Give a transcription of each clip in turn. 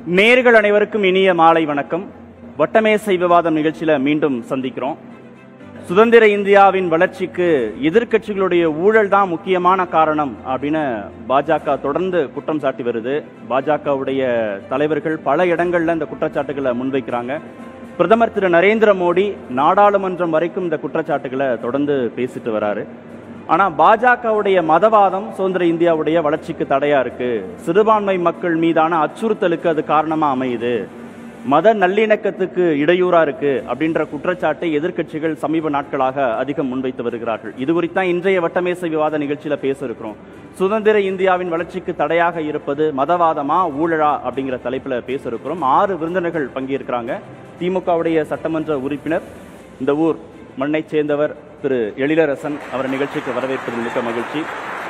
நேர்கள் அனைவருக்கும் இனிய மாலை வணக்கம் வட்டமேசை விவாதம் நிகழ்ச்சியில மீண்டும் சந்திக்கிறோம் சுதந்திர இந்தியாவின் வளர்ச்சிக்கு எதிர்க்கட்சிகளுடைய ஊழல் தான் முக்கியமான காரணம் அப்படின்னு பாஜக தொடர்ந்து குற்றம் சாட்டி வருது பாஜகவுடைய தலைவர்கள் பல இடங்கள்ல இந்த குற்றச்சாட்டுகளை முன்வைக்கிறாங்க பிரதமர் திரு நரேந்திர மோடி நாடாளுமன்றம் வரைக்கும் இந்த குற்றச்சாட்டுகளை தொடர்ந்து பேசிட்டு வராரு ஆனா பாஜகவுடைய மதவாதம் சுதந்திர இந்தியாவுடைய வளர்ச்சிக்கு தடையா இருக்கு சிறுபான்மை மக்கள் மீதான அச்சுறுத்தலுக்கு அது காரணமா அமையுது மத நல்லிணக்கத்துக்கு இடையூறா இருக்கு அப்படின்ற குற்றச்சாட்டை எதிர்க்கட்சிகள் சமீப நாட்களாக அதிகம் முன்வைத்து வருகிறார்கள் இது குறித்தான் இன்றைய வட்டமேசை விவாத நிகழ்ச்சியில பேச இருக்கிறோம் சுதந்திர இந்தியாவின் வளர்ச்சிக்கு தடையாக இருப்பது மதவாதமா ஊழலா அப்படிங்கிற தலைப்புல பேச இருக்கிறோம் ஆறு விருந்தினர்கள் பங்கேற்கிறாங்க திமுகவுடைய சட்டமன்ற உறுப்பினர் இந்த ஊர் மண்ணைச் சேர்ந்தவர் திரு எழிலரசன் அவர் நிகழ்ச்சிக்கு வரவேற்பதில் மிக்க மகிழ்ச்சி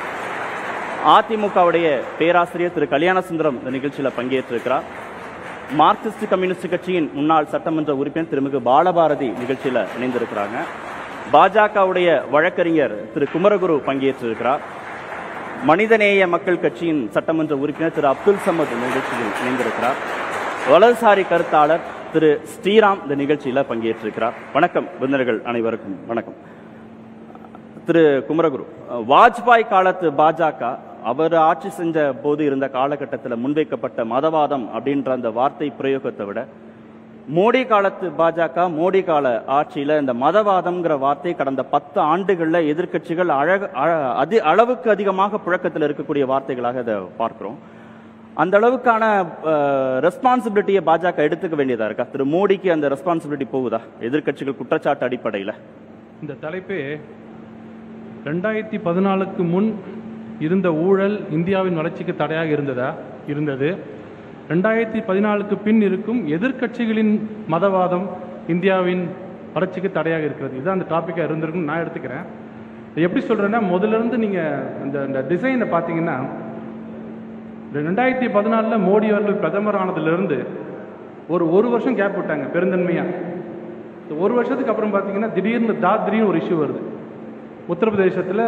அதிமுகவுடைய பேராசிரியர் திரு கல்யாணசுந்தரம் இந்த நிகழ்ச்சியில் பங்கேற்றிருக்கிறார் மார்க்சிஸ்ட் கம்யூனிஸ்ட் கட்சியின் முன்னாள் சட்டமன்ற உறுப்பினர் திருமிகு பாலபாரதி நிகழ்ச்சியில் இணைந்திருக்கிறாங்க பாஜகவுடைய வழக்கறிஞர் திரு குமரகுரு பங்கேற்றிருக்கிறார் மனிதநேய மக்கள் கட்சியின் சட்டமன்ற உறுப்பினர் திரு அப்துல் சமத் இந்த நிகழ்ச்சியில் இணைந்திருக்கிறார் வலதுசாரி கருத்தாளர் திரு ஸ்ரீராம் இந்த நிகழ்ச்சியில் பங்கேற்றிருக்கிறார் வணக்கம் விருந்தினர்கள் அனைவருக்கும் வணக்கம் திரு குமரகுரு வாஜ்பாய் காலத்து பாஜக அவர் ஆட்சி செஞ்ச போது இருந்த காலகட்டத்தில் முன்வைக்கப்பட்ட மதவாதம் அப்படின்ற அந்த வார்த்தை பிரயோகத்தை விட மோடி காலத்து பாஜக மோடி கால ஆட்சியில இந்த மதவாதம்ங்கிற வார்த்தை கடந்த பத்து ஆண்டுகள்ல எதிர்க்கட்சிகள் அழக அழ- அதி அளவுக்கு அதிகமாக புழக்கத்தில் இருக்கக்கூடிய வார்த்தைகளாக இதை பார்க்கிறோம் அந்த அளவுக்கான ரெஸ்பான்சிபிலிட்டியை பாஜக எடுத்துக்க வேண்டியதா இருக்கா திரு மோடிக்கு அந்த ரெஸ்பான்சிபிலிட்டி போகுதா எதிர்க்கட்சிகள் குற்றச்சாட்டு அடிப்படையில் இந்த தலைப்பே ரெண்டாயிரத்தி பதினாலுக்கு முன் இருந்த ஊழல் இந்தியாவின் வளர்ச்சிக்கு தடையாக இருந்ததா இருந்தது ரெண்டாயிரத்தி பதினாலுக்கு பின் இருக்கும் எதிர்க்கட்சிகளின் மதவாதம் இந்தியாவின் வளர்ச்சிக்கு தடையாக இருக்கிறது இதுதான் அந்த டாப்பிக்காக இருந்திருக்குன்னு நான் எடுத்துக்கிறேன் இதை எப்படி சொல்கிறேன்னா முதல்ல இருந்து நீங்கள் அந்த அந்த டிசைனை பார்த்தீங்கன்னா ரெண்டாயிரத்தி பதினாலில் மோடி அவர்கள் பிரதமர் ஆனதிலிருந்து ஒரு ஒரு வருஷம் கேப் விட்டாங்க பெருந்தன்மையாக இந்த ஒரு வருஷத்துக்கு அப்புறம் பார்த்தீங்கன்னா திடீர்னு தாத்ரின்னு ஒரு இஷ்யூ வருது உத்தரப்பிரதேசத்தில்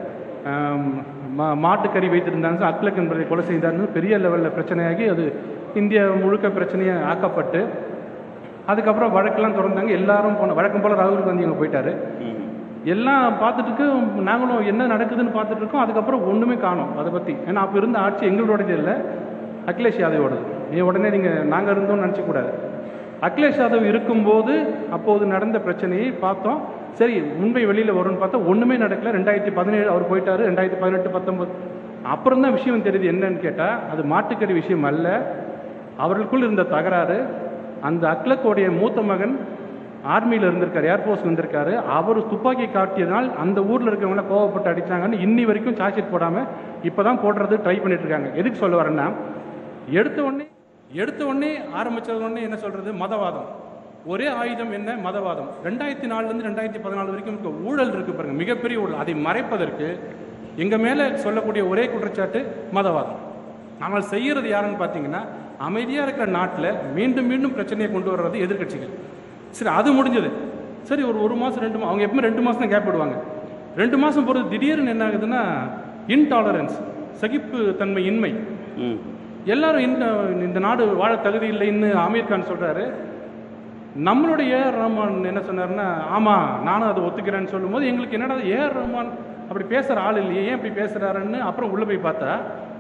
மாட்டுக்கறி வைத்திருந்தாங்க அக்லக் என்பதை கொலை செய்தார்னு பெரிய லெவலில் பிரச்சனையாகி அது இந்தியா முழுக்க பிரச்சனையை ஆக்கப்பட்டு அதுக்கப்புறம் வழக்கெல்லாம் திறந்தாங்க எல்லாரும் போன வழக்கம் போல் ராகுல் காந்தி அங்கே போயிட்டாரு எல்லாம் பார்த்துட்டு இருக்கு, நாங்களும் என்ன நடக்குதுன்னு பார்த்துட்டு இருக்கோம் அதுக்கப்புறம் ஒன்றுமே காணோம் அதை பற்றி ஏன்னா அப்போ இருந்த ஆட்சி எங்களோடது இல்லை அகிலேஷ் யாதவோடது நீ உடனே நீங்கள் நாங்கள் இருந்தோம்னு நினச்சக்கூடாது அகிலேஷ் யாதவ் இருக்கும்போது அப்போது நடந்த பிரச்சனையை பார்த்தோம் சரி உண்மை வெளியில் வரும்னு பார்த்தா ஒன்றுமே நடக்கல ரெண்டாயிரத்தி பதினேழு அவர் போயிட்டாரு ரெண்டாயிரத்தி பதினெட்டு பத்தொன்பது அப்புறம் தான் விஷயம் தெரியுது என்னன்னு கேட்டால் அது மாட்டுக்கறி விஷயம் அல்ல அவர்களுக்குள் இருந்த தகராறு அந்த அக்லக்கோடைய மூத்த மகன் ஆர்மியில் இருந்திருக்காரு ஏர்ஃபோர்ஸ் வந்திருக்காரு அவர் துப்பாக்கி காட்டியதனால் அந்த ஊரில் இருக்கிறவங்கள கோவப்பட்டு அடிச்சாங்கன்னு இன்னி வரைக்கும் சார்ஜ் ஷீட் போடாமல் இப்போ தான் போடுறது ட்ரை பண்ணிட்டு இருக்காங்க எதுக்கு சொல்ல வரேன்னா எடுத்த உடனே எடுத்த உடனே ஆரம்பிச்சது உடனே என்ன சொல்றது மதவாதம் ஒரே ஆயுதம் என்ன மதவாதம் ரெண்டாயிரத்தி நாலுலேருந்து ரெண்டாயிரத்தி பதினாலு வரைக்கும் இருக்க ஊழல் இருக்கு பாருங்க மிகப்பெரிய ஊழல் அதை மறைப்பதற்கு எங்க மேல சொல்லக்கூடிய ஒரே குற்றச்சாட்டு மதவாதம் ஆனால் செய்யறது யாருன்னு பார்த்தீங்கன்னா அமைதியா இருக்கிற நாட்டில் மீண்டும் மீண்டும் பிரச்சனையை கொண்டு வர்றது எதிர்க்கட்சிகள் சரி அது முடிஞ்சது சரி ஒரு ஒரு மாதம் ரெண்டு மா- அவங்க எப்பவுமே ரெண்டு மாதம் தான் கேப் விடுவாங்க ரெண்டு மாதம் போகிறது திடீர்னு என்ன ஆகுதுன்னா இன்டாலரன்ஸ் சகிப்பு தன்மை இன்மை ம் எல்லாரும் இந்த இந்த நாடு வாழ தகுதி இல்லைன்னு ஆமீர் கான் சொல்றாரு நம்மளுடைய ஏஆர் ரஹ்மான் என்ன சொன்னாருன்னா ஆமா நானும் அதை ஒத்துக்கிறேன்னு சொல்லும்போது எங்களுக்கு என்னடா ஏஆர் ரஹ்மான் அப்படி பேசுற ஆள் இல்லையே ஏன் இப்படி பேசுறாருன்னு அப்புறம் உள்ள போய் பார்த்தா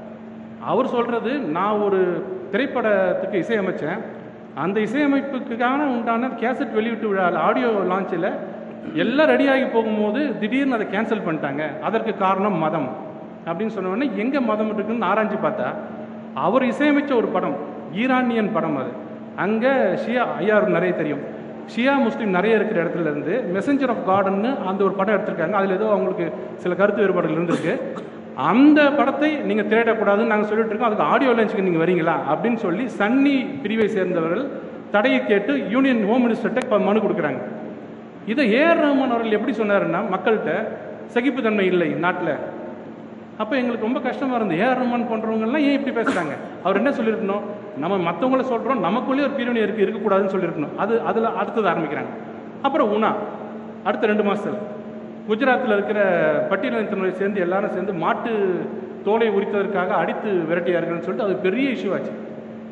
அவர் சொல்றது நான் ஒரு திரைப்படத்துக்கு இசையமைச்சேன் அந்த இசையமைப்புக்கான உண்டான கேசட் வெளியிட்டு விழா ஆடியோ லான்ச்சில் எல்லாம் ரெடியாகி போகும்போது திடீர்னு அதை கேன்சல் பண்ணிட்டாங்க அதற்கு காரணம் மதம் அப்படின்னு சொன்ன உடனே எங்கே மதம் இருக்குன்னு ஆராய்ஞ்சு பார்த்தா அவர் இசையமைச்ச ஒரு படம் ஈரானியன் படம் அது அங்கே ஷியா ஐயாருக்கு நிறைய தெரியும் ஷியா முஸ்லீம் நிறைய இருக்கிற இடத்துல இருந்து மெசஞ்சர் ஆஃப் கார்டன்னு அந்த ஒரு படம் எடுத்திருக்காங்க அதில் ஏதோ அவங்களுக்கு சில கருத்து வேறுபாடுகள் இருந்திருக்கு அந்த படத்தை நீங்கள் திரையிடக்கூடாதுன்னு நாங்கள் சொல்லிட்டு இருக்கோம் அதுக்கு ஆடியோ லான்ச்சுக்கு நீங்கள் வரீங்களா அப்படின்னு சொல்லி சன்னி பிரிவை சேர்ந்தவர்கள் தடையை கேட்டு யூனியன் ஹோம் மினிஸ்டர்கிட்ட இப்போ மனு கொடுக்குறாங்க இதை ஏஆர் ரஹ்மான் அவர்கள் எப்படி சொன்னாருன்னா மக்கள்கிட்ட சகிப்புத்தன்மை இல்லை நாட்டில் அப்போ எங்களுக்கு ரொம்ப கஷ்டமா இருந்தது ஏஆர் ரஹ்மான் போன்றவங்கலாம் ஏன் இப்படி பேசுறாங்க அவர் என்ன சொல்லியிருக்கணும் நம்ம மற்றவங்கள சொல்றோம் நமக்குள்ளே ஒரு பிரிவினை இருக்கு இருக்கக்கூடாதுன்னு சொல்லியிருக்கணும் அது அதில் அடுத்தது ஆரம்பிக்கிறாங்க அப்புறம் உணா அடுத்த ரெண்டு மாசத்துல குஜராத்தில் இருக்கிற பட்டியலினத்தினரை சேர்ந்து எல்லாரும் சேர்ந்து மாட்டு தோலை உரித்ததற்காக அடித்து விரட்டியார்கள்னு சொல்லிட்டு அது பெரிய இஷ்யூ ஆச்சு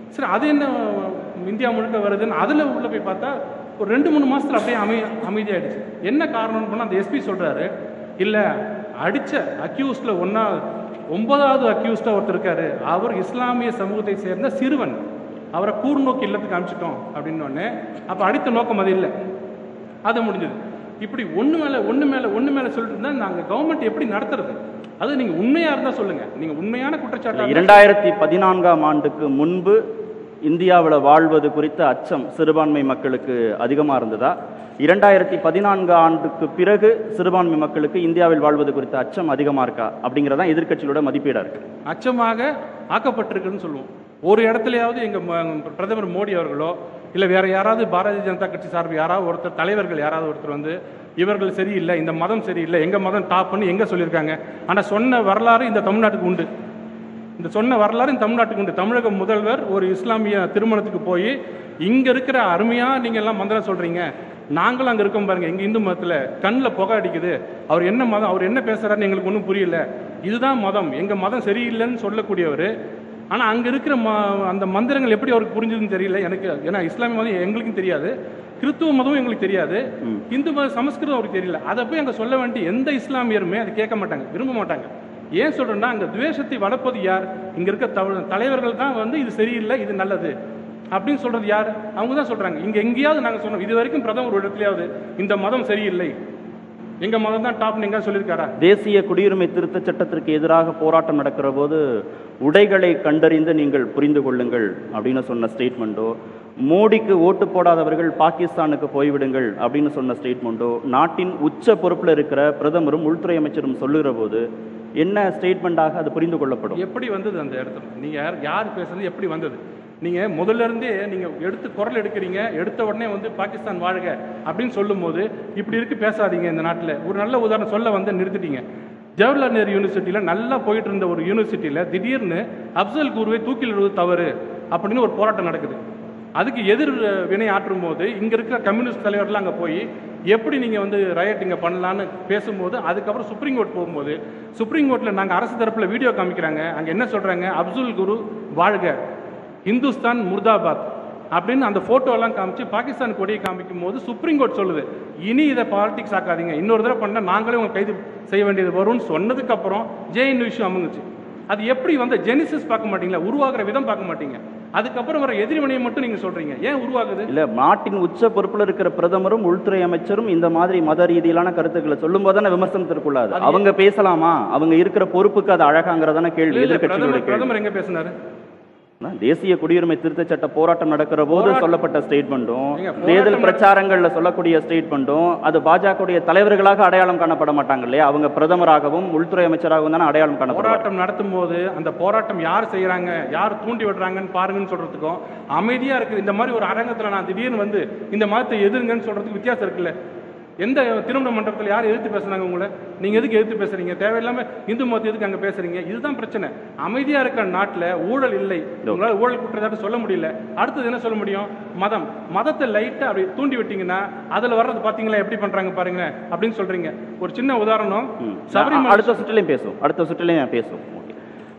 சரி அது என்ன இந்தியா முழுக்க வருதுன்னு அதில் உள்ள போய் பார்த்தா ஒரு ரெண்டு மூணு மாசத்துல அப்படியே அமை அமைதியாயிடுச்சு என்ன காரணம்னு போனால் அந்த எஸ்பி சொல்றாரு இல்லை அடிச்ச அக்யூஸ்ட்ல ஒன்றா ஒன்பதாவது அக்யூஸ்டா ஒருத்தர் இருக்காரு அவர் இஸ்லாமிய சமூகத்தை சேர்ந்த சிறுவன் அவரை கூர்நோக்கி இல்லத்துக்கு அனுப்பிச்சிட்டோம் அப்படின்னு உடனே அப்போ அடித்த நோக்கம் அது இல்லை அது முடிஞ்சது இப்படி ஒன்று மேலே ஒன்று மேலே ஒன்று மேலே சொல்லிட்டு இருந்தால் நாங்கள் கவர்மெண்ட் எப்படி நடத்துறது அது நீங்கள் உண்மையாக இருந்தால் சொல்லுங்கள் நீங்கள் உண்மையான குற்றச்சாட்டு இரண்டாயிரத்தி பதினான்காம் ஆண்டுக்கு முன்பு இந்தியாவில் வாழ்வது குறித்த அச்சம் சிறுபான்மை மக்களுக்கு அதிகமாக இருந்ததா இரண்டாயிரத்தி பதினான்கு ஆண்டுக்கு பிறகு சிறுபான்மை மக்களுக்கு இந்தியாவில் வாழ்வது குறித்த அச்சம் அதிகமாக இருக்கா அப்படிங்கிறதான் எதிர்க்கட்சிகளோட மதிப்பீடாக இருக்கு அச்சமாக ஆக்கப்பட்டிருக்குன்னு சொல்லுவோம் ஒரு இடத்துலயாவது எங்க ம- பிரதமர் மோடி அவர்களோ இல்ல வேற யாராவது பாரதிய ஜனதா கட்சி சார்பு யாராவது ஒருத்தர் தலைவர்கள் யாராவது ஒருத்தர் வந்து இவர்கள் சரியில்லை இந்த மதம் சரியில்லை எங்க மதம் டாப்னு எங்க சொல்லியிருக்காங்க ஆனா சொன்ன வரலாறு இந்த தமிழ்நாட்டுக்கு உண்டு இந்த சொன்ன வரலாறு இந்த தமிழ்நாட்டுக்கு உண்டு தமிழக முதல்வர் ஒரு இஸ்லாமிய திருமணத்துக்கு போய் இங்க இருக்கிற அருமையா நீங்க எல்லாம் மந்திரம் சொல்றீங்க நாங்களும் அங்க இருக்கோம் பாருங்க எங்க இந்து மதத்துல கண்ணில் புகை அடிக்குது அவர் என்ன மதம் அவர் என்ன பேசுறாருன்னு எங்களுக்கு ஒன்றும் புரியல இதுதான் மதம் எங்க மதம் சரியில்லைன்னு சொல்லக்கூடியவர் ஆனா அங்க இருக்கிற ம அந்த மந்திரங்கள் எப்படி அவருக்கு புரிஞ்சதுன்னு தெரியல எனக்கு ஏன்னா இஸ்லாமிய மதம் எங்களுக்கும் தெரியாது கிறிஸ்துவ மதமும் எங்களுக்கு தெரியாது இந்து மத சமஸ்கிருதம் அவருக்கு தெரியல அதை போய் அங்க சொல்ல வேண்டிய எந்த இஸ்லாமியருமே அதை கேட்க மாட்டாங்க விரும்ப மாட்டாங்க ஏன் சொல்றேன்னா அங்க துவேஷத்தை வளர்ப்பது யார் இங்க இருக்க தவ- தலைவர்கள் தான் வந்து இது சரியில்லை இது நல்லது அப்படின்னு சொல்றது யார் அவங்க தான் சொல்றாங்க இங்க எங்கேயாவது நாங்க சொன்னோம் இது வரைக்கும் பிரதமர் ஒரு இடத்துலயாவது இந்த மதம் சரியில்லை எங்க மதம் தான் டாப் எங்க சொல்லியிருக்காரா தேசிய குடியுரிமை திருத்தச் சட்டத்திற்கு எதிராக போராட்டம் நடக்கிற போது உடைகளை கண்டறிந்து நீங்கள் புரிந்து கொள்ளுங்கள் அப்படின்னு சொன்ன ஸ்டேட்மெண்ட்டோ மோடிக்கு ஓட்டு போடாதவர்கள் பாகிஸ்தானுக்கு போய்விடுங்கள் அப்படின்னு சொன்ன ஸ்டேட்மெண்ட்டோ நாட்டின் உச்ச பொறுப்பில் இருக்கிற பிரதமரும் உள்துறை அமைச்சரும் சொல்லுகிற போது என்ன ஸ்டேட்மெண்ட்டாக அது புரிந்து கொள்ளப்படும் எப்படி வந்தது அந்த இடத்துல நீங்க யார் யார் பேசுறது எப்படி வந்தது நீங்க முதல்ல இருந்தே நீங்க எடுத்து குரல் எடுக்கிறீங்க எடுத்த உடனே வந்து பாகிஸ்தான் வாழ்க அப்படின்னு சொல்லும்போது இப்படி இருக்கு பேசாதீங்க இந்த நாட்டில் ஒரு நல்ல உதாரணம் சொல்ல வந்து நிறுத்திட்டீங்க ஜவஹர்லால் நேரு யூனிவர்சிட்டியில் நல்லா போயிட்டு இருந்த ஒரு யூனிவர்சிட்டியில் திடீர்னு அப்சல் குருவை தூக்கிலிடுவது தவறு அப்படின்னு ஒரு போராட்டம் நடக்குது அதுக்கு எதிர் வினை ஆற்றும் போது இங்க இருக்கிற கம்யூனிஸ்ட் தலைவர்லாம் அங்க போய் எப்படி நீங்க வந்து ரயட் இங்க பண்ணலான்னு பேசும்போது அதுக்கப்புறம் சுப்ரீம் கோர்ட் போகும்போது சுப்ரீம் கோர்ட்ல நாங்க அரசு தரப்புல வீடியோ காமிக்கிறாங்க அங்க என்ன சொல்றாங்க அப்துல் குரு வாழ்க இந்துஸ்தான் முர்தாபாத் அப்படின்னு அந்த photo எல்லாம் காமிச்சு பாகிஸ்தான் கொடியை காமிக்கும் போது சுப்ரீம் கோர்ட் சொல்லுது இனி இதை பாலிடிக்ஸ் ஆக்காதீங்க இன்னொரு தடவை பண்ணா நாங்களே உங்க கைது செய்ய வேண்டியது வரும்னு சொன்னதுக்கு அப்புறம் ஜேஎன் விஷயம் அமுங்குச்சு அது எப்படி வந்து ஜெனிசிஸ் பார்க்க மாட்டீங்களா உருவாக்குற விதம் பார்க்க மாட்டீங்க அதுக்கப்புறம் வர எதிர்வினையை மட்டும் நீங்க சொல்றீங்க ஏன் உருவாகுது இல்ல நாட்டின் உச்ச பொறுப்புல இருக்கிற பிரதமரும் உள்துறை அமைச்சரும் இந்த மாதிரி மத ரீதியிலான கருத்துக்களை சொல்லும் போது தானே விமர்சனத்திற்குள்ளாது அது அவங்க பேசலாமா அவங்க இருக்கிற பொறுப்புக்கு அது அழகாங்கிறதான கேள்வி இல்ல, எதிர்க்கட்சிகளோட பிரதமர் கேள்வி பிரதமர் எங்க பேசினாரு தேசிய குடியுரிமை திருத்த சட்ட போராட்டம் நடக்கிற போது போராட்டம் சொல்லப்பட்ட ஸ்டேட்மெண்ட்டும் ஏங்க, போராட்டம் தேர்தல் நட- பிரச்சாரங்கள்ல சொல்லக்கூடிய ஸ்டேட்மெண்ட்டும் அது பாஜகவுடைய தலைவர்களாக அடையாளம் காணப்பட மாட்டாங்க இல்லையா அவங்க பிரதமராகவும் உள்துறை அமைச்சராகவும் தானே அடையாளம் காணப்படுவாங்க போராட்டம் நடத்தும் போது அந்த போராட்டம் யார் செய்யறாங்க யார் தூண்டி விடுறாங்கன்னு பாருங்கன்னு சொல்றதுக்கும் அமைதியா இருக்குது இந்த மாதிரி ஒரு அரங்கத்துல நான் திடீர்னு வந்து இந்த மதத்தை எதிருங்கன்னு சொல்றதுக்கு வித்தியாசம் இருக்குல்ல எந்த திருமண மண்டபத்தில் யார் எதிர்த்து பேசுனாங்க உங்களை நீங்க எதுக்கு எதிர்த்து பேசுறீங்க தேவையில்லாம இந்து மதத்தை எதுக்கு அங்க பேசுறீங்க இதுதான் பிரச்சனை அமைதியா இருக்கிற நாட்டுல ஊழல் இல்லை உங்களால ஊழல் குற்றச்சாட்டு சொல்ல முடியல அடுத்தது என்ன சொல்ல முடியும் மதம் மதத்தை லைட்டா அப்படி தூண்டி விட்டீங்கன்னா அதுல வர்றது பாத்தீங்களா எப்படி பண்றாங்க பாருங்க அப்படின்னு சொல்றீங்க ஒரு சின்ன உதாரணம் ம். சபரிமலை அடுத்த சுற்றிலையும் பேசுவோம் அடுத்த சுற்றிலையும் பேசுவோம் ஓகே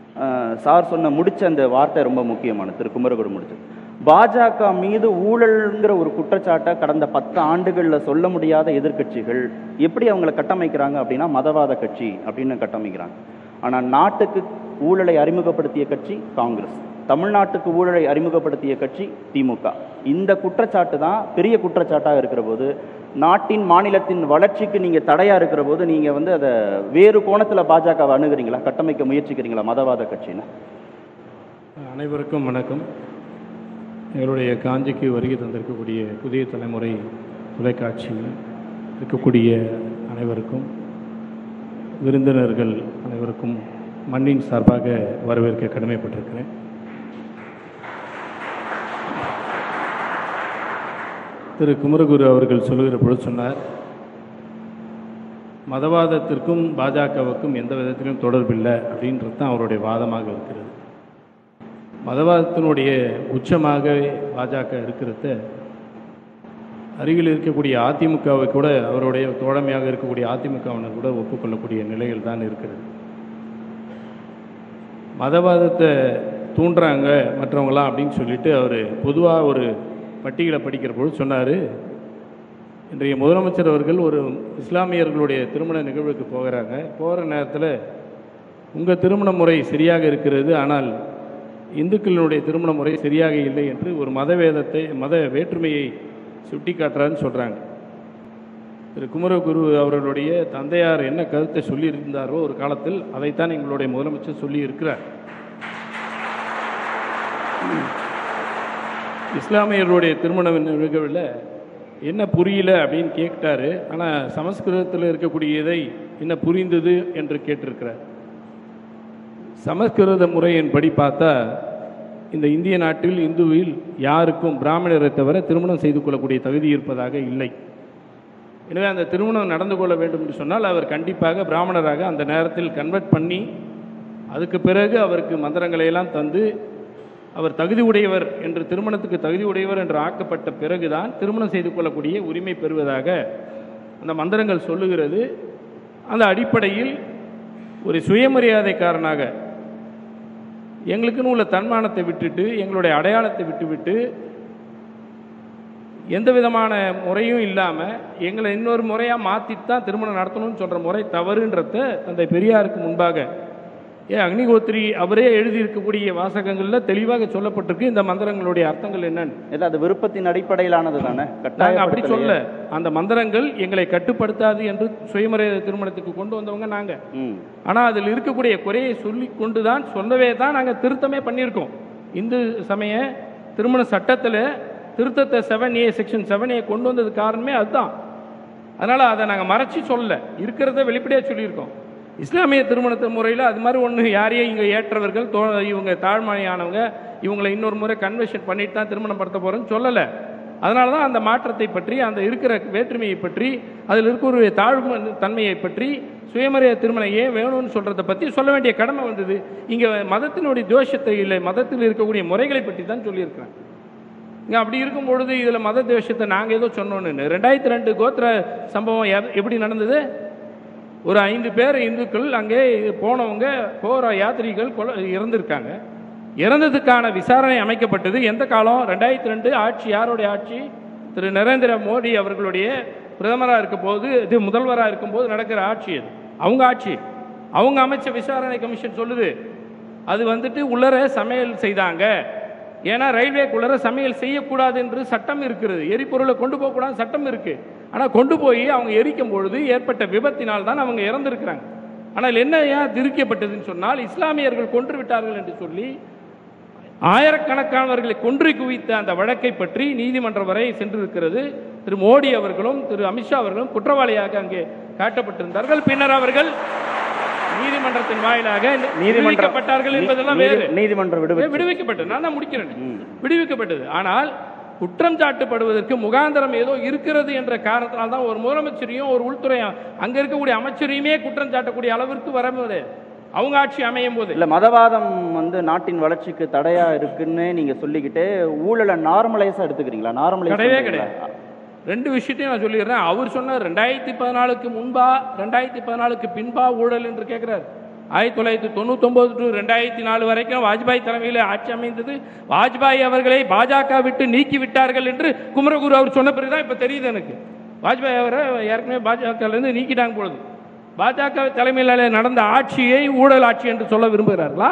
சார் சொன்ன முடிச்ச அந்த வார்த்தை ரொம்ப முக்கியமான திரு குமரகுரு முடிச்சது பாஜக மீது ஊழல்ங்கிற ஒரு குற்றச்சாட்டை கடந்த பத்து ஆண்டுகளில் சொல்ல முடியாத எதிர்க்கட்சிகள் எப்படி அவங்கள கட்டமைக்கிறாங்க அப்படின்னா மதவாத கட்சி அப்படின்னு கட்டமைக்கிறாங்க ஆனால் நாட்டுக்கு ஊழலை அறிமுகப்படுத்திய கட்சி காங்கிரஸ் தமிழ்நாட்டுக்கு ஊழலை அறிமுகப்படுத்திய கட்சி திமுக இந்த குற்றச்சாட்டு தான் பெரிய குற்றச்சாட்டாக இருக்கிற போது நாட்டின் மாநிலத்தின் வளர்ச்சிக்கு நீங்கள் தடையாக இருக்கிற போது நீங்கள் வந்து அதை வேறு கோணத்தில் பாஜகவை அணுகுறீங்களா கட்டமைக்க முயற்சிக்கிறீங்களா மதவாத கட்சின்னு அனைவருக்கும் வணக்கம் எங்களுடைய காஞ்சிக்கு வருகை தந்திருக்கக்கூடிய புதிய தலைமுறை தொலைக்காட்சியில் இருக்கக்கூடிய அனைவருக்கும் விருந்தினர்கள் அனைவருக்கும் மண்ணின் சார்பாக வரவேற்க கடமைப்பட்டிருக்கிறேன் திரு குமரகுரு அவர்கள் சொல்லுகிற பொழுது சொன்னார் மதவாதத்திற்கும் பாஜகவுக்கும் எந்த விதத்திலும் தொடர்பில்லை அப்படின்றது தான் அவருடைய வாதமாக இருக்கிறது மதவாதத்தினுடைய உச்சமாக பாஜக இருக்கிறத அருகில் இருக்கக்கூடிய அதிமுகவை கூட அவருடைய தோழமையாக இருக்கக்கூடிய அதிமுகவினர் கூட ஒப்புக்கொள்ளக்கூடிய நிலையில் தான் இருக்கிறது மதவாதத்தை தூண்டுறாங்க மற்றவங்களாம் அப்படின்னு சொல்லிட்டு அவர் பொதுவாக ஒரு பட்டியலை படிக்கிற பொழுது சொன்னார் இன்றைய முதலமைச்சர் அவர்கள் ஒரு இஸ்லாமியர்களுடைய திருமண நிகழ்வுக்கு போகிறாங்க போகிற நேரத்தில் உங்கள் திருமண முறை சரியாக இருக்கிறது ஆனால் இந்துக்களினுடைய திருமண முறை சரியாக இல்லை என்று ஒரு மதவேதத்தை மத வேற்றுமையை சுட்டி காட்டுறான்னு சொல்கிறாங்க திரு குமரகுரு அவர்களுடைய தந்தையார் என்ன கருத்தை சொல்லியிருந்தாரோ ஒரு காலத்தில் அதைத்தான் எங்களுடைய முதலமைச்சர் சொல்லி இருக்கிறார் இஸ்லாமியர்களுடைய திருமண நிகழ்வில் என்ன புரியல அப்படின்னு கேட்டாரு ஆனால் சமஸ்கிருதத்தில் இருக்கக்கூடியதை என்ன புரிந்தது என்று கேட்டிருக்கிறார் சமஸ்கிருத முறையின்படி பார்த்தா இந்த இந்திய நாட்டில் இந்துவில் யாருக்கும் பிராமணரை தவிர திருமணம் செய்து கொள்ளக்கூடிய தகுதி இருப்பதாக இல்லை எனவே அந்த திருமணம் நடந்து கொள்ள வேண்டும் என்று சொன்னால் அவர் கண்டிப்பாக பிராமணராக அந்த நேரத்தில் கன்வெர்ட் பண்ணி அதுக்கு பிறகு அவருக்கு மந்திரங்களை எல்லாம் தந்து அவர் தகுதி உடையவர் என்று திருமணத்துக்கு தகுதி உடையவர் என்று ஆக்கப்பட்ட பிறகுதான் திருமணம் செய்து கொள்ளக்கூடிய உரிமை பெறுவதாக அந்த மந்திரங்கள் சொல்லுகிறது அந்த அடிப்படையில் ஒரு சுயமரியாதைக்காரனாக எங்களுக்குன்னு உள்ள தன்மானத்தை விட்டுட்டு எங்களுடைய அடையாளத்தை விட்டுவிட்டு எந்த விதமான முறையும் இல்லாமல் எங்களை இன்னொரு முறையாக மாற்றிட்டு தான் திருமணம் நடத்தணும்னு சொல்கிற முறை தவறுன்றத தந்தை பெரியாருக்கு முன்பாக ஏன் அக்னிகோத்திரி அவரே எழுதியிருக்கக்கூடிய வாசகங்களில் தெளிவாக சொல்லப்பட்டிருக்கு இந்த மந்திரங்களுடைய அர்த்தங்கள் என்னன்னு இல்ல அது விருப்பத்தின் அடிப்படையிலானது தானே நாங்கள் அப்படி கட்டாயப்படுத்தலையே. சொல்ல அந்த மந்திரங்கள் எங்களை கட்டுப்படுத்தாது என்று சுயமரியாதை திருமணத்துக்கு கொண்டு வந்தவங்க நாங்கள் ம் ஆனால் அதில் இருக்கக்கூடிய குறையை சொல்லி கொண்டு தான் சொல்லவே தான் நாங்கள் திருத்தமே பண்ணியிருக்கோம் இந்து சமய திருமண சட்டத்தில் திருத்தத்தை seven A section seven A கொண்டு வந்தது காரணமே அதுதான் அதனால் அதை நாங்கள் மறைச்சி சொல்லல இருக்கிறத வெளிப்படையாக சொல்லியிருக்கோம் இஸ்லாமிய திருமணத்து முறையில் அது மாதிரி ஒன்று யாரையும் இங்கே ஏற்றவர்கள் தோ இவங்க தாழ்மையானவங்க இவங்களை இன்னொரு முறை கன்வென்ஷன் பண்ணிட்டு தான் திருமணம் படுத்த போகிறோன்னு சொல்லலை அதனால தான் அந்த மாற்றத்தை பற்றி அந்த இருக்கிற வேற்றுமையை பற்றி அதில் இருக்கிற தாழ்வு தன்மையை பற்றி சுயமரியாதை திருமணம் ஏன் வேணும்னு சொல்கிறத பற்றி சொல்ல வேண்டிய கடமை வந்தது இங்கே மதத்தினுடைய தோஷத்தை இல்லை மதத்தில் இருக்கக்கூடிய முறைகளை பற்றி தான் சொல்லியிருக்கிறேன் இங்கே அப்படி இருக்கும் பொழுது இதில் மத துவேஷத்தை நாங்கள் ஏதோ சொன்னோன்னு ரெண்டாயிரத்தி ரெண்டு கோத்திர சம்பவம் எப்- எப்படி நடந்தது ஒரு ஐந்து பேர் இந்துக்கள் அங்கே போனவங்க போகிற யாத்ரீகள் கொலை இறந்துருக்காங்க இறந்ததுக்கான விசாரணை அமைக்கப்பட்டது எந்த காலம் ரெண்டாயிரத்தி ரெண்டு ஆட்சி யாருடைய ஆட்சி திரு நரேந்திர மோடி அவர்களுடைய பிரதமராக இருக்கும் போது இது முதல்வராக இருக்கும்போது நடக்கிற ஆட்சி அது அவங்க ஆட்சி அவங்க அமைச்ச விசாரணை கமிஷன் சொல்லுது அது வந்துட்டு உள்ளர சமையல் செய்தாங்க ஏன்னா ரயில்வேக்குள்ளர சமையல் செய்யக்கூடாது என்று சட்டம் இருக்கிறது எரிபொருளை கொண்டு போகக்கூடாது சட்டம் இருக்கு ஆனால் கொண்டு போய் அவங்க எரிக்கும் பொழுது ஏற்பட்ட விபத்தினால் தான் அவங்க இறந்திருக்கிறாங்க ஆனால் என்ன ஏன் திரிக்கப்பட்டதுன்னு சொன்னால் இஸ்லாமியர்கள் கொன்று விட்டார்கள் என்று சொல்லி ஆயிரக்கணக்கானவர்களை கொன்று குவித்த அந்த வழக்கை பற்றி நீதிமன்றம் வரை சென்றிருக்கிறது திரு மோடி அவர்களும் திரு அமித்ஷா அவர்களும் குற்றவாளியாக அங்கே காட்டப்பட்டிருந்தார்கள் பின்னர் அவர்கள் நீதிமன்றத்தின் வாயிலாக நீதிமன்றப்பட்டார்கள் என்பதெல்லாம் வேறு நீதி- நீதிமன்றம் விடுவிச்சு விடுவிக்கப்பட்டது நான் தான் முடிக்கிறேன் ம். விடுவிக்கப்பட்டது ஆனால் குற்றம் சாட்டுப்படுவதற்கு முகாந்திரம் ஏதோ இருக்கிறது என்ற காரணத்தினால் தான் ஒரு முதலமைச்சரையும் ஒரு உள்துறை அங்க இருக்கக்கூடிய அமைச்சரையுமே குற்றம் சாட்டக்கூடிய அளவிற்கு வரமுடியாது அவங்க ஆட்சி அமையும் போது இல்ல மதவாதம் வந்து நாட்டின் வளர்ச்சிக்கு தடையா இருக்குன்னு நீங்க சொல்லிக்கிட்டு ஊழலை நார்மலைஸா எடுத்துக்கிறீங்களா நார்மலைஸ் கிடையவே கிடையாது ரெண்டு விஷயத்தையும் நான் சொல்லிடுறேன் அவர் சொன்னார் ரெண்டாயிரத்தி பதினாலுக்கு முன்பா ரெண்டாயிரத்தி பதினாலுக்கு பின்பா ஊழல் என்று கேட்கிறார் ஆயிரத்தி தொள்ளாயிரத்தி தொண்ணூத்தொன்பது டு ரெண்டாயிரத்தி நாலு வரைக்கும் வாஜ்பாய் தலைமையில் ஆட்சி அமைந்தது வாஜ்பாய் அவர்களை பாஜக விட்டு நீக்கி விட்டார்கள் என்று குமரகுரு அவர் சொன்ன பிறகு தான் இப்போ தெரியுது எனக்கு வாஜ்பாய் அவரை ஏற்கனவே பாஜகலேருந்து நீக்கிட்டாங்க பொழுது பாஜக தலைமையில் நடந்த ஆட்சியை ஊழல் ஆட்சி என்று சொல்ல விரும்புகிறார்களா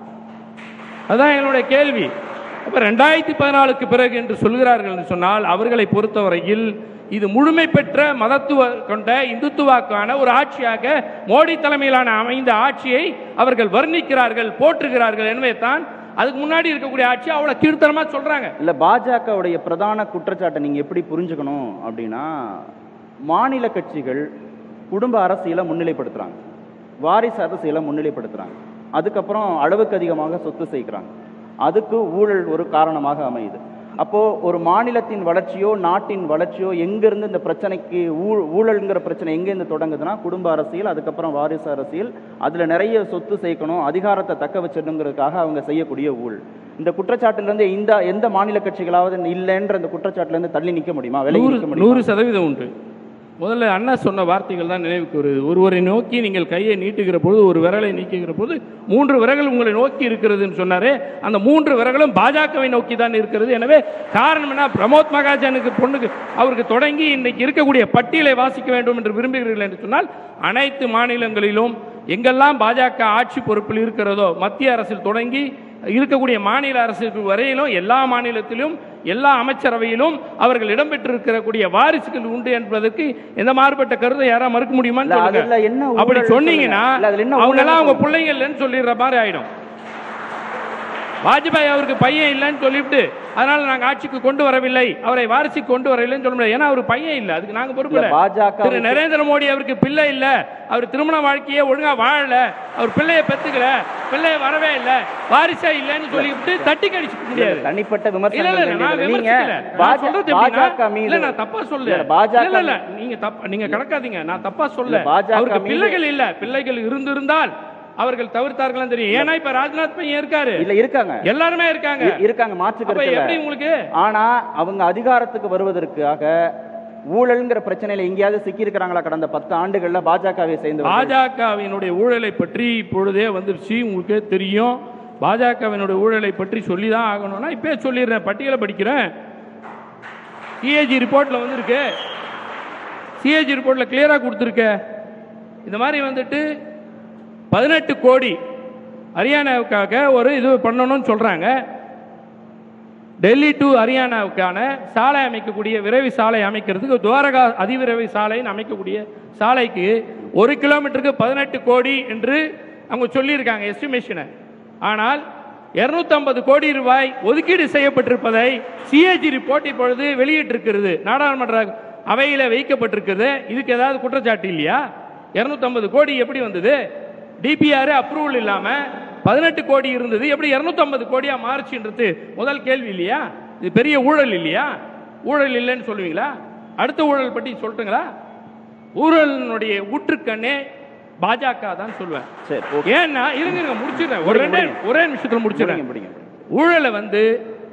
அதான் என்னுடைய கேள்வி அப்ப ரெண்டாயிரத்தி பதினாலுக்கு பிறகு என்று சொல்கிறார்கள் என்று சொன்னால் அவர்களை பொறுத்தவரையில் இது முழுமை பெற்ற மதத்துவ கொண்ட இந்துத்துவாக்கான ஒரு ஆட்சியாக மோடி தலைமையிலான அமைந்த ஆட்சியை அவர்கள் வர்ணிக்கிறார்கள் போற்றுகிறார்கள் எனவே தான் அதுக்கு முன்னாடி இருக்கக்கூடிய ஆட்சி அவ்வளவு கீழ்த்தனமா சொல்றாங்க இல்ல பாஜகவுடைய பிரதான குற்றச்சாட்டை நீங்க எப்படி புரிஞ்சுக்கணும் அப்படின்னா மாநில கட்சிகள் குடும்ப அரசியலை முன்னிலைப்படுத்துறாங்க வாரிசு அரசியலை முன்னிலைப்படுத்துறாங்க அதுக்கப்புறம் அளவுக்கு அதிகமாக சொத்து சேர்க்கிறாங்க அதுக்கு ஊழல் ஒரு காரணமாக அமையுது அப்போ ஒரு மாநிலத்தின் வளர்ச்சியோ நாட்டின் வளர்ச்சியோ எங்கிருந்து இந்த பிரச்சனைக்கு ஊ- ஊழல்ங்கிற பிரச்சனை எங்கேருந்து தொடங்குதுன்னா குடும்ப அரசியல் அதுக்கப்புறம் வாரிசு அரசியல் அதுல நிறைய சொத்து சேர்க்கணும் அதிகாரத்தை தக்க வச்சிடணுங்கிறதுக்காக அவங்க செய்யக்கூடிய ஊழல் இந்த குற்றச்சாட்டுல இருந்து இந்த எந்த மாநில கட்சிகளாவது இல்லைன்ற இந்த குற்றச்சாட்டுல இருந்து தள்ளி நிக்க முடியுமா விலகி நூறு நிக்க முடியுமா நூறு சதவீதம் உண்டு முதல்ல அண்ணா சொன்ன வார்த்தைகள் தான் நினைவுக்கு வருது ஒருவரை நோக்கி நீங்கள் கையை நீட்டுகிற பொழுது ஒரு விரலை நீக்குகிற போது மூன்று விரல்கள் உங்களை நோக்கி இருக்கிறதுன்னு சொன்னாரே அந்த மூன்று விரல்களும் பாஜகவை நோக்கி தான் இருக்கிறது எனவே காரணம் என்ன பிரமோத் மகாஜனுக்கு பொண்ணுக்கு அவருக்கு தொடங்கி இன்னைக்கு இருக்கக்கூடிய பட்டியலை வாசிக்க வேண்டும் என்று விரும்புகிறீர்கள் என்று சொன்னால் அனைத்து மாநிலங்களிலும் எங்கெல்லாம் பாஜக ஆட்சி பொறுப்பில் இருக்கிறதோ மத்திய அரசில் தொடங்கி இருக்கக்கூடிய மாநில அரசுக்கு வரையிலும் எல்லா மாநிலத்திலும் எல்லா அமைச்சரவையிலும் அவர்கள் இடம்பெற்றிருக்கக்கூடிய வாரிசுகள் உண்டு என்பதற்கு எந்த மாறுபட்ட கருத்தை யாரா மறுக்க முடியுமான்னு இல்ல, சொல்லுங்க அதுல என்ன ஊழல் அப்படி சொல்லுங்க. சொன்னீங்கன்னா இல்ல, அதுல என்ன அவங்க எல்லாம் ஊழல் அவங்க சொல்லுங்க. பிள்ளைங்க இல்லைன்னு சொல்லிடுற மாதிரி ஆயிடும் வாஜ்பாய் அவருக்கு பையன் இல்லைன்னு சொல்லிவிட்டு அதனால நாங்க ஆட்சிக்கு கொண்டு வரவில்லை அவரை வாரிசுக்கு கொண்டு வரவில்லைன்னு சொல்ல முடியாது ஏன்னா அவர் பையன் இல்ல அதுக்கு நாங்க பொறுப்பு இல்ல, இல்ல பாஜக திரு நரேந்திர மோடி அவருக்கு பிள்ளை இல்ல அவர் திருமண வாழ்க்கையே ஒழுங்கா வாழல அவர் பிள்ளைய பெத்துக்கல பிள்ளைய வரவே இல்ல வாரிசே இல்லைன்னு சொல்லிவிட்டு தட்டி கடிச்சுக்க முடியாது தனிப்பட்ட இல்ல இல்ல விமர்சனங்கள் நான் வேண்டியது. நீங்க விமர்சிக்கல நான் பாஜ- சொல்றது எப்படின்னா பாஜக மீது இல்ல நான் தப்பா சொல்ல இல்ல, பாஜக இல்ல இல்ல நீங்க தப்பா நீங்க கடக்காதீங்க நான் தப்பா சொல்ல இல்ல, பாஜக அவருக்கு மீது- பிள்ளைகள் இல்ல பிள்ளைகள் இருந்திருந்தால் அவர்கள் தவிர்த்தார்கள் தெரியும் ஏன்னா இப்ப ராஜ்நாத் பையன் இருக்காரு இல்ல இருக்காங்க எல்லாருமே இருக்காங்க இ- இருக்காங்க மாற்று அப்ப கருத்து எப்படி இல்ல. உங்களுக்கு ஆனா அவங்க அதிகாரத்துக்கு வருவதற்காக ஊழல்ங்கிற பிரச்சனையில எங்கேயாவது சிக்கி இருக்கிறாங்களா கடந்த பத்து ஆண்டுகள்ல பாஜகவை சேர்ந்து பாஜகவினுடைய ஊழலை பற்றி இப்பொழுதே வந்துருச்சு உங்களுக்கே தெரியும் பாஜகவினுடைய ஊழலை பற்றி சொல்லி தான் ஆகணும்னா இப்பயே சொல்லிடுறேன் பட்டியலை படிக்கிறேன் சிஏஜி ரிப்போர்ட்ல வந்திருக்கு சிஏஜி ரிப்போர்ட்ல கிளியரா கொடுத்துருக்க இந்த மாதிரி வந்துட்டு பதினெட்டு கோடி ஹரியானாவுக்காக ஒரு இது பண்ணணும்னு சொல்றாங்க டெல்லி டு ஹரியானாவுக்கான சாலை அமைக்கக்கூடிய விரைவு சாலை அமைக்கிறதுக்கு துவாரகா அதிவிரைவு சாலைன்னு அமைக்கக்கூடிய சாலைக்கு ஒரு கிலோமீட்டருக்கு பதினெட்டு கோடி என்று அவங்க சொல்லியிருக்காங்க எஸ்டிமேஷனை ஆனால் 250 கோடி ரூபாய் ஒதுக்கீடு செய்யப்பட்டிருப்பதை சிஏஜி ரிப்போர்ட் இப்பொழுது வெளியிட்டிருக்கிறது நாடாளுமன்ற அவையில் வைக்கப்பட்டிருக்கிறது இதுக்கு ஏதாவது குற்றச்சாட்டு இல்லையா 250 கோடி எப்படி வந்தது டிபிஆர் அப்ரூவல் இல்லாம பதினெட்டு கோடி இருந்தது எப்படி 250 கோடியா மாறுச்சுன்றது முதல் கேள்வி இல்லையா இது பெரிய ஊழல் இல்லையா ஊழல் இல்லைன்னு சொல்லுவீங்களா அடுத்த ஊழல் பற்றி சொல்லட்டுங்களா ஊழலினுடைய ஊற்றுக்கண்ணே பாஜக தான் சொல்லுவேன் சரி ஓகே ஏன்னா இருங்க இருங்க முடிச்சிடுறேன் ஒரு ரெண்டே ஒரே நிமிஷத்துல முடிச்சிடுறேன் பிடிங்க ஊழலை வந்து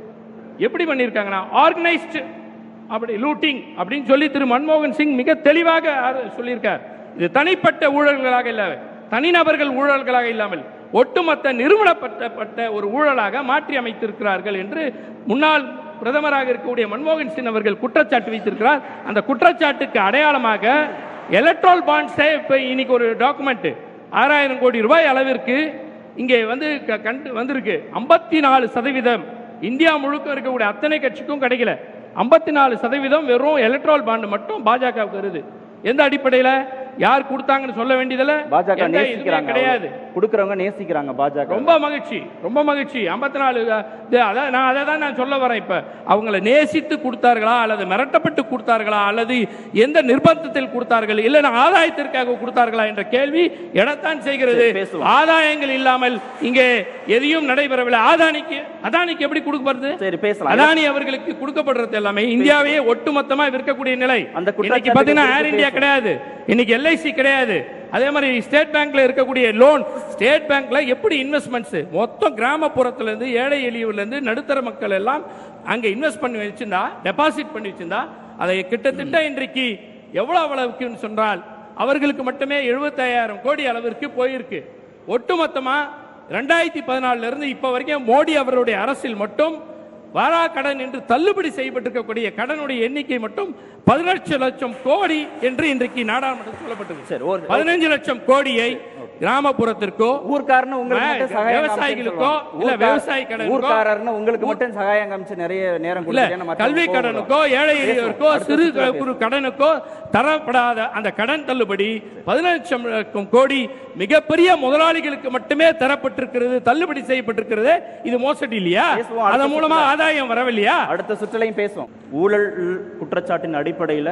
எப்படி பண்ணியிருக்காங்கன்னா ஆர்கனைஸ்டு அப்படி லூட்டிங் அப்படின்னு சொல்லி திரு மன்மோகன் சிங் மிக தெளிவாக அரு- சொல்லியிருக்கார் இது தனிப்பட்ட ஊழல்களாக இல்ல தனிநபர்கள் ஊழல்களாக இல்லாமல் ஒட்டுமொத்த நிறுவனப்பட்டப்பட்ட ஒரு ஊழலாக மாற்றி அமைத்திருக்கிறார்கள் என்று முன்னாள் பிரதமராக இருக்கக்கூடிய மன்மோகன் சிங் அவர்கள் குற்றச்சாட்டு வைத்திருக்கிறார் அந்த குற்றச்சாட்டுக்கு அடையாளமாக எலக்ட்ரால் பாண்ட்ஸே இப்போ இன்னைக்கு ஒரு டாக்குமெண்ட் ஆறாயிரம் கோடி ரூபாய் அளவிற்கு இங்கே வந்து க- கண்டு வந்திருக்கு ஐம்பத்தி நாலு சதவீதம் இந்தியா முழுக்க இருக்கக்கூடிய அத்தனை கட்சிக்கும் கிடைக்கல ஐம்பத்தி நாலு சதவீதம் வெறும் எலக்ட்ரால் பாண்ட் மட்டும் பாஜகவுக்கு வருது எந்த அடிப்படையில் யார் கொடுத்தாங்கன்னு சொல்ல வேண்டியதில்ல பாஜக எந்த இதுவுமே நேசிக்கிறாங்க கிடையாது கொடுக்கறவங்க நேசிக்கிறாங்க பாஜக ரொம்ப மகிழ்ச்சி ரொம்ப மகிழ்ச்சி ஐம்பத்தி நாலு அதான் நான் அதை தான் நான் சொல்ல வரேன் இப்ப அவங்கள நேசித்து கொடுத்தார்களா அல்லது மிரட்டப்பட்டு கொடுத்தார்களா அல்லது எந்த நிர்பந்தத்தில் கொடுத்தார்கள் இல்லைன்னா ஆதாயத்திற்காக கொடுத்தார்களா என்ற கேள்வி எடத்தான் செய்கிறது சரி, பேசுவோம். ஆதாயங்கள் இல்லாமல் இங்கே எதையும் நடைபெறவில்லை ஆதானிக்கு அதானிக்கு எப்படி கொடுக்கப்படுது சரி பேசலாம் அதானி அவர்களுக்கு கொடுக்கப்படுறது எல்லாமே இந்தியாவையே ஒட்டுமொத்தமா விற்கக்கூடிய நிலை அந்த குற்றச்சாட்டுக்கு இன்னைக்கு பாத்தீங்கன்னா குறித்து ஏர் இந்தியா பேசுவோம். கிடையாது இன்னைக்கு எல்ஐசி கிடையாது அதே மாதிரி ஸ்டேட் பேங்க்ல இருக்கக்கூடிய லோன் ஸ்டேட் பேங்க்ல எப்படி இன்வெஸ்ட்மெண்ட்ஸ் மொத்தம் கிராமப்புறத்துல இருந்து ஏழை எளியவர்ல இருந்து நடுத்தர மக்கள் எல்லாம் அங்க இன்வெஸ்ட் பண்ணி வச்சிருந்தா டெபாசிட் பண்ணி வச்சிருந்தா அதை கிட்டத்தட்ட இன்றைக்கு எவ்வளவு அளவுக்குன்னு சொன்னால் அவர்களுக்கு மட்டுமே 75000 கோடி அளவிற்கு போயிருக்கு ஒட்டுமொத்தமா ரெண்டாயிரத்தி பதினாலுல இருந்து இப்ப வரைக்கும் மோடி அவருடைய அரசில் மட்டும் வாரா கடன் என்று தள்ளுபடி செய்யப்பட்டிருக்கக்கூடிய கடனுடைய எண்ணிக்கை மட்டும் பதினெட்டு லட்சம் கோடி என்று இன்றைக்கு நாடாளுமன்றத்தில் சொல்லப்பட்டது சரி ஒரு பதினஞ்சு லட்சம் கோடியை கிராமப்புறத்திற்கோ ஊர்க்காரன்னு உங்களுக்கு மே- மட்டும் சகாயம் விவசாயிகளுக்கோ, காமிச்சுன்னு இல்ல சொல்லுவாங்க. விவசாய கடனுக்கோ, ஊர்க்காரர்னு உங்களுக்கு மட்டும் சகாயம் காமிச்சு நிறைய நேரம் இல்ல கொடுத்தீங்கன்னா மற்றவங்க கல்வி கோவப்படுவாங்க. கடனுக்கோ ஏழை எளியவருக்கோ அடுத்த சிறு சுற்றுலா குறு கடனுக்கோ தரப்படாத அந்த கடன் தள்ளுபடி பதினஞ்சு லட்சம் கோடி மிகப்பெரிய முதலாளிகளுக்கு மட்டுமே தரப்பட்டிருக்கிறது தள்ளுபடி செய்யப்பட்டிருக்கிறது இது மோசடி இல்லையா பேசுவோம், அடுத்த அதன் மூலமா ஆதாயம் வரவில்லையா அடுத்த சுற்றுலையும் பேசுவோம் ஊழல் குற்றச்சாட்டின் அடிப்படையில்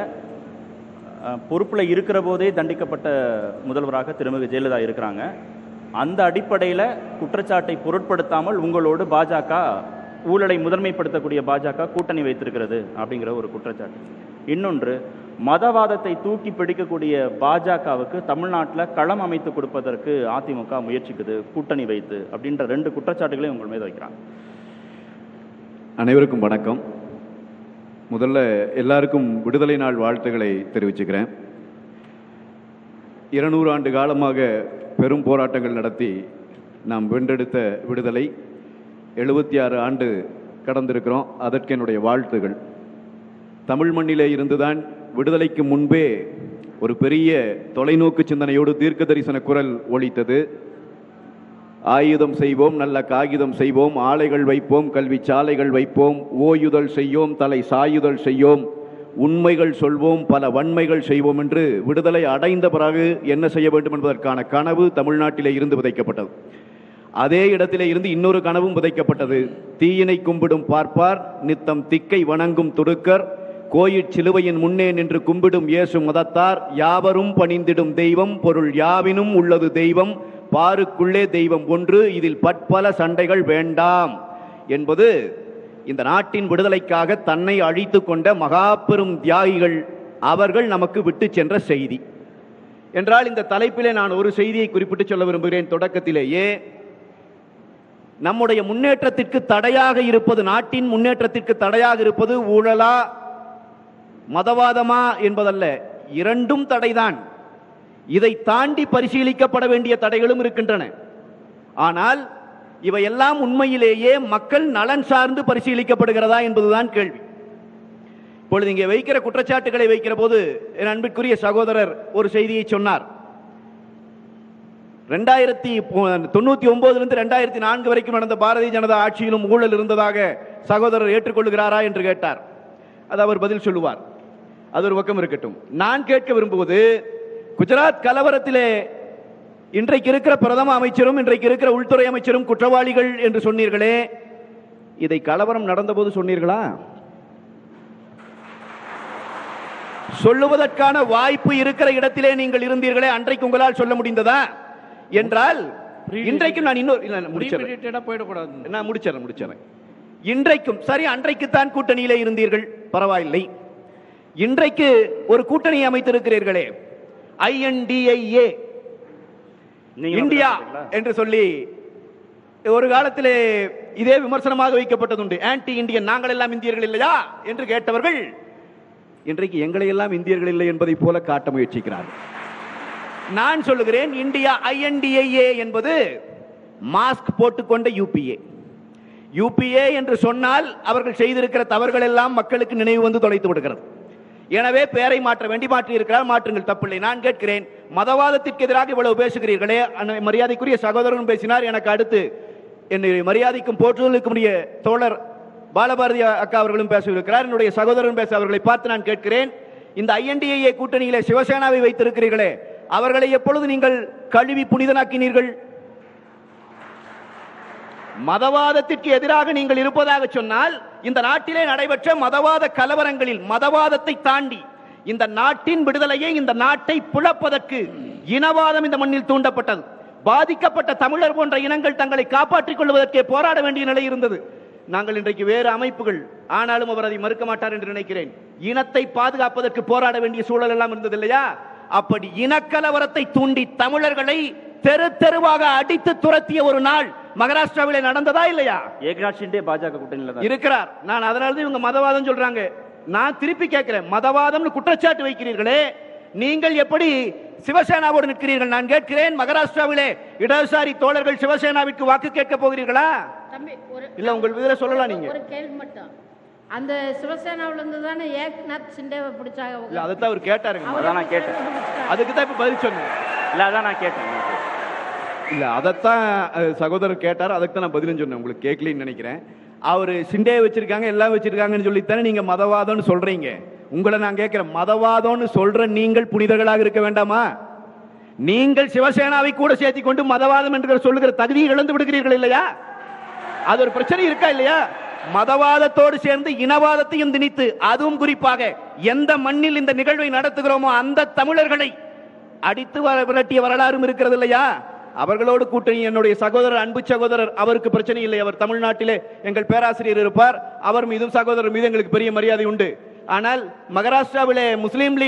பொறுப்புல இருக்கிற போதே தண்டிக்கப்பட்ட முதல்வராக திருமிகு ஜெயலலிதா இருக்கிறாங்க அந்த அடிப்படையில் குற்றச்சாட்டை பொருட்படுத்தாமல் உங்களோடு பாஜக ஊழலை முதன்மைப்படுத்தக்கூடிய பாஜக கூட்டணி வைத்திருக்கிறது அப்படிங்கிற ஒரு குற்றச்சாட்டு இன்னொன்று மதவாதத்தை தூக்கி பிடிக்கக்கூடிய பாஜகவுக்கு தமிழ்நாட்டில் களம் அமைத்து கொடுப்பதற்கு அதிமுக முயற்சிக்குது கூட்டணி வைத்து அப்படின்ற ரெண்டு குற்றச்சாட்டுகளையும் உங்கள் மீது வைக்கிறாங்க அனைவருக்கும் வணக்கம் முதல்ல எல்லாருக்கும் விடுதலை நாள் வாழ்த்துக்களை தெரிவிச்சுக்கிறேன் இருநூறு ஆண்டு காலமாக பெரும் போராட்டங்கள் நடத்தி நாம் வென்றெடுத்த விடுதலை எழுபத்தி ஆறு ஆண்டு கடந்திருக்கிறோம் அதற்கு என்னுடைய வாழ்த்துகள் தமிழ் மண்ணிலே இருந்துதான் விடுதலைக்கு முன்பே ஒரு பெரிய தொலைநோக்கு சிந்தனையோடு தீர்க்க தரிசன குரல் ஒலித்தது ஆயுதம் செய்வோம் நல்ல காகிதம் செய்வோம் ஆலைகள் வைப்போம் கல்வி சாலைகள் வைப்போம் ஓயுதல் செய்யோம் தலை சாயுதல் செய்யோம் உண்மைகள் சொல்வோம் பல வன்மைகள் செய்வோம் என்று விடுதலை அடைந்த பிறகு என்ன செய்ய வேண்டும் என்பதற்கான கனவு தமிழ்நாட்டிலே இருந்து விதைக்கப்பட்டது அதே இடத்திலே இருந்து இன்னொரு கனவும் விதைக்கப்பட்டது தீயினை கும்பிடும் பார்ப்பார் நித்தம் திக்கை வணங்கும் துடுக்கர் கோயிற் சிலுவையின் முன்னே நின்று கும்பிடும் இயேசு மதத்தார் யாவரும் பணிந்திடும் தெய்வம் பொருள் யாவினும் உள்ளது தெய்வம் பாருக்குள்ளே தெய்வம் ஒன்று இதில் பற்பல சண்டைகள் வேண்டாம் என்பது இந்த நாட்டின் விடுதலைக்காக தன்னை அழித்து கொண்ட மகாபெரும் தியாகிகள் அவர்கள் நமக்கு விட்டு சென்ற செய்தி என்றால் இந்த தலைப்பிலே நான் ஒரு செய்தியை குறிப்பிட்டு சொல்ல விரும்புகிறேன் தொடக்கத்திலேயே நம்முடைய முன்னேற்றத்திற்கு தடையாக இருப்பது நாட்டின் முன்னேற்றத்திற்கு தடையாக இருப்பது ஊழலா மதவாதமா என்பதல்ல இரண்டும் தடைதான் இதை தாண்டி பரிசீலிக்கப்பட வேண்டிய தடைகளும் இருக்கின்றன ஆனால் இவையெல்லாம் உண்மையிலேயே மக்கள் நலன் சார்ந்து பரிசீலிக்கப்படுகிறதா என்பதுதான் கேள்வி இப்பொழுது இங்கே வைக்கிற குற்றச்சாட்டுகளை வைக்கிற போது என் அன்பிற்குரிய சகோதரர் ஒரு செய்தியை சொன்னார் ரெண்டாயிரத்தி தொண்ணூத்தி ஒன்பதுலேருந்து ரெண்டாயிரத்தி நான்கு வரைக்கும் நடந்த பாரதிய ஜனதா ஆட்சியிலும் ஊழல் இருந்ததாக சகோதரர் ஏற்றுக்கொள்கிறாரா என்று கேட்டார் அது அவர் பதில் சொல்லுவார் அது ஒரு பக்கம் இருக்கட்டும் நான் கேட்க விரும்புவது குஜராத் கலவரத்திலே இன்றைக்கு இருக்கிற பிரதம அமைச்சரும் இன்றைக்கு இருக்கிற உள்துறை அமைச்சரும் குற்றவாளிகள் என்று சொன்னீர்களே இதை கலவரம் நடந்தபோது சொன்னீர்களா சொல்லுவதற்கான வாய்ப்பு இருக்கிற இடத்திலே நீங்கள் இருந்தீர்களே அன்றைக்கு உங்களால் சொல்ல முடிந்ததா என்றால் இன்றைக்கும் நான் இன்னொரு இல்ல, நான் முடிச்சிடுறேன். Premeditated-ஆ போயிடக்கூடாது நான் முடிச்சிடறேன் முடிச்சிடறேன் இன்றைக்கும் சரி அன்றைக்குத்தான் கூட்டணியிலே இருந்தீர்கள் பரவாயில்லை இன்றைக்கு ஒரு கூட்டணி அமைத்திருக்கிறீர்களே ஐஎன்டிஐஏ நீங்க இந்தியா சொல்றீங்களா? என்று சொல்லி ஒரு காலத்திலே இதே விமர்சனமாக வைக்கப்பட்டதுண்டு ஆன்டி இந்தியன் நாங்கள் எல்லாம் இந்தியர்கள் இல்லையா என்று கேட்டவர்கள் இன்றைக்கு எங்களை எல்லாம் இந்தியர்கள் இல்லை என்பதை போல காட்ட முயற்சிக்கிறார்கள் நான் சொல்லுகிறேன் இந்தியா ஐஎன்டிஐஏ என்பது மாஸ்க் போட்டுக்கொண்ட யூபிஏ யூபிஏ என்று சொன்னால் அவர்கள் செய்திருக்கிற தவறுகள் எல்லாம் மக்களுக்கு நினைவு வந்து தொலைத்து விடுகிறது எனவே பெயரை மாற்ற வேண்டி மாற்றி இருக்கிறார் மாற்றுங்கள் தப்பில்லை நான் கேட்கிறேன் மதவாதத்திற்கு எதிராக இவ்வளவு பேசுகிறீர்களே அண்ணன் மரியாதைக்குரிய சகோதரன் பேசினார் எனக்கு அடுத்து என்னை மரியாதைக்கும் போற்றுதலுக்கும் உரிய தோழர் பாலபாரதி அக்கா அவர்களும் பேசவிருக்கிறார் என்னுடைய சகோதரன் பேச அவர்களை பார்த்து நான் கேட்கிறேன் இந்த ஐஎன்டிஏ கூட்டணியிலே சிவசேனாவை வைத்திருக்கிறீர்களே அவர்களை எப்பொழுது நீங்கள் கழுவி புனிதனாக்கினீர்கள் மதவாதத்திற்கு எதிராக நீங்கள் இருப்பதாக சொன்னால் இந்த நாட்டிலே நடைபெற்ற மதவாத கலவரங்களில் மதவாதத்தை தாண்டி இந்த நாட்டின் விடுதலையை இந்த நாட்டை புழப்பதற்கு இனவாதம் இந்த மண்ணில் தூண்டப்பட்டது பாதிக்கப்பட்ட தமிழர் போன்ற இனங்கள் தங்களை காப்பாற்றிக் கொள்வதற்கே போராட வேண்டிய நிலை இருந்தது நாங்கள் இன்றைக்கு வேறு அமைப்புகள் ஆனாலும் அவர் அதை மறுக்க மாட்டார் என்று நினைக்கிறேன் இனத்தை பாதுகாப்பதற்கு போராட வேண்டிய சூழல் எல்லாம் இருந்தது இல்லையா அப்படி இனக்கலவரத்தை தூண்டி தமிழர்களை தெரு தெருவாக அடித்து துரத்திய ஒரு நாள் மகாராஷ்டிராவிலே நடந்ததா இல்லையா ஏக்நாத் ஷிண்டே பாஜக கூட்டணியில தான் இருக்கிறார் நான் அதனால தான் இவங்க மதவாதம் சொல்றாங்க நான் திருப்பி கேட்கிறேன் மதவாதம்னு குற்றச்சாட்டு வைக்கிறீர்களே நீங்கள் எப்படி சிவசேனாவோடு நிற்கிறீர்கள் நான் கேட்கிறேன் மகாராஷ்டிராவிலே இடதுசாரி தோழர்கள் சிவசேனாவிற்கு வாக்கு கேட்க போகிறீர்களா தம்பி ஒரு இல்ல உங்கள் இதுல சொல்லலாம் நீங்க ஒரு கேள்வி மட்டும் அந்த சிவசேனாவுல இருந்து தானே ஏக்நாத் சிண்டேவை பிடிச்சாங்க இல்ல அதைத்தான் அவர் கேட்டாருங்க அதான் நான் கேட்டேன் அதுக்கு தான் இப்ப பதில் சொன்னேன் இல்ல அதான் நான் கேட்டேன் இல்ல அதைத்தான் அஹ், சகோதரர் கேட்டார் அதுக்கு தான் நான் பதிலும் சொன்னேன் உங்களுக்கு கேட்கலன்னு நினைக்கிறேன் அவர் சிண்டே வச்சிருக்காங்க எல்லாம் வச்சிருக்காங்கன்னு சொல்லித்தானே நீங்க மதவாதம்னு சொல்றீங்க உங்களை நான் கேட்கிறேன் மதவாதம்னு சொல்ற நீங்கள் புனிதர்களாக இருக்க வேண்டாமா நீங்கள் சிவசேனாவை கூட சேர்த்தி கொண்டு மதவாதம் என்று சொல்லுகிற தகுதியை இழந்து விடுகிறீர்கள் இல்லையா அது ஒரு பிரச்சனை இருக்கா இல்லையா மதவாதத்தோடு சேர்ந்து இனவாதத்தையும் திணித்து அதுவும் குறிப்பாக எந்த மண்ணில் இந்த நிகழ்வை நடத்துகிறோமோ அந்த தமிழர்களை அடித்து வர விரட்டிய வரலாறும் இருக்கிறது இல்லையா அவர்களோடு கூட்டணி என்னுடைய சகோதரர் அன்பு சகோதரர் அவருக்கு பிரச்சனை இல்லை அவர் தமிழ்நாட்டிலே எங்கள் பேராசிரியர் இருப்பார் அவர் மீதும் சகோதரர் மீது எங்களுக்கு பெரிய மரியாதை உண்டு ஆனால் மகாராஷ்டிராவிலே முஸ்லீம் லீக்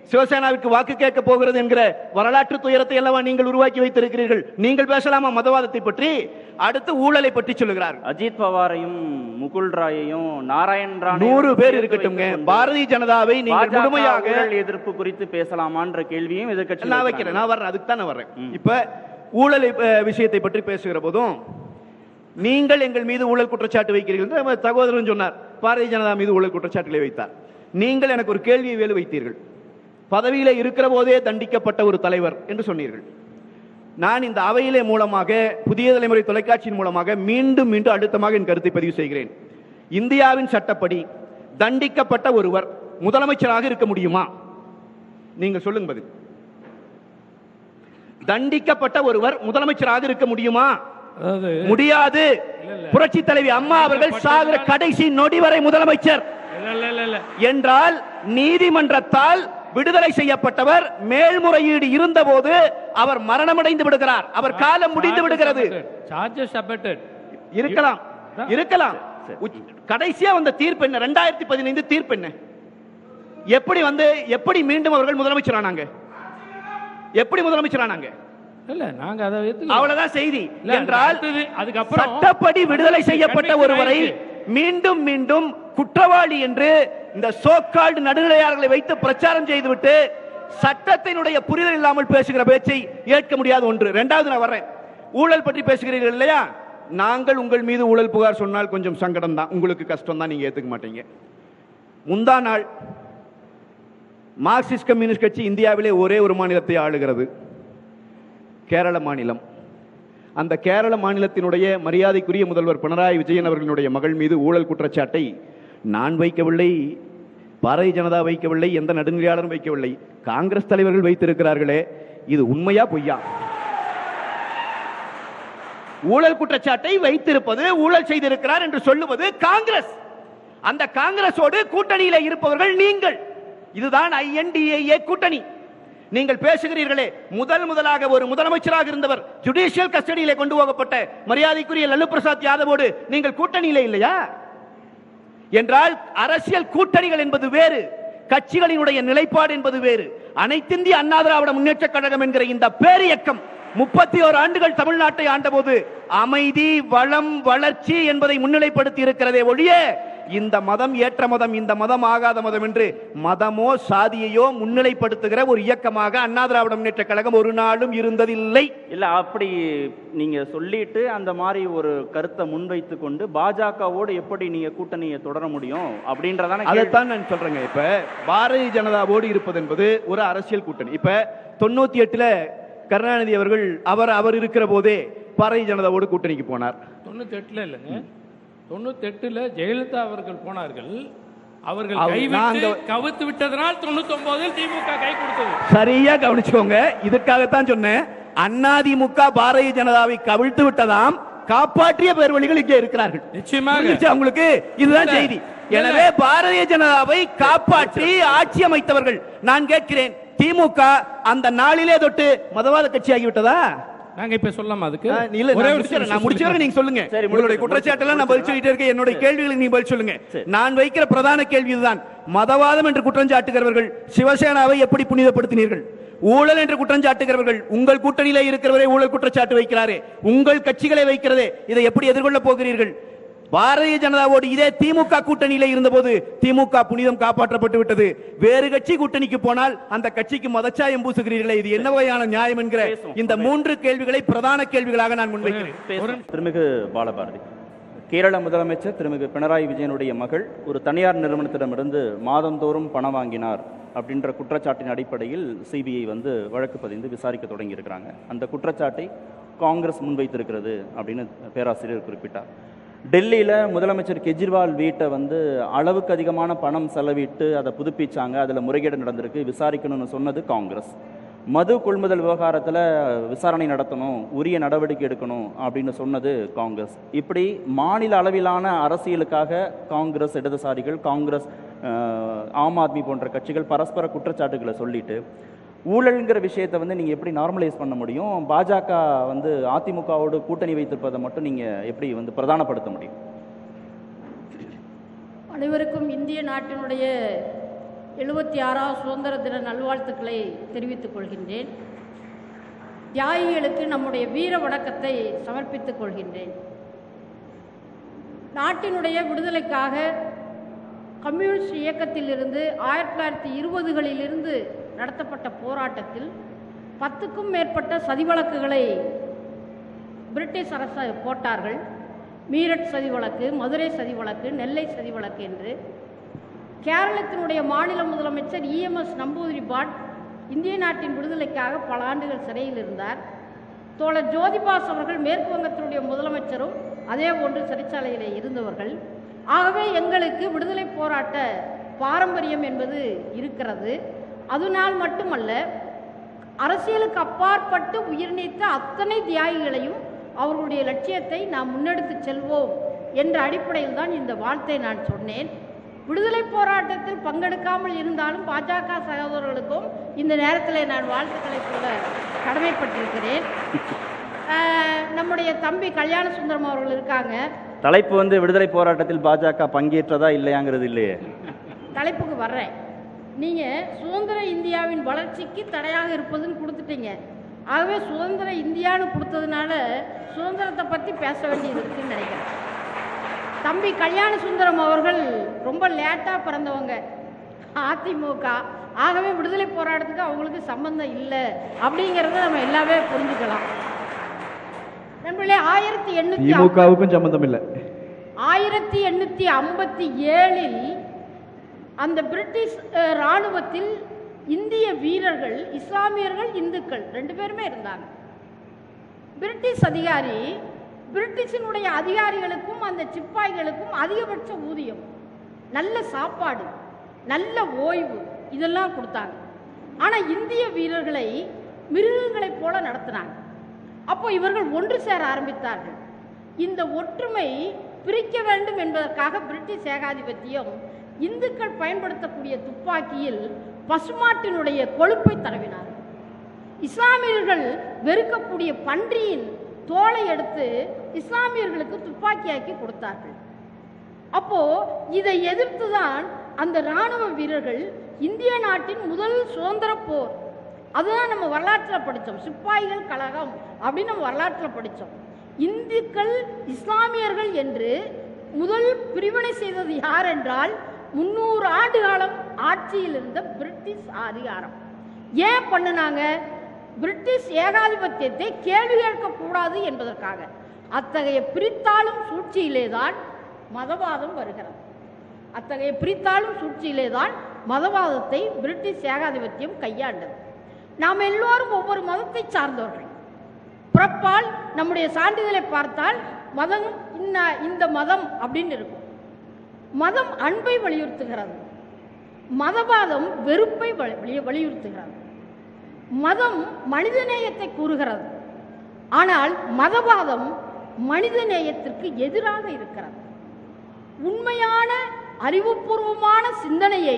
சிவசேனாவிற்கு வாக்கு கேட்க போகிறது என்கிற வரலாற்று துயரத்தை அல்லவா நீங்கள் உருவாக்கி வைத்திருக்கிறீர்கள் நீங்கள் பேசலாமா மதவாதத்தை பற்றி அடுத்து ஊழலை பற்றி சொல்லுகிறார் அஜித் பவாரையும் முகுல் ராயையும் நாராயண் ராணையும் நூறு பேர் சேர்த்து இருக்கட்டுங்க வைத்துக் கொண்டு பாரதிய ஜனதாவை நீங்கள் பாஜக முழுமையாக ஊழல் எதிர்ப்பு குறித்து பேசலாமான்ற கேள்வியும் எதிர்க்கட்சி நான் வைக்கிறேன் நான் வர்றேன் அதுக்கு தான் நான் வர்றேன் இப்ப ஊழலை அஹ், விஷயத்தை பற்றி பேசுகிற போதும் நீங்கள் எங்கள் மீது ஊழல் குற்றச்சாட்டு வைக்கிறீர்கள் என்று நம்ம சகோதரன் சொன்னார் பாரதிய ஜனதா மீது ஊழல் குற்றச்சாட்டுகளை வைத்தார் நீங்கள் எனக்கு ஒரு கேள்வியை வேலு வைத்தீர்கள் பதவியில இருக்கிற போதே தண்டிக்கப்பட்ட ஒரு தலைவர் என்று சொன்னீர்கள் நான் இந்த அவையிலே மூலமாக புதிய தலைமுறை தொலைக்காட்சியின் மூலமாக மீண்டும் மீண்டும் அழுத்தமாக என் கருத்தை பதிவு செய்கிறேன் இந்தியாவின் சட்டப்படி தண்டிக்கப்பட்ட ஒருவர் முதலமைச்சராக இருக்க முடியுமா நீங்கள் சொல்லுங்க பதில் தண்டிக்கப்பட்ட ஒருவர் முதலமைச்சராக இருக்க முடியுமா அதாவது முடியாது புரட்சி தலைவி அம்மா அவர்கள் சாகிற கடைசி நொடி வரை முதலமைச்சர் இல்ல இல்ல இல்ல இல்ல என்றால் நீதிமன்றத்தால் விடுதலை செய்யப்பட்டவர் மேல்முறையீடு இருந்தபோது அவர் மரணமடைந்து விடுகிறார் அவர் காலம் முடிந்து விடுகிறது சார்ஜஸ் அபட்டட் இருக்கலாம் இருக்கலாம் உச்ச- கடைசியா வந்த தீர்ப்பு என்ன ரெண்டாயிரத்தி பதினைந்து தீர்ப்பு என்ன எப்படி வந்து எப்படி மீண்டும் அவர்கள் முதலமைச்சர் ஆனாங்க எப்படி முதலமைச்சர் ஆனாங்க இல்ல நாங்க அதை ஏத்துக்கல. அவ்வளவுதான் செய்தி இல்ல, என்றால் அடுத்தது, அதுக்கப்புறம் சட்டப்படி விடுதலை செய்யப்பட்ட conviction ஒருவரை ஆயிடுச்சு. மீண்டும் மீண்டும் குற்றவாளி என்று இந்த சோக்கால்டு நடுநிலையாளர்களை வைத்து பிரச்சாரம் செய்துவிட்டு சட்டத்தினுடைய புரிதல் இல்லாமல் பேசுகிற பேச்சை ஏற்க முடியாத ஒன்று இரண்டாவது நான் வர்றேன் ஊழல் பற்றி பேசுகிறீர்கள் இல்லையா நாங்கள் உங்கள் மீது ஊழல் புகார் சொன்னால் கொஞ்சம் சங்கடம் தான் உங்களுக்கு கஷ்டம் தான் நீங்க ஏத்துக்க மாட்டீங்க முந்தா நாள் மார்க்சிஸ்ட் கம்யூனிஸ்ட் கட்சி இந்தியாவிலே ஒரே ஒரு மாநிலத்தை ஆளுகிறது கேரள மாநிலம் அந்த கேரள மாநிலத்தினுடைய மரியாதைக்குரிய முதல்வர் பினராயி விஜயன் அவர்களுடைய மகள் மீது ஊழல் குற்றச்சாட்டை நான் வைக்கவில்லை பாரதிய ஜனதா வைக்கவில்லை எந்த நடுநிலையாளரும் வைக்கவில்லை காங்கிரஸ் தலைவர்கள் வைத்திருக்கிறார்களே இது உண்மையா பொய்யா ஊழல் குற்றச்சாட்டை வைத்திருப்பது ஊழல் செய்திருக்கிறார் என்று சொல்லுவது காங்கிரஸ் அந்த காங்கிரஸோடு கூட்டணியில இருப்பவர்கள் நீங்கள் இதுதான் ஐஎன்டிஏ கூட்டணி நீங்கள் பேசுகிறீர்களே முதல் முதலாக ஒரு முதலமைச்சராக இருந்தவர் ஜுடிஷியல் கஸ்டடியிலே கொண்டு போகப்பட்ட மரியாதைக்குரிய லல்லு பிரசாத் யாதவோடு நீங்கள் கூட்டணியிலே இல்லையா என்றால் அரசியல் கூட்டணிகள் என்பது வேறு கட்சிகளினுடைய நிலைப்பாடு என்பது வேறு அனைத்திந்திய அண்ணா திராவிட முன்னேற்ற கழகம் என்கிற இந்த பேரியக்கம் முப்பத்தி ஓரு ஆண்டுகள் தமிழ்நாட்டை ஆண்டபோது அமைதி வளம் வளர்ச்சி என்பதை முன்னிலைப்படுத்தி இருக்கிறதே ஒழிய இந்த மதம் ஏற்ற மதம் இந்த மதம் ஆகாத மதம் என்று மதமோ சாதியையோ முன்னிலைப்படுத்துகிற ஒரு இயக்கமாக அண்ணா திராவிட முன்னேற்ற கழகம் ஒரு நாளும் இருந்ததில்லை இல்ல அப்படி நீங்க சொல்லிட்டு அந்த மாதிரி ஒரு கருத்தை முன்வைத்து கொண்டு பாஜகவோடு எப்படி நீங்க கூட்டணியை தொடர முடியும் அப்படின்றதான கேள்வி. அதைத்தான் நான் சொல்றேங்க இப்ப பாரதிய ஜனதாவோடு இருப்பது என்பது ஒரு அரசியல் கூட்டணி இப்ப தொண்ணூத்தி எட்டுல கருணாநிதி அவர்கள் அவர் அவர் இருக்கிற போதே பாரதிய ஜனதாவோடு கூட்டணிக்கு போனார் தொண்ணூத்தி எட்டுல இல்லைங்க தொண்ணூத்தி எட்டுல ஜெயலலிதா அவர்கள் போனார்கள் அவர்கள் அவர் கைவிட்டு நாங்க- கவுத்து விட்டதனால் தொண்ணூத்தி ஒன்பதில் திமுக கை கொடுத்தது சரியா கவனிச்சுக்கோங்க இதுக்காகத்தான் சொன்னேன் அதிமுக பாரதிய ஜனதாவை கவிழ்த்து விட்டதாம் காப்பாற்றிய பேர் வழிகள் இங்கே இருக்கிறார்கள் நிச்சயமாக. புரிஞ்சுச்சா உங்களுக்கு இதுதான் இல்ல. செய்தி இல்ல. எனவே பாரதிய ஜனதாவை காப்பாற்றி ஆட்சி அமைத்தவர்கள் நான் கேட்கிறேன் திமுக அந்த நாளிலே தொட்டு மதவாத கட்சி ஆகிவிட்டதா நாங்க இப்ப சொல்லலாமா அதுக்கு ஆ, இல்ல ஒரே நான் ஒரு முடிச்சிடுறேன். நான் நிமிஷம் முடிச்சிடுறேன், நீங்க சொல்லுங்க சரி, உங்களுடைய முடிச்சிடுறேன். குற்றச்சாட்டெல்லாம் நான் பதில் சொல்லிட்டே இருக்கேன் என்னுடைய கேள்விகளுக்கு நீங்க பதில் சொல்லுங்க சரி. நான் வைக்கிற பிரதான கேள்வி இதுதான் மதவாதம் என்று குற்றம் சாட்டுகிறவர்கள் சிவசேனாவை எப்படி புனிதப்படுத்தினீர்கள் ஊழல் என்று குற்றம் சாட்டுகிறவர்கள் உங்கள் கூட்டணியிலே இருக்கிறவரே ஊழல் குற்றச்சாட்டு வைக்கிறாரே உங்கள் கட்சிகளை வைக்கிறதே இதை எப்படி எதிர்கொள்ள போகிறீர்கள் பாரதிய ஜனதாவோடு இதே திமுக கூட்டணியிலே இருந்தபோது திமுக புனிதம் காப்பாற்றப்பட்டு விட்டது வேறு கட்சி கூட்டணிக்கு போனால் அந்த கட்சிக்கு மதச்சாயம் பூசுகிறீர்களே இது என்ன வகையான நியாயம் என்கிற பேசுவோம். இந்த மூன்று கேள்விகளை பிரதான கேள்விகளாக நான் முன்வைக்கிறேன் பேசுவோம். திருமிகு பாலபாரதி கேரள முதலமைச்சர் திருமிகு பினராயி விஜயனுடைய மகள் ஒரு தனியார் நிறுவனத்திடமிருந்து மாதந்தோறும் பணம் வாங்கினார் அப்படின்ற குற்றச்சாட்டின் அடிப்படையில் சிபிஐ வந்து வழக்கு பதிந்து விசாரிக்க தொடங்கி இருக்கிறாங்க அந்த குற்றச்சாட்டை காங்கிரஸ் முன்வைத்திருக்கிறது அப்படின்னு பேராசிரியர் குறிப்பிட்டார் டெல்லியில் முதலமைச்சர் கெஜ்ரிவால் வீட்டை வந்து அளவுக்கு அதிகமான பணம் செலவிட்டு அதை புதுப்பிச்சாங்க அதில் முறைகேடு நடந்திருக்கு விசாரிக்கணும்னு சொன்னது காங்கிரஸ் மது கொள்முதல் விவகாரத்தில் விசாரணை நடத்தணும் உரிய நடவடிக்கை எடுக்கணும் அப்படின்னு சொன்னது காங்கிரஸ் இப்படி மாநில அளவிலான அரசியலுக்காக காங்கிரஸ் இடதுசாரிகள் காங்கிரஸ் அஹ், ஆம் ஆத்மி போன்ற கட்சிகள் பரஸ்பர குற்றச்சாட்டுகளை சொல்லிட்டு ஊழல்ங்கிற விஷயத்தை வந்து நீங்கள் எப்படி நார்மலைஸ் பண்ண முடியும் பாஜக வந்து அதிமுகவோடு கூட்டணி வைத்திருப்பதை மட்டும் நீங்கள் எப்படி வந்து பிரதானப்படுத்த முடியும் அனைவருக்கும் இந்திய நாட்டினுடைய எழுபத்தி ஆறாவது சுதந்திர தின நல்வாழ்த்துக்களை தெரிவித்துக் கொள்கின்றேன் தியாகிகளுக்கு நம்முடைய வீர வணக்கத்தை சமர்ப்பித்துக் கொள்கின்றேன் நாட்டினுடைய விடுதலைக்காக கம்யூனிஸ்ட் இயக்கத்திலிருந்து ஆயிரத்தி தொள்ளாயிரத்தி இருபதுகளிலிருந்து நடத்தப்பட்ட போராட்டத்தில் பத்துக்கும் மேற்பட்ட சதி வழக்குகளை பிரிட்டிஷ் அரசு போட்டார்கள் மீரட் சதி வழக்கு மதுரை சதி வழக்கு நெல்லை சதி வழக்கு என்று கேரளத்தினுடைய மாநில முதலமைச்சர் இஎம்எஸ் நம்பூதிரி பாட் இந்திய நாட்டின் விடுதலைக்காக பல ஆண்டுகள் சிறையில் இருந்தார் தோழர் ஜோதிபாஸ் அவர்கள் மேற்கு வங்கத்தினுடைய முதலமைச்சரும் அதே போன்று சிறைச்சாலையில் இருந்தவர்கள் ஆகவே எங்களுக்கு விடுதலை போராட்ட பாரம்பரியம் என்பது இருக்கிறது அதனால் மட்டுமல்ல அரசியலுக்கு அப்பாற்பட்டு உயிர் நீத்த அத்தனை தியாகிகளையும் அவர்களுடைய லட்சியத்தை நாம் முன்னெடுத்து செல்வோம் என்ற அடிப்படையில் தான் இந்த வாழ்த்தை நான் சொன்னேன் விடுதலை போராட்டத்தில் பங்கெடுக்காமல் இருந்தாலும் பாஜக சகோதரர்களுக்கும் இந்த நேரத்தில் நான் வாழ்த்துக்களை சொல்ல கடமைப்பட்டிருக்கிறேன் ஆஹ், நம்முடைய தம்பி கல்யாண சுந்தரம் அவர்கள் இருக்காங்க தலைப்பு வந்து விடுதலை போராட்டத்தில் பாஜக பங்கேற்றதா இல்லையாங்கிறது இல்லையே தலைப்புக்கு வர்றேன் நீங்கள் சுதந்திர இந்தியாவின் வளர்ச்சிக்கு தடையாக இருப்பதுன்னு கொடுத்துட்டீங்க ஆகவே சுதந்திர இந்தியான்னு கொடுத்ததுனால சுதந்திரத்தை பற்றி பேச வேண்டியது இருக்குன்னு நினைக்கிறேன் தம்பி கல்யாண சுந்தரம் அவர்கள் ரொம்ப லேட்டாக பிறந்தவங்க அதிமுக ஆகவே விடுதலை போராட்டத்துக்கு அவங்களுக்கு சம்பந்தம் இல்லை அப்படிங்கிறத நம்ம எல்லாமே புரிஞ்சுக்கலாம் நண்பர்களே ஆயிரத்தி எண்ணூற்றி திமுகவுக்கும் சம்பந்தம் இல்லை ஆயிரத்தி எண்ணூற்றி ஐம்பத்தி ஏழில் அந்த பிரிட்டிஷ் அஹ், ராணுவத்தில் இந்திய வீரர்கள் இஸ்லாமியர்கள் இந்துக்கள் ரெண்டு பேருமே இருந்தாங்க பிரிட்டிஷ் அதிகாரி பிரிட்டிஷினுடைய அதிகாரிகளுக்கும் அந்த சிப்பாய்களுக்கும் அதிகபட்ச ஊதியம் நல்ல சாப்பாடு நல்ல ஓய்வு இதெல்லாம் கொடுத்தாங்க ஆனால் இந்திய வீரர்களை மிருகங்களைப் போல நடத்தினாங்க அப்போ இவர்கள் ஒன்று சேர ஆரம்பித்தார்கள் இந்த ஒற்றுமை பிரிக்க வேண்டும் என்பதற்காக பிரிட்டிஷ் ஏகாதிபத்தியம் இந்துக்கள் பயன்படுத்தக்கூடிய துப்பாக்கியில் பசுமாட்டினுடைய கொழுப்பை தடவினார் இஸ்லாமியர்கள் வெறுக்கக்கூடிய பன்றியின் தோலை எடுத்து இஸ்லாமியர்களுக்கு துப்பாக்கியாக்கி கொடுத்தார்கள் அப்போ இதை எதிர்த்து தான் அந்த ராணுவ வீரர்கள் இந்திய நாட்டின் முதல் சுதந்திர போர் அதுதான் நம்ம வரலாற்றில் படித்தோம் சிப்பாய்கள் கழகம் அப்படின்னு நம்ம வரலாற்றில் படித்தோம் இந்துக்கள் இஸ்லாமியர்கள் என்று முதல் பிரிவினை செய்தது யார் என்றால் முன்னூறு ஆண்டு காலம் ஆட்சியில் இருந்த பிரிட்டிஷ் அதிகாரம் ஏன் பண்ணுனாங்க பிரிட்டிஷ் ஏகாதிபத்தியத்தை கேள்வி கேட்கக்கூடாது என்பதற்காக அத்தகைய பிரித்தாளும் சூழ்ச்சியிலே தான் மதவாதம் வருகிறது அத்தகைய பிரித்தாளும் சூழ்ச்சியிலே தான் மதவாதத்தை பிரிட்டிஷ் ஏகாதிபத்தியம் கையாண்டது நாம் எல்லோரும் ஒவ்வொரு மதத்தை சார்ந்தவர்கள் பிறப்பால் நம்முடைய சான்றிதழை பார்த்தால் மதம் இன்ன இந்த மதம் அப்படின்னு இருக்கும் மதம் அன்பை வலியுறுத்துகிறது மதவாதம் வெறுப்பை வலி- வலி- வலியுறுத்துகிறது மதம் மனிதநேயத்தை கூறுகிறது ஆனால் மதவாதம் மனிதநேயத்திற்கு எதிராக இருக்கிறது உண்மையான அறிவுபூர்வமான சிந்தனையை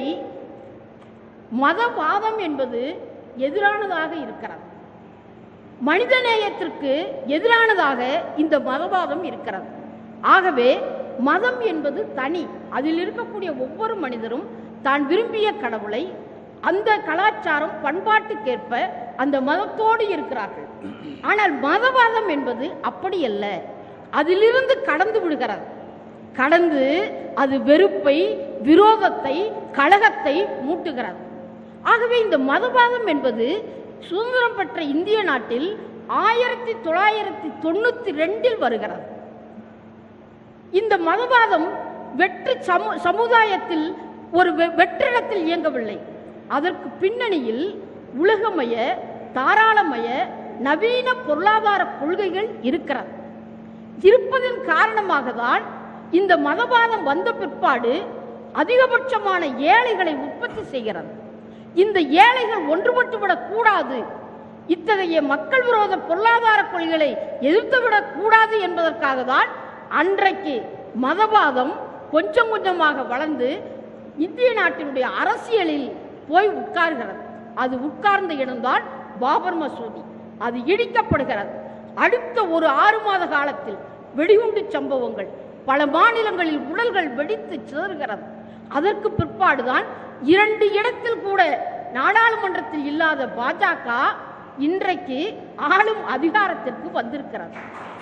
மதவாதம் என்பது எதிரானதாக இருக்கிறது மனிதநேயத்திற்கு எதிரானதாக இந்த மதவாதம் இருக்கிறது ஆகவே மதம் என்பது தனி அதில் இருக்கக்கூடிய ஒவ்வொரு மனிதரும் தான் விரும்பிய கடவுளை அந்த கலாச்சாரம் பண்பாட்டுக்கேற்ப அந்த மதத்தோடு இருக்கிறார்கள் ஆனால் மதவாதம் என்பது அப்படி அல்ல அதிலிருந்து கடந்து விடுகிறது கடந்து அது வெறுப்பை விரோதத்தை கழகத்தை மூட்டுகிறது ஆகவே இந்த மதவாதம் என்பது சுதந்திரம் பெற்ற இந்திய நாட்டில் ஆயிரத்தி தொள்ளாயிரத்தி தொண்ணூத்தி ரெண்டில் வருகிறது இந்த மதவாதம் வெற்று சமு சமுதாயத்தில் ஒரு வெ- வெற்றிடத்தில் இயங்கவில்லை அதற்கு பின்னணியில் உலகமய தாராளமய நவீன பொருளாதார கொள்கைகள் இருக்கிறது இருப்பதன் காரணமாக தான் இந்த மதவாதம் வந்த பிற்பாடு அதிகபட்சமான ஏழைகளை உற்பத்தி செய்கிறது இந்த ஏழைகள் ஒன்றுபட்டுவிடக் கூடாது இத்தகைய மக்கள் விரோத பொருளாதார கொள்கைகளை எதிர்த்துவிடக் கூடாது என்பதற்காக தான் அன்றைக்கு மதவாதம் கொஞ்சம் கொஞ்சமாக வளர்ந்து இந்திய நாட்டினுடைய அரசியலில் போய் உட்கார்கிறது அது உட்கார்ந்த இடம்தான் பாபர் மசூதி அது இடிக்கப்படுகிறது அடுத்த ஒரு ஆறு மாத காலத்தில் வெடிகுண்டு சம்பவங்கள் பல மாநிலங்களில் உடல்கள் வெடித்து சிதறுகிறது அதற்கு பிற்பாடுதான் இரண்டு இடத்தில் கூட நாடாளுமன்றத்தில் இல்லாத பாஜக இன்றைக்கு ஆளும் அதிகாரத்திற்கு வந்திருக்கிறது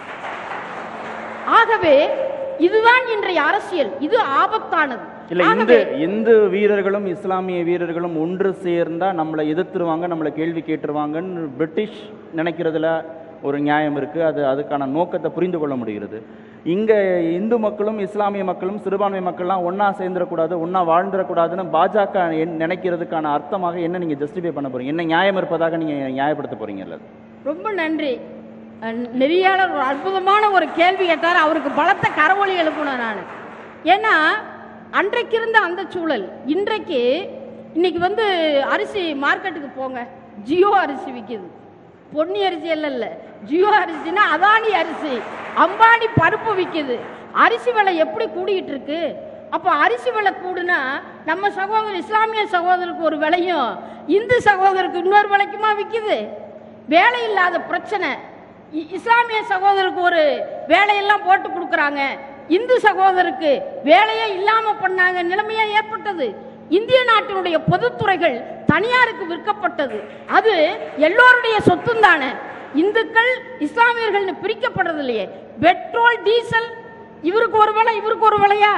ஆகவே இதுதான் இன்றைய அரசியல் இது ஆபத்தானது இல்ல இந்து ஆகவே இந்து வீரர்களும் இஸ்லாமிய வீரர்களும் ஒன்று சேர்ந்தா நம்மளை எதிர்த்துருவாங்க நம்மளை கேள்வி கேட்டுருவாங்கன்னு பிரிட்டிஷ் நினைக்கிறதுல ஒரு நியாயம் இருக்கு அது அதுக்கான நோக்கத்தை புரிந்து கொள்ள முடிகிறது இங்க இந்து மக்களும் இஸ்லாமிய மக்களும் சிறுபான்மை மக்கள்லாம் ஒண்ணா சேர்ந்துடக்கூடாது ஒண்ணா வாழ்ந்துடக்கூடாதுன்னு பாஜக என்- நினைக்கிறதுக்கான அர்த்தமாக என்ன நீங்க ஜஸ்டிஃபை பண்ண போறீங்க என்ன நியாயம் இருப்பதாக நீங்க நியாயப்படுத்த போறீங்கல்ல ரொம்ப நன்றி அஹ், நெறியாளர் ஒரு அற்புதமான ஒரு கேள்வி கேட்டார் அவருக்கு பலத்த கரவொலி எழுப்பணும் நான் ஏன்னா அன்றைக்கு இருந்த அந்த சூழல் இன்றைக்கு இன்னைக்கு வந்து அரிசி மார்க்கெட்டுக்கு போங்க ஜியோ அரிசி விற்கிது பொன்னி அரிசி எல்லாம் இல்லை ஜியோ அரிசினா அதானி அரிசி அம்பானி பருப்பு விற்கிது அரிசி விலை எப்படி கூடிக்கிட்டு இருக்கு அப்போ அரிசி விலை கூடுனா நம்ம சகோதரர் இஸ்லாமிய சகோதரருக்கு ஒரு விலையும் இந்து சகோதரருக்கு இன்னொரு விலைக்குமா விற்கிது வேலை இல்லாத பிரச்சனை இ- இஸ்லாமிய சகோதரருக்கு ஒரு வேலையெல்லாம் போட்டு கொடுக்குறாங்க இந்து சகோதரருக்கு வேலையே இல்லாம பண்ணாங்க நிலைமையா ஏற்பட்டது இந்திய நாட்டினுடைய பொதுத்துறைகள் தனியாருக்கு விற்கப்பட்டது அது எல்லோருடைய சொத்தும் தானே இந்துக்கள் இஸ்லாமியர்கள்னு பிரிக்கப்படுறது இல்லையே பெட்ரோல் டீசல் இவருக்கு ஒரு விலை இவருக்கு ஒரு விலையா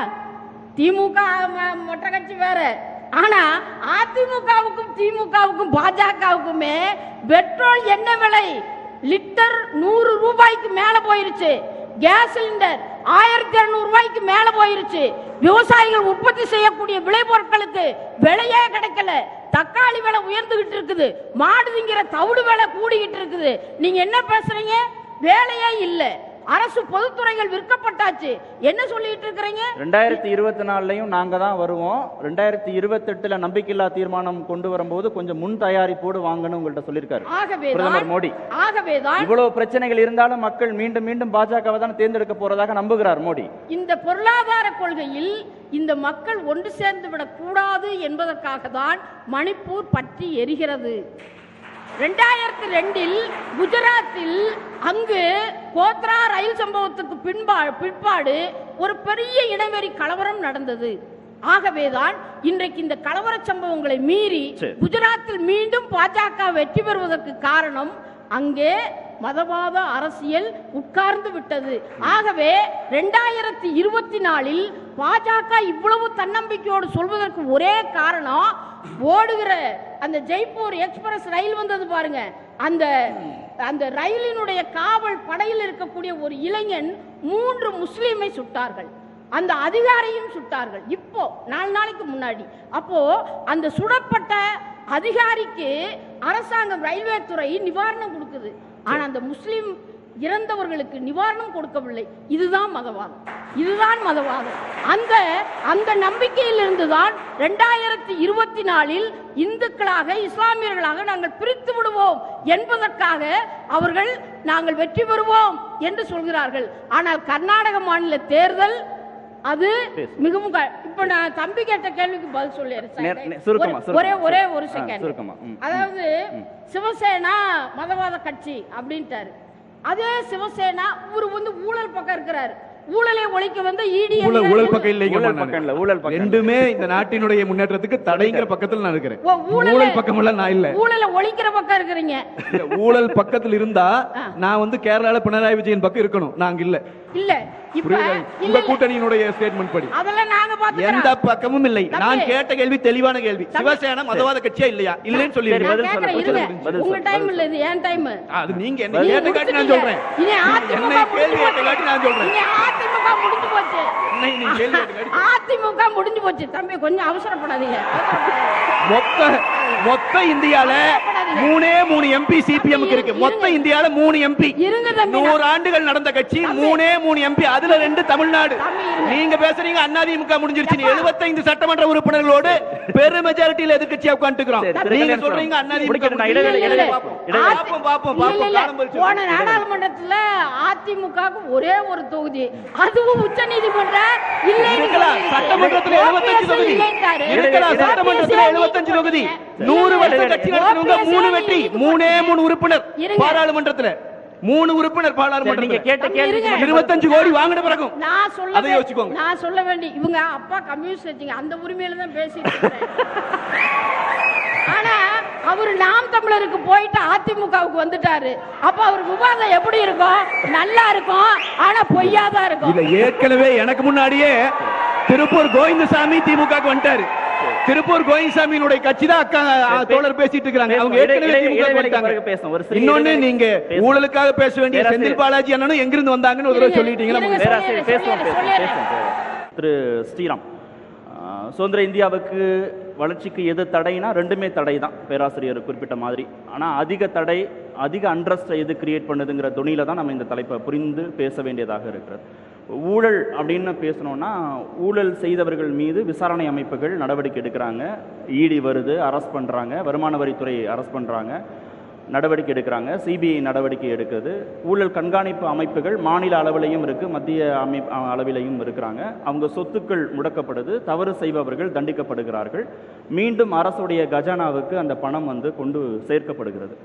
திமுக ம- மொட்டை கட்சி வேற ஆனா அதிமுகவுக்கும் திமுகவுக்கும் பாஜகவுக்குமே பெட்ரோல் என்ன விலை லிட்டர் நூறு ரூபாய்க்கு மேல போயிருச்சு கேஸ் சிலிண்டர் ஆயிரத்தி இருநூறு ரூபாய்க்கு மேல போயிருச்சு விவசாயிகள் உற்பத்தி செய்யக்கூடிய விளைபொருட்களுக்கு விலையே கிடைக்கல தக்காளி விலை உயர்ந்துகிட்டு இருக்குது மாடு திங்கிற தவிடு விலை கூடிக்கிட்டு இருக்குது நீங்க என்ன பேசுறீங்க வேலையே இல்லை அரசு பொதுத்துறைகள் விற்கப்பட்டாச்சு என்ன சொல்லிட்டு இருக்கிறீங்க ரெண்டாயிரத்தி இருபத்தி நாலுலையும் நாங்க தான் வருவோம் ரெண்டாயிரத்தி இருபத்தெட்டுல நம்பிக்கையில்லா தீர்மானம் கொண்டு வரும்போது கொஞ்சம் முன் தயாரிப்போடு வாங்கணும் உங்கள்ட்ட சொல்லியிருக்காரு ஆகவேதான் பிரதமர் மோடி ஆகவேதான் இவ்வளவு பிரச்சனைகள் இருந்தாலும் மக்கள் மீண்டும் மீண்டும் பாஜகவை தான் தேர்ந்தெடுக்க போறதாக நம்புகிறார் மோடி இந்த பொருளாதார கொள்கையில் இந்த மக்கள் ஒன்று சேர்ந்து விடக்கூடாது என்பதற்காக தான் மணிப்பூர் பற்றி எரிகிறது ரெண்டாயிரத்தி ரெண்டில் குஜராத்தில் அங்கு கோத்ரா ரயில் சம்பவத்துக்கு பின்பா பிற்பாடு ஒரு பெரிய இனவெறி கலவரம் நடந்தது ஆகவேதான் இன்றைக்கு இந்த கலவர சம்பவங்களை மீறி சரி. குஜராத்தில் மீண்டும் பாஜக வெற்றி பெறுவதற்கு காரணம் அங்கே மதவாத அரசியல் உட்கார்ந்து விட்டது ஆகவே ரெண்டாயிரத்தி இருபத்தி நாலில் பாஜக இவ்வளவு தன்னம்பிக்கையோடு சொல்வதற்கு ஒரே காரணம் ஓடுகிற அந்த ஜெய்ப்பூர் எக்ஸ்பிரஸ் ரயில் வந்தது பாருங்க அந்த அந்த ரயிலினுடைய காவல் படையில் இருக்கக்கூடிய ஒரு இளைஞன் மூன்று முஸ்லிமை சுட்டார்கள் அந்த அதிகாரியும் சுட்டார்கள் இப்போ நாலு நாளைக்கு முன்னாடி அப்போ அந்த சுடப்பட்ட அதிகாரிக்கு அரசாங்கம் ரயில்வே துறை நிவாரணம் கொடுக்குது ஆனா அந்த முஸ்லிம் இறந்தவர்களுக்கு நிவாரணம் கொடுக்கவில்லை இதுதான் மதவாதம் இதுதான் மதவாதம் அந்த அந்த நம்பிக்கையிலிருந்து தான் ரெண்டாயிரத்தி இருபத்தி நாலில் இந்துக்களாக இஸ்லாமியர்களாக நாங்கள் பிரித்து விடுவோம் என்பதற்காக அவர்கள் நாங்கள் வெற்றி பெறுவோம் என்று சொல்கிறார்கள் ஆனால் கர்நாடக மாநில தேர்தல் அது மிகவும் க- இப்ப நான் தம்பி கேட்ட கேள்விக்கு பதில் நே- நே- சுருக்கமா, சொல்லிடுறேன் ஒரே சுருக்கமா, ஒரே சுருக்கமா. ஒரு ஆ, செகண்ட் சுருக்கமா, ம், ம். அதாவது சிவசேனா மதவாத கட்சி அப்படின்ட்டாரு அதே சிவசேனா இவரு வந்து ஊழல் பக்கம் இருக்கிறாரு ஊழலை ஒழிக்க வந்து இடி ஊழல் ஊழல் பக்கம் இல்லைங்க ஊழல் பக்கம் இல்ல ஊழல் பக்கம் இல்ல. ரெண்டுமே இந்த நாட்டினுடைய முன்னேற்றத்துக்கு தடைங்கிற பக்கத்துல நான் இருக்கிறேன் ஓ, ஊழலை- ஊழல் பக்கம் எல்லாம் நான் இல்ல ஊழலை ஒழிக்கிற பக்கம் இருக்கிறீங்க இல்ல, ஊழல் பக்கத்துல இருந்தா நான் வந்து கேரளால பினராயி விஜயன் பக்கம் இருக்கணும் நாங்க இல்ல இல்ல இப்ப புரியுதா இல்ல உங்க இல்ல. கூட்டணியினுடைய ஸ்டேட்மெண்ட் படி அதெல்லாம் நாங்க எந்த பாத்துக்கிறோம் பக்கமும் இல்லை தம்பி. நான் கேட்ட கேள்வி தெளிவான கேள்வி தம்பி. சிவசேனா மதவாத கட்சியா இல்லையா இல்லைன்னு சொல்லி சரி, நான் பதில் கேக்குறேன் சொல்லு, இருங்க பதில் உங்க சொல்லு, டைம் பதில் இல்ல இது என் டைம் அது நீங்க என்ன கேட்ட காட்டி நான் சொல்றேன் இனி அதிமுக என்னை கேள்வி முடிஞ்சு கேட்ட காட்டி நான் சொல்றேன் இனி அதிமுக முடிஞ்சு போச்சு என்னை நீ கேள்வி கேட்ட காட்டி அதிமுக முடிஞ்சு போச்சு தம்பி கொஞ்சம் அவசரப்படாதீங்க மொத்த மொத்த இந்தியால மூணே மூணு எம்பி சிபிஎம் இருக்கு மொத்த இந்தியால மூணு எம்பி இருங்க தம்பி, நூறு ஆண்டுகள் நடந்த கட்சி மூணே மூணு எம்பி அதுல ரெண்டு தமிழ்நாடு தம்பி, இருங்க. நீங்க பேசுறீங்க அதிமுக முடிஞ்சிருச்சு எப்பா? எழுபத்தைந்து சட்டமன்ற உறுப்பினர்களோடு பெரு மெஜாரிட்டியில எதிர்க்கட்சியா உட்காந்துக்கிறோம் சரி, நீங்க திருக்கல்யாணம் சொல்றீங்க சொல்லணும். அதிமுக முடிக்கட்டும், நான் இல்ல, இடைவேளை- இல்ல, இடைவேளை இல்ல. பார்ப்போம். இடைவேளை ஆதி- பார்ப்போம், பார்ப்போம், இல்ல, பார்ப்போம். இல்ல. காலம் பறிச்சு. போன நாடாளுமன்றத்துல அதிமுகவுக்கு ஒரே ஒரு தொகுதி அதுவும் உச்ச நீதிமன்ற இருக்கலாம் சட்டமன்றத்துல 75 தொகுதி இருக்கலாம் சட்டமன்றத்துல 75 தொகுதி நூறு வருஷ கட்சி நடத்தினவங்க மூணு வெற்றி மூணே மூணு உறுப்பினர் இருங்க. பாராளுமன்றத்துல மூணு உறுப்பினர் சரி, நீங்க பாராளுமன்ற கேட்ட தம்பி, கேள்வி இருங்க. இருபத்தஞ்சு கோடி வாங்கின பிறகும் நான் சொல்ல அதை யோசிச்சுக்கோங்க. நான் சொல்ல வேண்டி இவங்க அப்பா கம்யூனிஸ்ட் வச்சுங்க அந்த உரிமையில தான் பேசிட்டு இருக்கிறேன் ஆனா அவர் நாம் தமிழருக்கு போயிட்டு அதிமுகவுக்கு வந்துட்டாரு அப்ப அவர் விவாதம் எப்படி இருக்கும் நல்லா இருக்கும் ஆனா பொய்யாதான் இருக்கும் இல்ல ஏற்கனவே எனக்கு முன்னாடியே திருப்பூர் கோவிந்தசாமி திமுகக்கு வந்துட்டாரு திருப்பூர் கோவிந்தசாமியினுடைய கட்சி தான் அக்கா ஆ, தோழர் பேசிட்டு இருக்காங்க அவங்க பேசுவோம். ஏற்கனவே இடை- திமுக க்கு இடைவேளைக்கு வந்துட்டாங்க. பிறகு பேசுவோம். ஒரு சிறிய இன்னொன்னு இடைவேளை நீங்க பேசுவோம். ஊழலுக்காக பேச வேண்டிய பேராசிரியர். செந்தில் பாலாஜி அண்ணனும் எங்கிருந்து வந்தாங்கன்னு ஒரு தடவை இருங்க, சொல்லிட்டீங்களா இருங்க. பேராசிரியர் பேசுவோம் சொல்லிடுறேன், பேசுவோம் சொல்லிடுறேன். பேசுவோம் திரு ஸ்ரீராம் ஆஹ், சுதந்திர இந்தியாவுக்கு வளர்ச்சிக்கு எது தடைனா ரெண்டுமே தடை தான் பேராசிரியர் குறிப்பிட்ட மாதிரி ஆனா அதிக தடை அதிக அண்ட்ரஸ்ட் எது கிரியேட் பண்ணுதுங்கிற துணியில தான் நம்ம இந்த தலைப்பை புரிந்து பேச வேண்டியதாக இருக்கிறது ஊழல் அப்படின்னு பேசணும்னா ஊழல் செய்தவர்கள் மீது விசாரணை அமைப்புகள் நடவடிக்கை எடுக்கிறாங்க இடி வருது அரெஸ்ட் பண்றாங்க வருமான வரித்துறை அரெஸ்ட் பண்றாங்க நடவடிக்கை எடுக்கிறாங்க சிபிஐ நடவடிக்கை எடுக்குது ஊழல் கண்காணிப்பு அமைப்புகள் மாநில அளவிலையும் இருக்கு மத்திய அமை அ- அளவிலையும் இருக்கிறாங்க அவங்க சொத்துக்கள் முடக்கப்படுது தவறு செய்பவர்கள் தண்டிக்கப்படுகிறார்கள் மீண்டும் அரசுடைய கஜானாவுக்கு அந்த பணம் வந்து கொண்டு சேர்க்கப்படுகிறது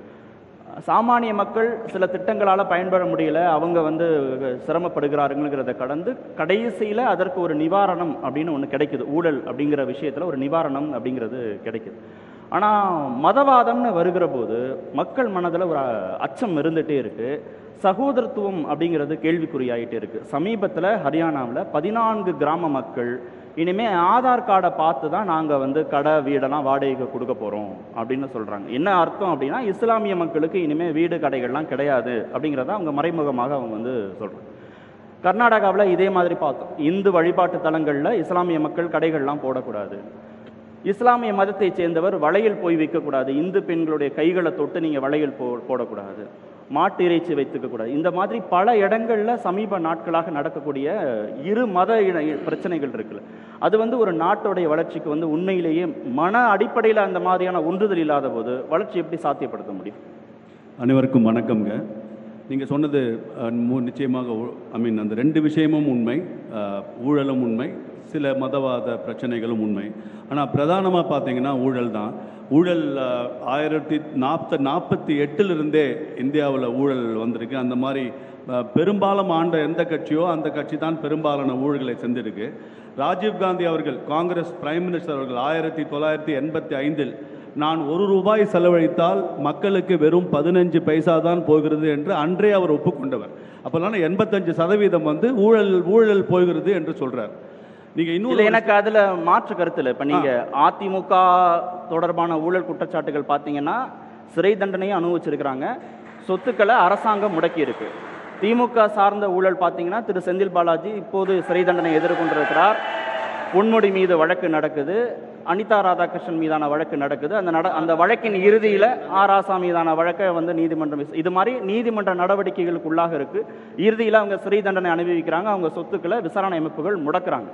சாமானிய மக்கள் சில திட்டங்களால் பயன்பெற முடியல அவங்க வந்து சிரமப்படுகிறாருங்கிறத கடந்து கடைசியில் அதற்கு ஒரு நிவாரணம் அப்படின்னு ஒன்று கிடைக்குது ஊழல் அப்படிங்கிற விஷயத்தில் ஒரு நிவாரணம் அப்படிங்கிறது கிடைக்குது ஆனால் மதவாதம்னு வருகிற போது மக்கள் மனதில் ஒரு அச்சம் இருந்துகிட்டே இருக்கு சகோதரத்துவம் அப்படிங்கிறது கேள்விக்குறியாயிட்டே இருக்கு சமீபத்தில் ஹரியானாவில் பதினான்கு கிராம மக்கள் இனிமே ஆதார் கார்டை பார்த்து தான் நாங்கள் வந்து கடை வீடெல்லாம் வாடகைக்கு கொடுக்க போகிறோம் அப்படின்னு சொல்கிறாங்க என்ன அர்த்தம் அப்படின்னா இஸ்லாமிய மக்களுக்கு இனிமே வீடு கடைகள்லாம் கிடையாது அப்படிங்கிறத அவங்க மறைமுகமாக அவங்க வந்து சொல்கிறாங்க கர்நாடகாவில் இதே மாதிரி பார்த்தோம் இந்து வழிபாட்டு தலங்களில் இஸ்லாமிய மக்கள் கடைகள்லாம் போடக்கூடாது இஸ்லாமிய மதத்தைச் சேர்ந்தவர் வளையல் போய் வைக்கக்கூடாது இந்து பெண்களுடைய கைகளை தொட்டு நீங்கள் வளையல் போ போடக்கூடாது மாட்டு இறைச்சி வைத்துக்க கூடாது இந்த மாதிரி பல இடங்கள்ல சமீப நாட்களாக நடக்கக்கூடிய இரு மத இன- பிரச்சனைகள் இருக்குல்ல அது வந்து ஒரு நாட்டுடைய வளர்ச்சிக்கு வந்து உண்மையிலேயே மன அடிப்படையில் அந்த மாதிரியான ஒன்றுதல் இல்லாத போது வளர்ச்சி எப்படி சாத்தியப்படுத்த முடியும் அனைவருக்கும் வணக்கம்ங்க நீங்கள் சொன்னது அஹ், மு- நிச்சயமாக ஐ மீன் அந்த ரெண்டு விஷயமும் உண்மை அஹ், ஊழலும் உண்மை சில மதவாத பிரச்சனைகளும் உண்மை ஆனால் பிரதானமாக பார்த்தீங்கன்னா ஊழல் தான் ஊழல் அஹ், ஆயிரத்தி நாற்பத்த நாற்பத்தி எட்டிலிருந்தே இந்தியாவில் ஊழல் வந்திருக்கு அந்த மாதிரி அஹ், பெரும்பாலும் ஆண்ட எந்த கட்சியோ அந்த கட்சி தான் பெரும்பாலான ஊழல்களை செஞ்சிருக்கு ராஜீவ் காந்தி அவர்கள் காங்கிரஸ் பிரைம் மினிஸ்டர் அவர்கள் ஆயிரத்தி தொள்ளாயிரத்தி எண்பத்தி ஐந்தில் நான் ஒரு ரூபாய் செலவழித்தால் மக்களுக்கு வெறும் பதினஞ்சு பைசா தான் போகிறது என்று அன்றே அவர் ஒப்புக்கொண்டவர் அப்போல்லாம் எண்பத்தஞ்சு சதவீதம் வந்து ஊழல் ஊழல் போகிறது என்று சொல்றார் நீங்க இல்ல இன்னும் எனக்கு அதுல மாற்று கருத்து இல்லை இப்ப நீங்க அதிமுக தொடர்பான ஊழல் குற்றச்சாட்டுகள் பாத்தீங்கன்னா சிறை தண்டனையும் அனுபவிச்சிருக்கிறாங்க சொத்துக்களை அரசாங்கம் முடக்கி இருக்கு திமுக சார்ந்த ஊழல் பாத்தீங்கன்னா திரு செந்தில் பாலாஜி இப்போது சிறை தண்டனை எதிர்கொண்டிருக்கிறார் பொன்முடி மீது வழக்கு நடக்குது அனிதா ராதாகிருஷ்ணன் மீதான வழக்கு நடக்குது அந்த நட அந்த வழக்கின் இறுதியில ஆர் ஆசா மீதான வழக்கை வந்து நீதிமன்றம் விச- இது மாதிரி நீதிமன்ற நடவடிக்கைகளுக்கு உள்ளாக இருக்கு இறுதியில அவங்க சிறை தண்டனை அனுபவிக்கிறாங்க அவங்க சொத்துக்களை விசாரணை அமைப்புகள் முடக்குறாங்க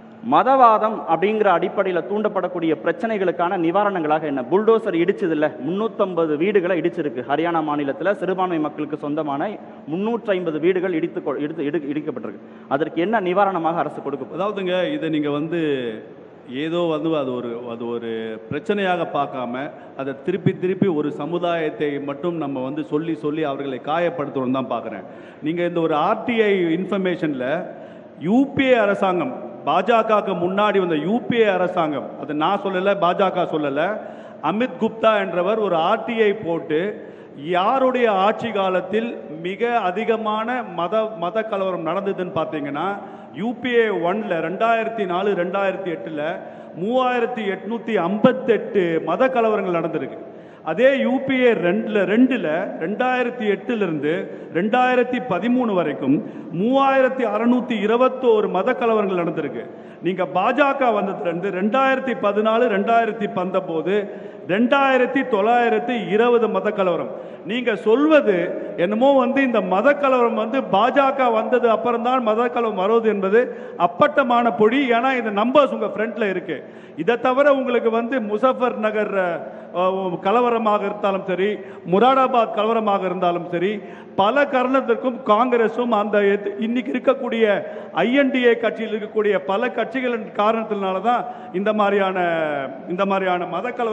மதவாதம் அப்படிங்கிற அடிப்படையில் தூண்டப்படக்கூடிய பிரச்சனைகளுக்கான நிவாரணங்களாக என்ன புல்டோசர் இடிச்சது இல்ல முன்னூத்தம்பது வீடுகளை இடிச்சிருக்கு ஹரியானா மாநிலத்தில் சிறுபான்மை மக்களுக்கு சொந்தமான முன்னூற்றி ஐம்பது வீடுகள் இடித்து கொ- இடித்து இடு- இடிக்கப்பட்டிருக்கு அதற்கு என்ன நிவாரணமாக அரசு கொடுக்க அதாவதுங்க இதை நீங்கள் வந்து ஏதோ வந்து அது ஒரு அது ஒரு பிரச்சனையாக பார்க்காம அதை திருப்பி திருப்பி ஒரு சமுதாயத்தை மட்டும் நம்ம வந்து சொல்லி சொல்லி அவர்களை காயப்படுத்தணும்னு தான் பார்க்குறேன் நீங்கள் இந்த ஒரு ஆர்டிஐ இன்ஃபர்மேஷனில் யூபிஏ அரசாங்கம் பாஜகவுக்கு முன்னாடி வந்த யூபிஏ அரசாங்கம் அது நான் சொல்லலை பாஜக சொல்லலை அமித் குப்தா என்றவர் ஒரு ஆர்டிஐ போட்டு யாருடைய ஆட்சி காலத்தில் மிக அதிகமான மத மத கலவரம் நடந்ததுன்னு பார்த்தீங்கன்னா யூபிஏ ஒன்ல ரெண்டாயிரத்தி நாலு ரெண்டாயிரத்தி எட்டில் மூவாயிரத்தி எட்நூத்தி ஐம்பத்தெட்டு மத கலவரங்கள் நடந்திருக்கு அதே யூபிஏ ரெண்டுல ரெண்டுல ரெண்டாயிரத்தி எட்டுல இருந்து ரெண்டாயிரத்தி பதிமூணு வரைக்கும் மூவாயிரத்தி அறுநூத்தி இருபத்தோரு மத கலவரங்கள் நடந்திருக்கு நீங்க பாஜக வந்ததுல இருந்து ரெண்டாயிரத்தி பதினாலு ரெண்டாயிரத்தி பத்தொன்பது ரெண்டாயிரத்தி தொள்ளாயிரத்தி இருபது மத கலவரம் நீங்க சொல்வது என்னமோ வந்து இந்த மத கலவரம் வந்து பாஜக வந்தது அப்புறம் தான் மத கலவரம் வருவது என்பது அப்பட்டமான பொடி ஏன்னா இந்த நம்பர்ஸ் உங்க ஃப்ரண்ட்ல இருக்கு இதை தவிர உங்களுக்கு வந்து முசஃபர் நகர் அஹ், கலவரமாக இருந்தாலும் சரி முராடாபாத் கலவரமாக இருந்தாலும் சரி பல காரணத்திற்கும் காங்கிரஸும் அந்த எத்- இன்னைக்கு இருக்கக்கூடிய ஐஎன்டிஏ கட்சியில் இருக்கக்கூடிய பல கட்சிகளின் காரணத்தினால தான் இந்த மாதிரியான இந்த மாதிரியான மத கலவரம் வந்திருக்கே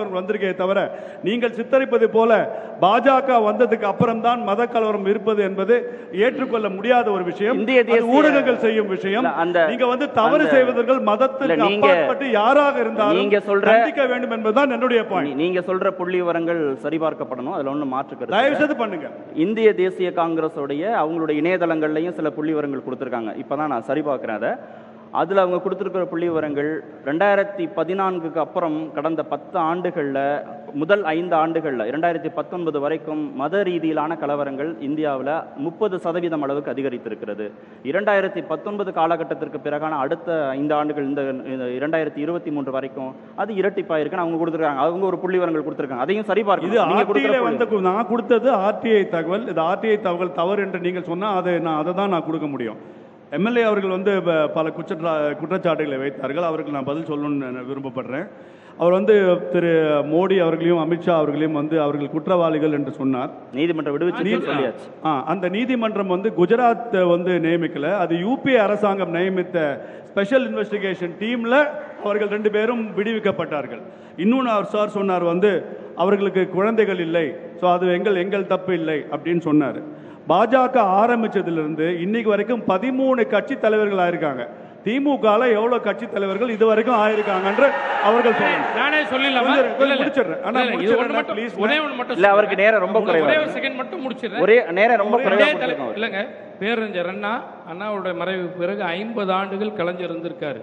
இருக்கே தவிர நீங்கள் சித்தரிப்பது போல பாஜக வந்ததுக்கு அப்புறம்தான் மத கலவரம் இருப்பது என்பது ஏற்றுக்கொள்ள முடியாத ஒரு விஷயம் இந்திய அது தேசிய- ஊடகங்கள் செய்யும் விஷயம் இல்ல, அந்த- நீங்க வந்து தவறு அந்த- செய்வதற்கு மதத்துக்கு இல்ல, நீங்க- அப்பாற்பட்டு யாராக இருந்தாலும் நீங்க சொல்ற- கண்டிக்க வேண்டும் என்பதுதான் என்னுடைய பாயிண்ட் நீ- நீங்க சொல்ற புள்ளி விவரங்கள் சரிபார்க்கப்படணும் அதுல ஒண்ணு மாற்று கருத்து தயவு இல்ல. செய்து பண்ணுங்க இந்திய தேசிய காங்கிரஸோடைய அவங்களுடைய இணையதளங்கள்லையும் சில புள்ளி விவரங்கள் கொடுத்துருக்காங்க இப்பதான் நான் சரி பார்க்கிறேன் அதை அதுல அவங்க கொடுத்துருக்கிற புள்ளி விவரங்கள் ரெண்டாயிரத்தி பதினான்குக்கு அப்புறம் கடந்த பத்து ஆண்டுகள்ல முதல் ஐந்து ஆண்டுகள்ல இரண்டாயிரத்தி பத்தொன்பது வரைக்கும் மத ரீதியிலான கலவரங்கள் இந்தியாவில் முப்பது சதவீதம் அளவுக்கு அதிகரித்திருக்கிறது இரண்டாயிரத்தி பத்தொன்பது காலகட்டத்திற்கு பிறகான அடுத்த ஐந்து ஆண்டுகள் இந்த இந்த இரண்டாயிரத்தி இருபத்தி மூன்று வரைக்கும் அது இரட்டிப்பாயிருக்குன்னு அவங்க கொடுத்துருக்காங்க அவங்க ஒரு புள்ளி விவரங்கள் கொடுத்துருக்காங்க அதையும் சரி இது பார்க்கணும் நீங்க கொடுக்குற ஆர்டிஐல புள்ளி- வந்த கு- நான் கொடுத்தது ஆர்டிஐ தகவல் இது ஆர்டிஐ தகவல் தவறு என்று நீங்கள் சொன்னா அதை நான் அதை தான் நான் கொடுக்க முடியும் எம்எல்ஏ அவர்கள் வந்து ப- பல குற்றச்சா குற்றச்சாட்டுகளை வைத்தார்கள் அவருக்கு நான் பதில் சொல்லணும்னு நான் விரும்பப்படுறேன் அவர் வந்து திரு மோடி அவர்களையும் அமித்ஷா அவர்களையும் வந்து அவர்கள் குற்றவாளிகள் என்று சொன்னார் நீதிமன்றம் விடுவிச்சு சொல்லியாச்சு ஆ, அந்த நீதிமன்றம் வந்து குஜராத் வந்து நியமிக்கல அது யூபிஏ அரசாங்கம் நியமித்த ஸ்பெஷல் இன்வெஸ்டிகேஷன் டீம்ல அவர்கள் ரெண்டு பேரும் விடுவிக்கப்பட்டார்கள் இன்னொன்று அவர் சார் சொன்னார் வந்து அவர்களுக்கு குழந்தைகள் இல்லை ஸோ அது எங்கள் எங்கள் தப்பு இல்லை அப்படின்னு சொன்னார் பாஜக ஆரம்பிச்சதிலிருந்து இன்னைக்கு வரைக்கும் பதிமூணு கட்சி தலைவர்கள் ஆயிருக்காங்க திமுகல எவ்வளவு கட்சி தலைவர்கள் இது வரைக்கும் ஆயிருக்காங்கன்ற அவர்கள் சொல்லணும் நானே சொல்லிடலாமா கொஞ்சம் இல்ல, இல்ல. முடிச்சிடுறேன். அண்ணா, இல்ல, இல்ல, இது ஒண்ணு முடிச்சிடுறேன், மட்டும் please. ஒரே ஒண்ணு மட்டும் இல்ல, அவருக்கு நேரம் ரொம்ப உங்களுக்கு குறைவா ஒரே ஒரு இருக்கு. செகண்ட் மட்டும் முடிச்சிடுறேன் ஒரே நேரம் ரொம்ப குறைவா ஒரே தலை- கொடுத்துருக்கோம் அவருக்கு. இல்லைங்க பேரறிஞர் அண்ணா அண்ணாவுடைய மறைவு பிறகு ஐம்பது ஆண்டுகள் கலைஞர் இருந்திருக்காரு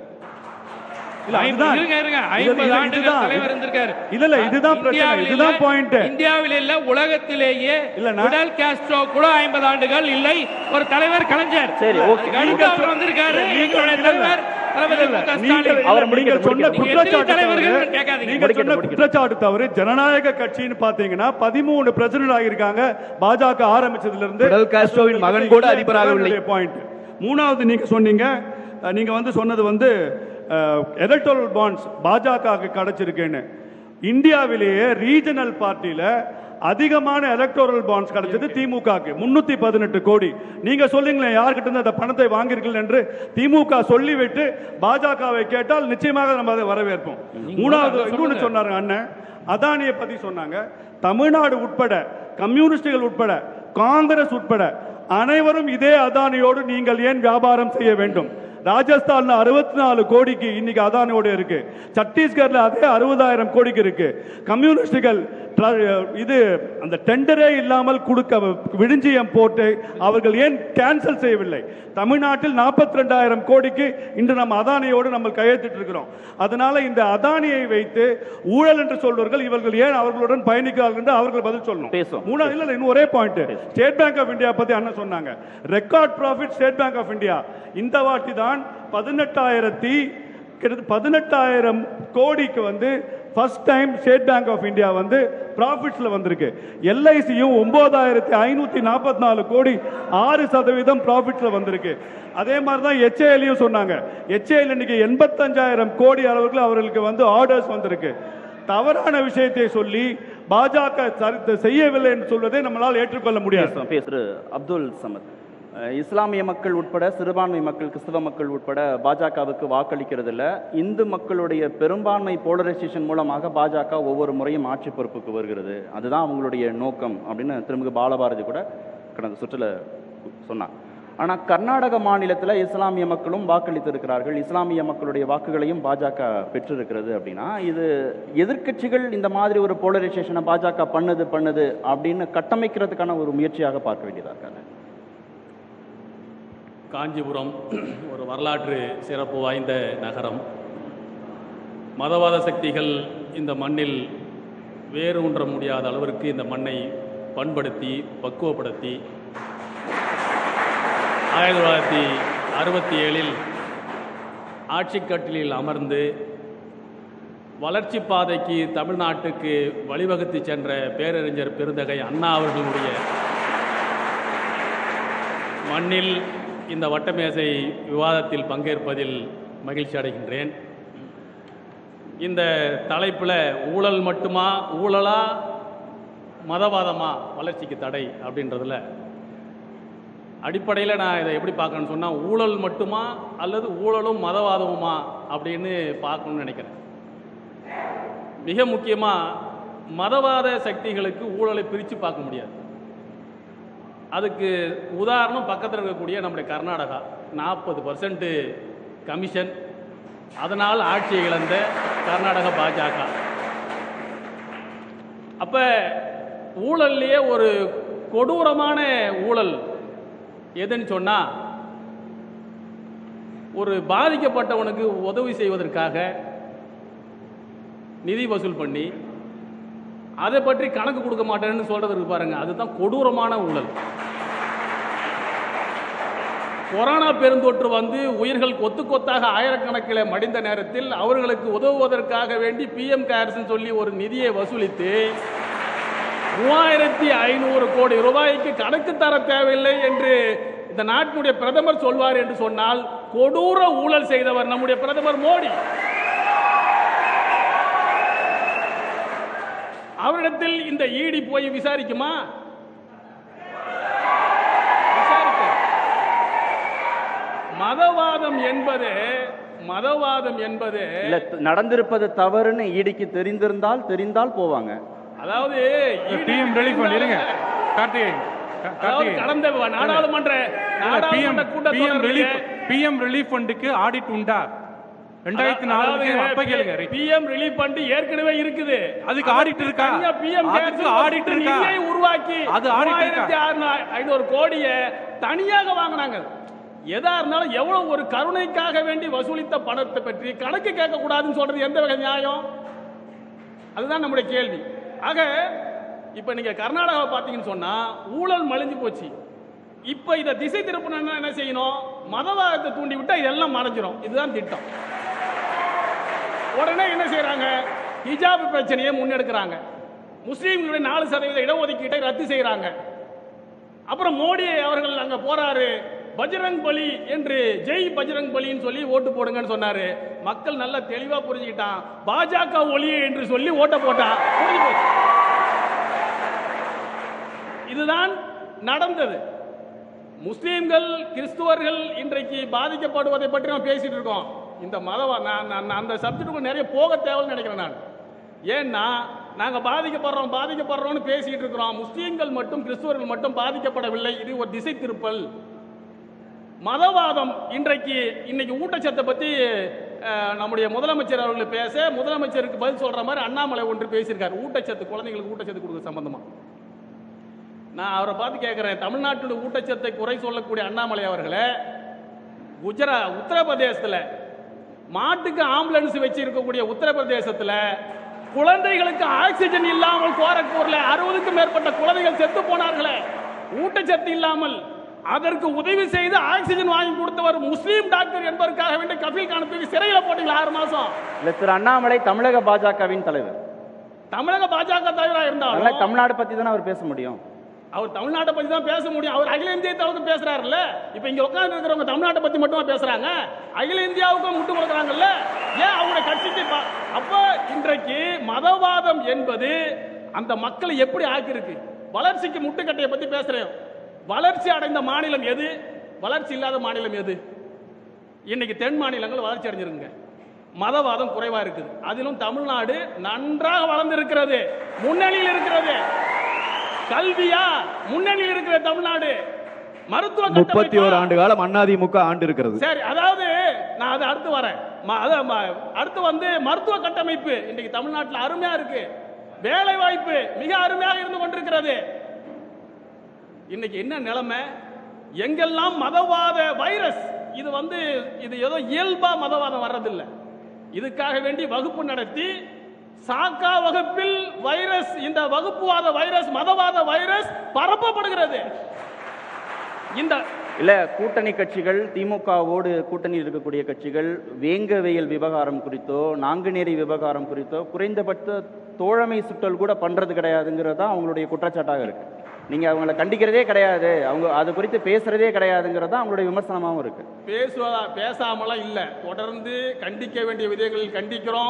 இல்ல, ஐம்பது- அதுதான். இருங்க, இருங்க. இது- ஐம்பது இது- ஆண்டுகள் இதுதான். தலைவர் இருந்திருக்காரு. இல்ல, இல்ல, இதுதான் பிரச்சனை. இந்தியாவில் இதுதான் இல்ல, point. இந்தியாவில் இல்ல உலகத்திலேயே இல்லண்ணா. பிடல் காஸ்ட்ரோ கூட ஐம்பது ஆண்டுகள் இல்லை ஒரு தலைவர் கலைஞர் சரி, okay. அதுக்கு அடுத்து அவர் வந்திருக்காரு நீங்கள் எங்களுடைய இல்ல, இல்ல. தலைவர் தளபதி இல்ல, மு க நீங்கள் ஸ்டாலின். அவர் நீங்கள் முடிக்கட்டும், சொன்ன முடிக்கட்டும். குற்றச்சாட்டு எத்தனை தலைவர்கள் தவறு. கேட்காதீங்க. நீங்க முடிக்கட்டும், சொன்ன முடிக்கட்டும். குற்றச்சாட்டு தவறு ஜனநாயக கட்சின்னு பாத்தீங்கன்னா பதிமூணு பிரசிடண்ட் ஆகியிருக்காங்க பாஜக ஆரம்பிச்சதுல இருந்து பிடல் காஸ்ட்ரோவின் மகன் கூட அதிபராகவில்லை. பாயிண்ட் மூணாவது நீங்க சொன்னீங்க அஹ், நீங்க வந்து சொன்னது வந்து எலக்டோரல் பாண்ட்ஸ் பாஜக கிடைச்சிருக்குன்னு இந்தியாவிலேயே ரீஜனல் பார்ட்டியில அதிகமான எலக்டோரல் பாண்ட்ஸ் கிடைச்சது திமுகக்கு முன்னூத்தி பதினெட்டு கோடி நீங்க சொல்லுங்களேன் யார்கிட்ட இருந்து அந்த பணத்தை வாங்கியிருக்கீர்கள் என்று திமுக சொல்லிவிட்டு பாஜகவை கேட்டால் நிச்சயமாக நம்ம அதை வரவேற்போம் மூணாவது அதை இன்னொன்னு சொல்லுங்க. சொன்னாங்க அண்ணன் அதானியை பத்தி சொன்னாங்க தமிழ்நாடு உட்பட கம்யூனிஸ்டுகள் உட்பட காங்கிரஸ் உட்பட அனைவரும் இதே அதானியோடு நீங்கள் ஏன் வியாபாரம் செய்ய வேண்டும் ராஜஸ்தான்ல அறுபத்தி நாலு கோடிக்கு இன்னைக்கு அதானியோட இருக்கு சத்தீஸ்கர்ல அதே அறுபதாயிரம் கோடிக்கு இருக்கு கம்யூனிஸ்டுகள் ட்ர- இது அந்த டெண்டரே இல்லாமல் கொடுக்க விழுஞ்சியம் போட்டு அவர்கள் ஏன் கேன்சல் செய்யவில்லை தமிழ்நாட்டில் நாற்பத்தி ரெண்டாயிரம் கோடிக்கு இன்று நம்ம அதானியோடு நம்ம கையெழுத்திட்டு இருக்கிறோம் அதனால இந்த அதானியை வைத்து ஊழல் என்று சொல்வார்கள் இவர்கள் ஏன் அவர்களுடன் பயணிக்கிறார்கள் என்று அவர்கள் பதில் சொல்லணும் பேசுவோம். மூணாவது இல்ல இல்ல, இன்னும் ஒரே point State Bank of India பத்தி அண்ணன் சொன்னாங்க record profit State Bank of India இந்த வாட்டி தான் பதினெட்டாயிரத்தி கிட்டத்தட்ட பதினெட்டாயிரம் கோடிக்கு வந்து first time State Bank of India வந்து ப்ராஃபிட்ஸ்ல வந்திருக்கு எல்ஐசியும் ஒன்பதாயிரத்தி ஐநூத்தி நாற்பத்தி நாலு கோடி ஆறு சதவீதம் ப்ராஃபிட்ஸ்ல வந்திருக்கு அதே மாதிரி தான் எச்ஏஎல்லையும் சொன்னாங்க எச்ஏஎல் இன்னைக்கு எண்பத்தஞ்சாயிரம் கோடி அளவுக்கு அவர்களுக்கு வந்து ஆர்டர்ஸ் வந்திருக்கு தவறான விஷயத்தை சொல்லி பாஜக சரித்த- செய்யவில்லை என்று சொல்வதை நம்மளால் ஏற்றுக்கொள்ள முடியாது பேசுவோம் பேசுற அப்துல் சமத் அஹ் இஸ்லாமிய மக்கள் உட்பட சிறுபான்மை மக்கள் கிறிஸ்தவ மக்கள் உட்பட பாஜகவுக்கு வாக்களிக்கிறது இல்ல இந்து மக்களுடைய பெரும்பான்மை போலரைசேஷன் மூலமாக பாஜக ஒவ்வொரு முறையும் ஆட்சி பொறுப்புக்கு வருகிறது அதுதான் அவங்களுடைய நோக்கம் அப்படின்னு திருமிகு பாலபாரதி கூட கடந்த சுற்றுல சொன்னார் ஆனா கர்நாடக மாநிலத்துல இஸ்லாமிய மக்களும் வாக்களித்திருக்கிறார்கள் இஸ்லாமிய மக்களுடைய வாக்குகளையும் பாஜக பெற்றிருக்கிறது அப்படின்னா இது எதிர்க்கட்சிகள் இந்த மாதிரி ஒரு போலரைசேஷனை பாஜக பண்ணுது பண்ணுது அப்படின்னு கட்டமைக்கிறதுக்கான ஒரு முயற்சியாக பார்க்க வேண்டியதா இருக்காங்க காஞ்சிபுரம் ஒரு வரலாற்று சிறப்பு வாய்ந்த நகரம் மதவாத சக்திகள் இந்த மண்ணில் வேறு ஊன்ற முடியாத அளவிற்கு இந்த மண்ணை பண்படுத்தி பக்குவப்படுத்தி ஆயிரத்தி தொள்ளாயிரத்தி அறுபத்தி ஏழில் ஆட்சிக்கட்டிலில் அமர்ந்து வளர்ச்சி பாதைக்கு தமிழ்நாட்டுக்கு வழிவகுத்து சென்ற பேரறிஞர் பெருந்தகை அண்ணா அவர்களுடைய மண்ணில் இந்த வட்டமேசை விவாதத்தில் பங்கேற்பதில் மகிழ்ச்சி அடைகின்றேன் இந்த தலைப்பில் ஊழல் மட்டுமா ஊழலா மதவாதமா வளர்ச்சிக்கு தடை அப்படின்றதுல அடிப்படையில் நான் இதை எப்படி பார்க்கணும்னு சொன்னால் ஊழல் மட்டுமா அல்லது ஊழலும் மதவாதமுமா அப்படின்னு பார்க்கணும்னு நினைக்கிறேன் மிக முக்கியமாக மதவாத சக்திகளுக்கு ஊழலை பிரித்து பார்க்க முடியாது அதுக்கு உதாரணம் பக்கத்தில் இருக்கக்கூடிய நம்முடைய கர்நாடகா நாற்பது பர்சன்ட் கமிஷன் அதனால் ஆட்சியை இழந்த கர்நாடக பாஜக அப்ப ஊழல்லையே ஒரு கொடூரமான ஊழல் எதுன்னு சொன்னா ஒரு பாதிக்கப்பட்டவனுக்கு உதவி செய்வதற்காக நிதி வசூல் பண்ணி அதை பற்றி கணக்கு கொடுக்க மாட்டேன்னு சொல்றது இருக்கு பாருங்க அதுதான் கொடூரமான ஊழல் கொரோனா பெருந்தொற்று வந்து உயிர்கள் கொத்து கொத்தாக ஆயிரக்கணக்கில் மடிந்த நேரத்தில் அவர்களுக்கு உதவுவதற்காக வேண்டி பிஎம் கேர்ஸ் சொல்லி ஒரு நிதியை வசூலித்து மூவாயிரத்தி ஐநூறு கோடி ரூபாய்க்கு கணக்கு தர தேவையில்லை என்று இந்த நாட்டினுடைய பிரதமர் சொல்வார் என்று சொன்னால் கொடூர ஊழல் செய்தவர் நம்முடைய பிரதமர் மோடி அவரிடத்தில் இந்த ஈடி போய் விசாரிக்குமா விசாரிக்க மதவாதம் என்பது மதவாதம் என்பது இல்ல த- நடந்திருப்பது தவறுன்னு ஈடிக்கு தெரிந்திருந்தால் தெரிந்தால் போவாங்க அதாவது பிஎம் ரிலீஃப் ஃபண்ட் இருங்க கார்த்திகேயன் கா- அதாவது கார்த்திகேயன் கடந்த நாடாளுமன்ற பிஎம் நாடாளுமன்ற பிஎம் ரிலீஃப் கூட்டத்தொடரிலே பிஎம் ரிலீஃப் ஃபண்டுக்கு ஆடிட் உண்டா ரெண்டாயிரத்தி நாலுக்கு அப்ப கேளுங்க பிஎம் ரிலீஃப் ஃபண்ட் ஏற்கனவே இருக்குது அதுக்கு audit இருக்கா? பிஎம் அதுக்கு audit இருக்கா? நிதியை உருவாக்கி அது audit இருக்கா? மூவாயிரத்தி ஐநூறு கோடியை தனியாக வாங்கினாங்க எதா இருந்தாலும் எவ்வளவு ஒரு கருணைக்காக வேண்டி வசூலித்த பணத்தை பற்றி கணக்கு கேட்க கூடாதுன்னு சொல்றது எந்த வகை நியாயம் அதுதான் நம்முடைய கேள்வி ஆக இப்ப நீங்க கர்நாடகாவை பார்த்தீங்கன்னு சொன்னா ஊழல் மலிஞ்சு போச்சு இப்ப இதை திசை திருப்பணும்னா என்ன செய்யணும் மதவாதத்தை தூண்டி விட்டா இதெல்லாம் மறைஞ்சிரும் இதுதான் திட்டம் உடனே என்ன செய்றாங்க ஹிஜாப் பிரச்சனையை முன்னெடுக்கிறாங்க முஸ்லீம்களுடைய நாலு சதவீத இடஒதுக்கீட்டை ரத்து செய்றாங்க அப்புறம் மோடி அவர்கள் அங்க போறாரு பஜ்ரங் பலி என்று ஜெய் பஜ்ரங் பலின்னு சொல்லி ஓட்டு போடுங்கன்னு சொன்னாரு மக்கள் நல்லா தெளிவா புரிஞ்சுக்கிட்டான் பாஜக ஒளியே என்று சொல்லி ஓட்ட போட்டான் புரிஞ்சு போச்சு இதுதான் நடந்தது முஸ்லீம்கள் கிறிஸ்துவர்கள் இன்றைக்கு பாதிக்கப்படுவதை பற்றி நம்ம பேசிட்டு இருக்கோம் இந்த மதவா நான் நான் அந்த சப்ஜெக்ட்டுக்கு நிறைய போக தேவைன்னு நினைக்கிறேன் நான் ஏன்னா நாங்க பாதிக்கப்படுறோம் பாதிக்கப்படுறோம்னு பேசிட்டு இருக்கிறோம் முஸ்லீம்கள் மட்டும் கிறிஸ்துவர்கள் மட்டும் பாதிக்கப்படவில்லை இது ஒரு திசை திருப்பல் மதவாதம் இன்றைக்கு இன்னைக்கு ஊட்டச்சத்தை பத்தி அஹ், நம்முடைய முதலமைச்சர் அவர்கள் பேச முதலமைச்சருக்கு பதில் சொல்ற மாதிரி அண்ணாமலை ஒன்று பேசியிருக்காரு ஊட்டச்சத்து குழந்தைங்களுக்கு ஊட்டச்சத்து கொடுக்க சம்பந்தமா நான் அவரை பார்த்து கேட்கிறேன் தமிழ்நாட்டுடைய ஊட்டச்சத்தை குறை சொல்லக்கூடிய அண்ணாமலை அவர்களே குஜரா உத்தரப்பிரதேசத்துல மாட்டுக்கு ஆம்புலன்ஸ் வச்சு இருக்கக்கூடிய உத்தரப்பிரதேசத்துல குழந்தைகளுக்கு ஆக்சிஜன் இல்லாமல் கோரக்பூர்ல அறுபதுக்கும் மேற்பட்ட குழந்தைகள் செத்து போனார்களே ஊட்டச்சத்து இல்லாமல் அதற்கு உதவி செய்து ஆக்சிஜன் வாங்கி கொடுத்தவர் முஸ்லீம் டாக்டர் என்பதற்காக வேண்டிய கபில் கான தூக்கி சிறையில போட்டீங்களா ஆறு மாசம் இல்ல திரு அண்ணாமலை தமிழக பாஜகவின் தலைவர் தமிழக பாஜக தலைவரா அதனால இருந்தாலும் தமிழ்நாடு பத்தி தானே அவர் பேச முடியும் அவர் தமிழ்நாட்டை பத்தி தான் பேச முடியும் அவர் அகில இந்திய தளவுக்கு பேசுறாருல்ல இப்ப இங்க உட்கார்ந்து இருக்கிறவங்க தமிழ்நாட்டை பத்தி மட்டுமா பேசுறாங்க அகில இந்தியாவுக்கும் முட்டு கொடுக்குறாங்கல்ல ஏன் அவங்க கட்சிக்கு பா- அப்ப இன்றைக்கு மதவாதம் என்பது அந்த மக்களை எப்படி ஆக்கியிருக்கு வளர்ச்சிக்கு முட்டுக்கட்டையை பத்தி பேசுறேன் வளர்ச்சி அடைந்த மாநிலம் எது வளர்ச்சி இல்லாத மாநிலம் எது இன்னைக்கு தென் மாநிலங்கள் வளர்ச்சி அடைஞ்சிருங்க மதவாதம் குறைவா இருக்குது அதிலும் தமிழ்நாடு நன்றாக வளர்ந்திருக்கிறது முன்னணியில் இருக்கிறது கல்வியா முன்னணியில் இருக்கிற தமிழ்நாடு மருத்துவ முப்பத்தி கட்டமைப்பா? ஓரு ஆண்டு காலம் அதிமுக ஆண்டு இருக்கிறது சரி அதாவது நான் அது அடுத்து வரேன் ம- அது ம- அடுத்து வந்து மருத்துவ கட்டமைப்பு இன்னைக்கு தமிழ்நாட்டில் அருமையா இருக்கு வேலை வாய்ப்பு மிக அருமையாக இருந்து கொண்டிருக்கிறது இன்னைக்கு என்ன நிலைமை எங்கெல்லாம் மதவாத வைரஸ் இது வந்து இது ஏதோ இயல்பா மதவாதம் வர்றதில்லை இதுக்காக வேண்டி வகுப்பு நடத்தி சாக்கா வகுப்பில் வைரஸ் இந்த வகுப்புவாத வைரஸ் மதவாத வைரஸ் பரப்பப்படுகிறது இந்த இல்ல கூட்டணி கட்சிகள் திமுகவோடு கூட்டணியில் இருக்கக்கூடிய கட்சிகள் வேங்கவெயில் விவகாரம் குறித்தோ நாங்குநேரி விவகாரம் குறித்தோ குறைந்தபட்ச தோழமை சுட்டல் கூட பண்றது கிடையாதுங்கிறது தான் அவங்களுடைய குற்றச்சாட்டாக இருக்கு நீங்க அவங்கள கண்டிக்கிறதே கிடையாது அவங்க அது குறித்து பேசுறதே கிடையாதுங்கிறது தான் அவங்களுடைய விமர்சனமாகவும் இருக்கு பேசுவதா பேசாமலாம் இல்ல தொடர்ந்து கண்டிக்க வேண்டிய விதயங்களில் கண்டிக்கிறோம்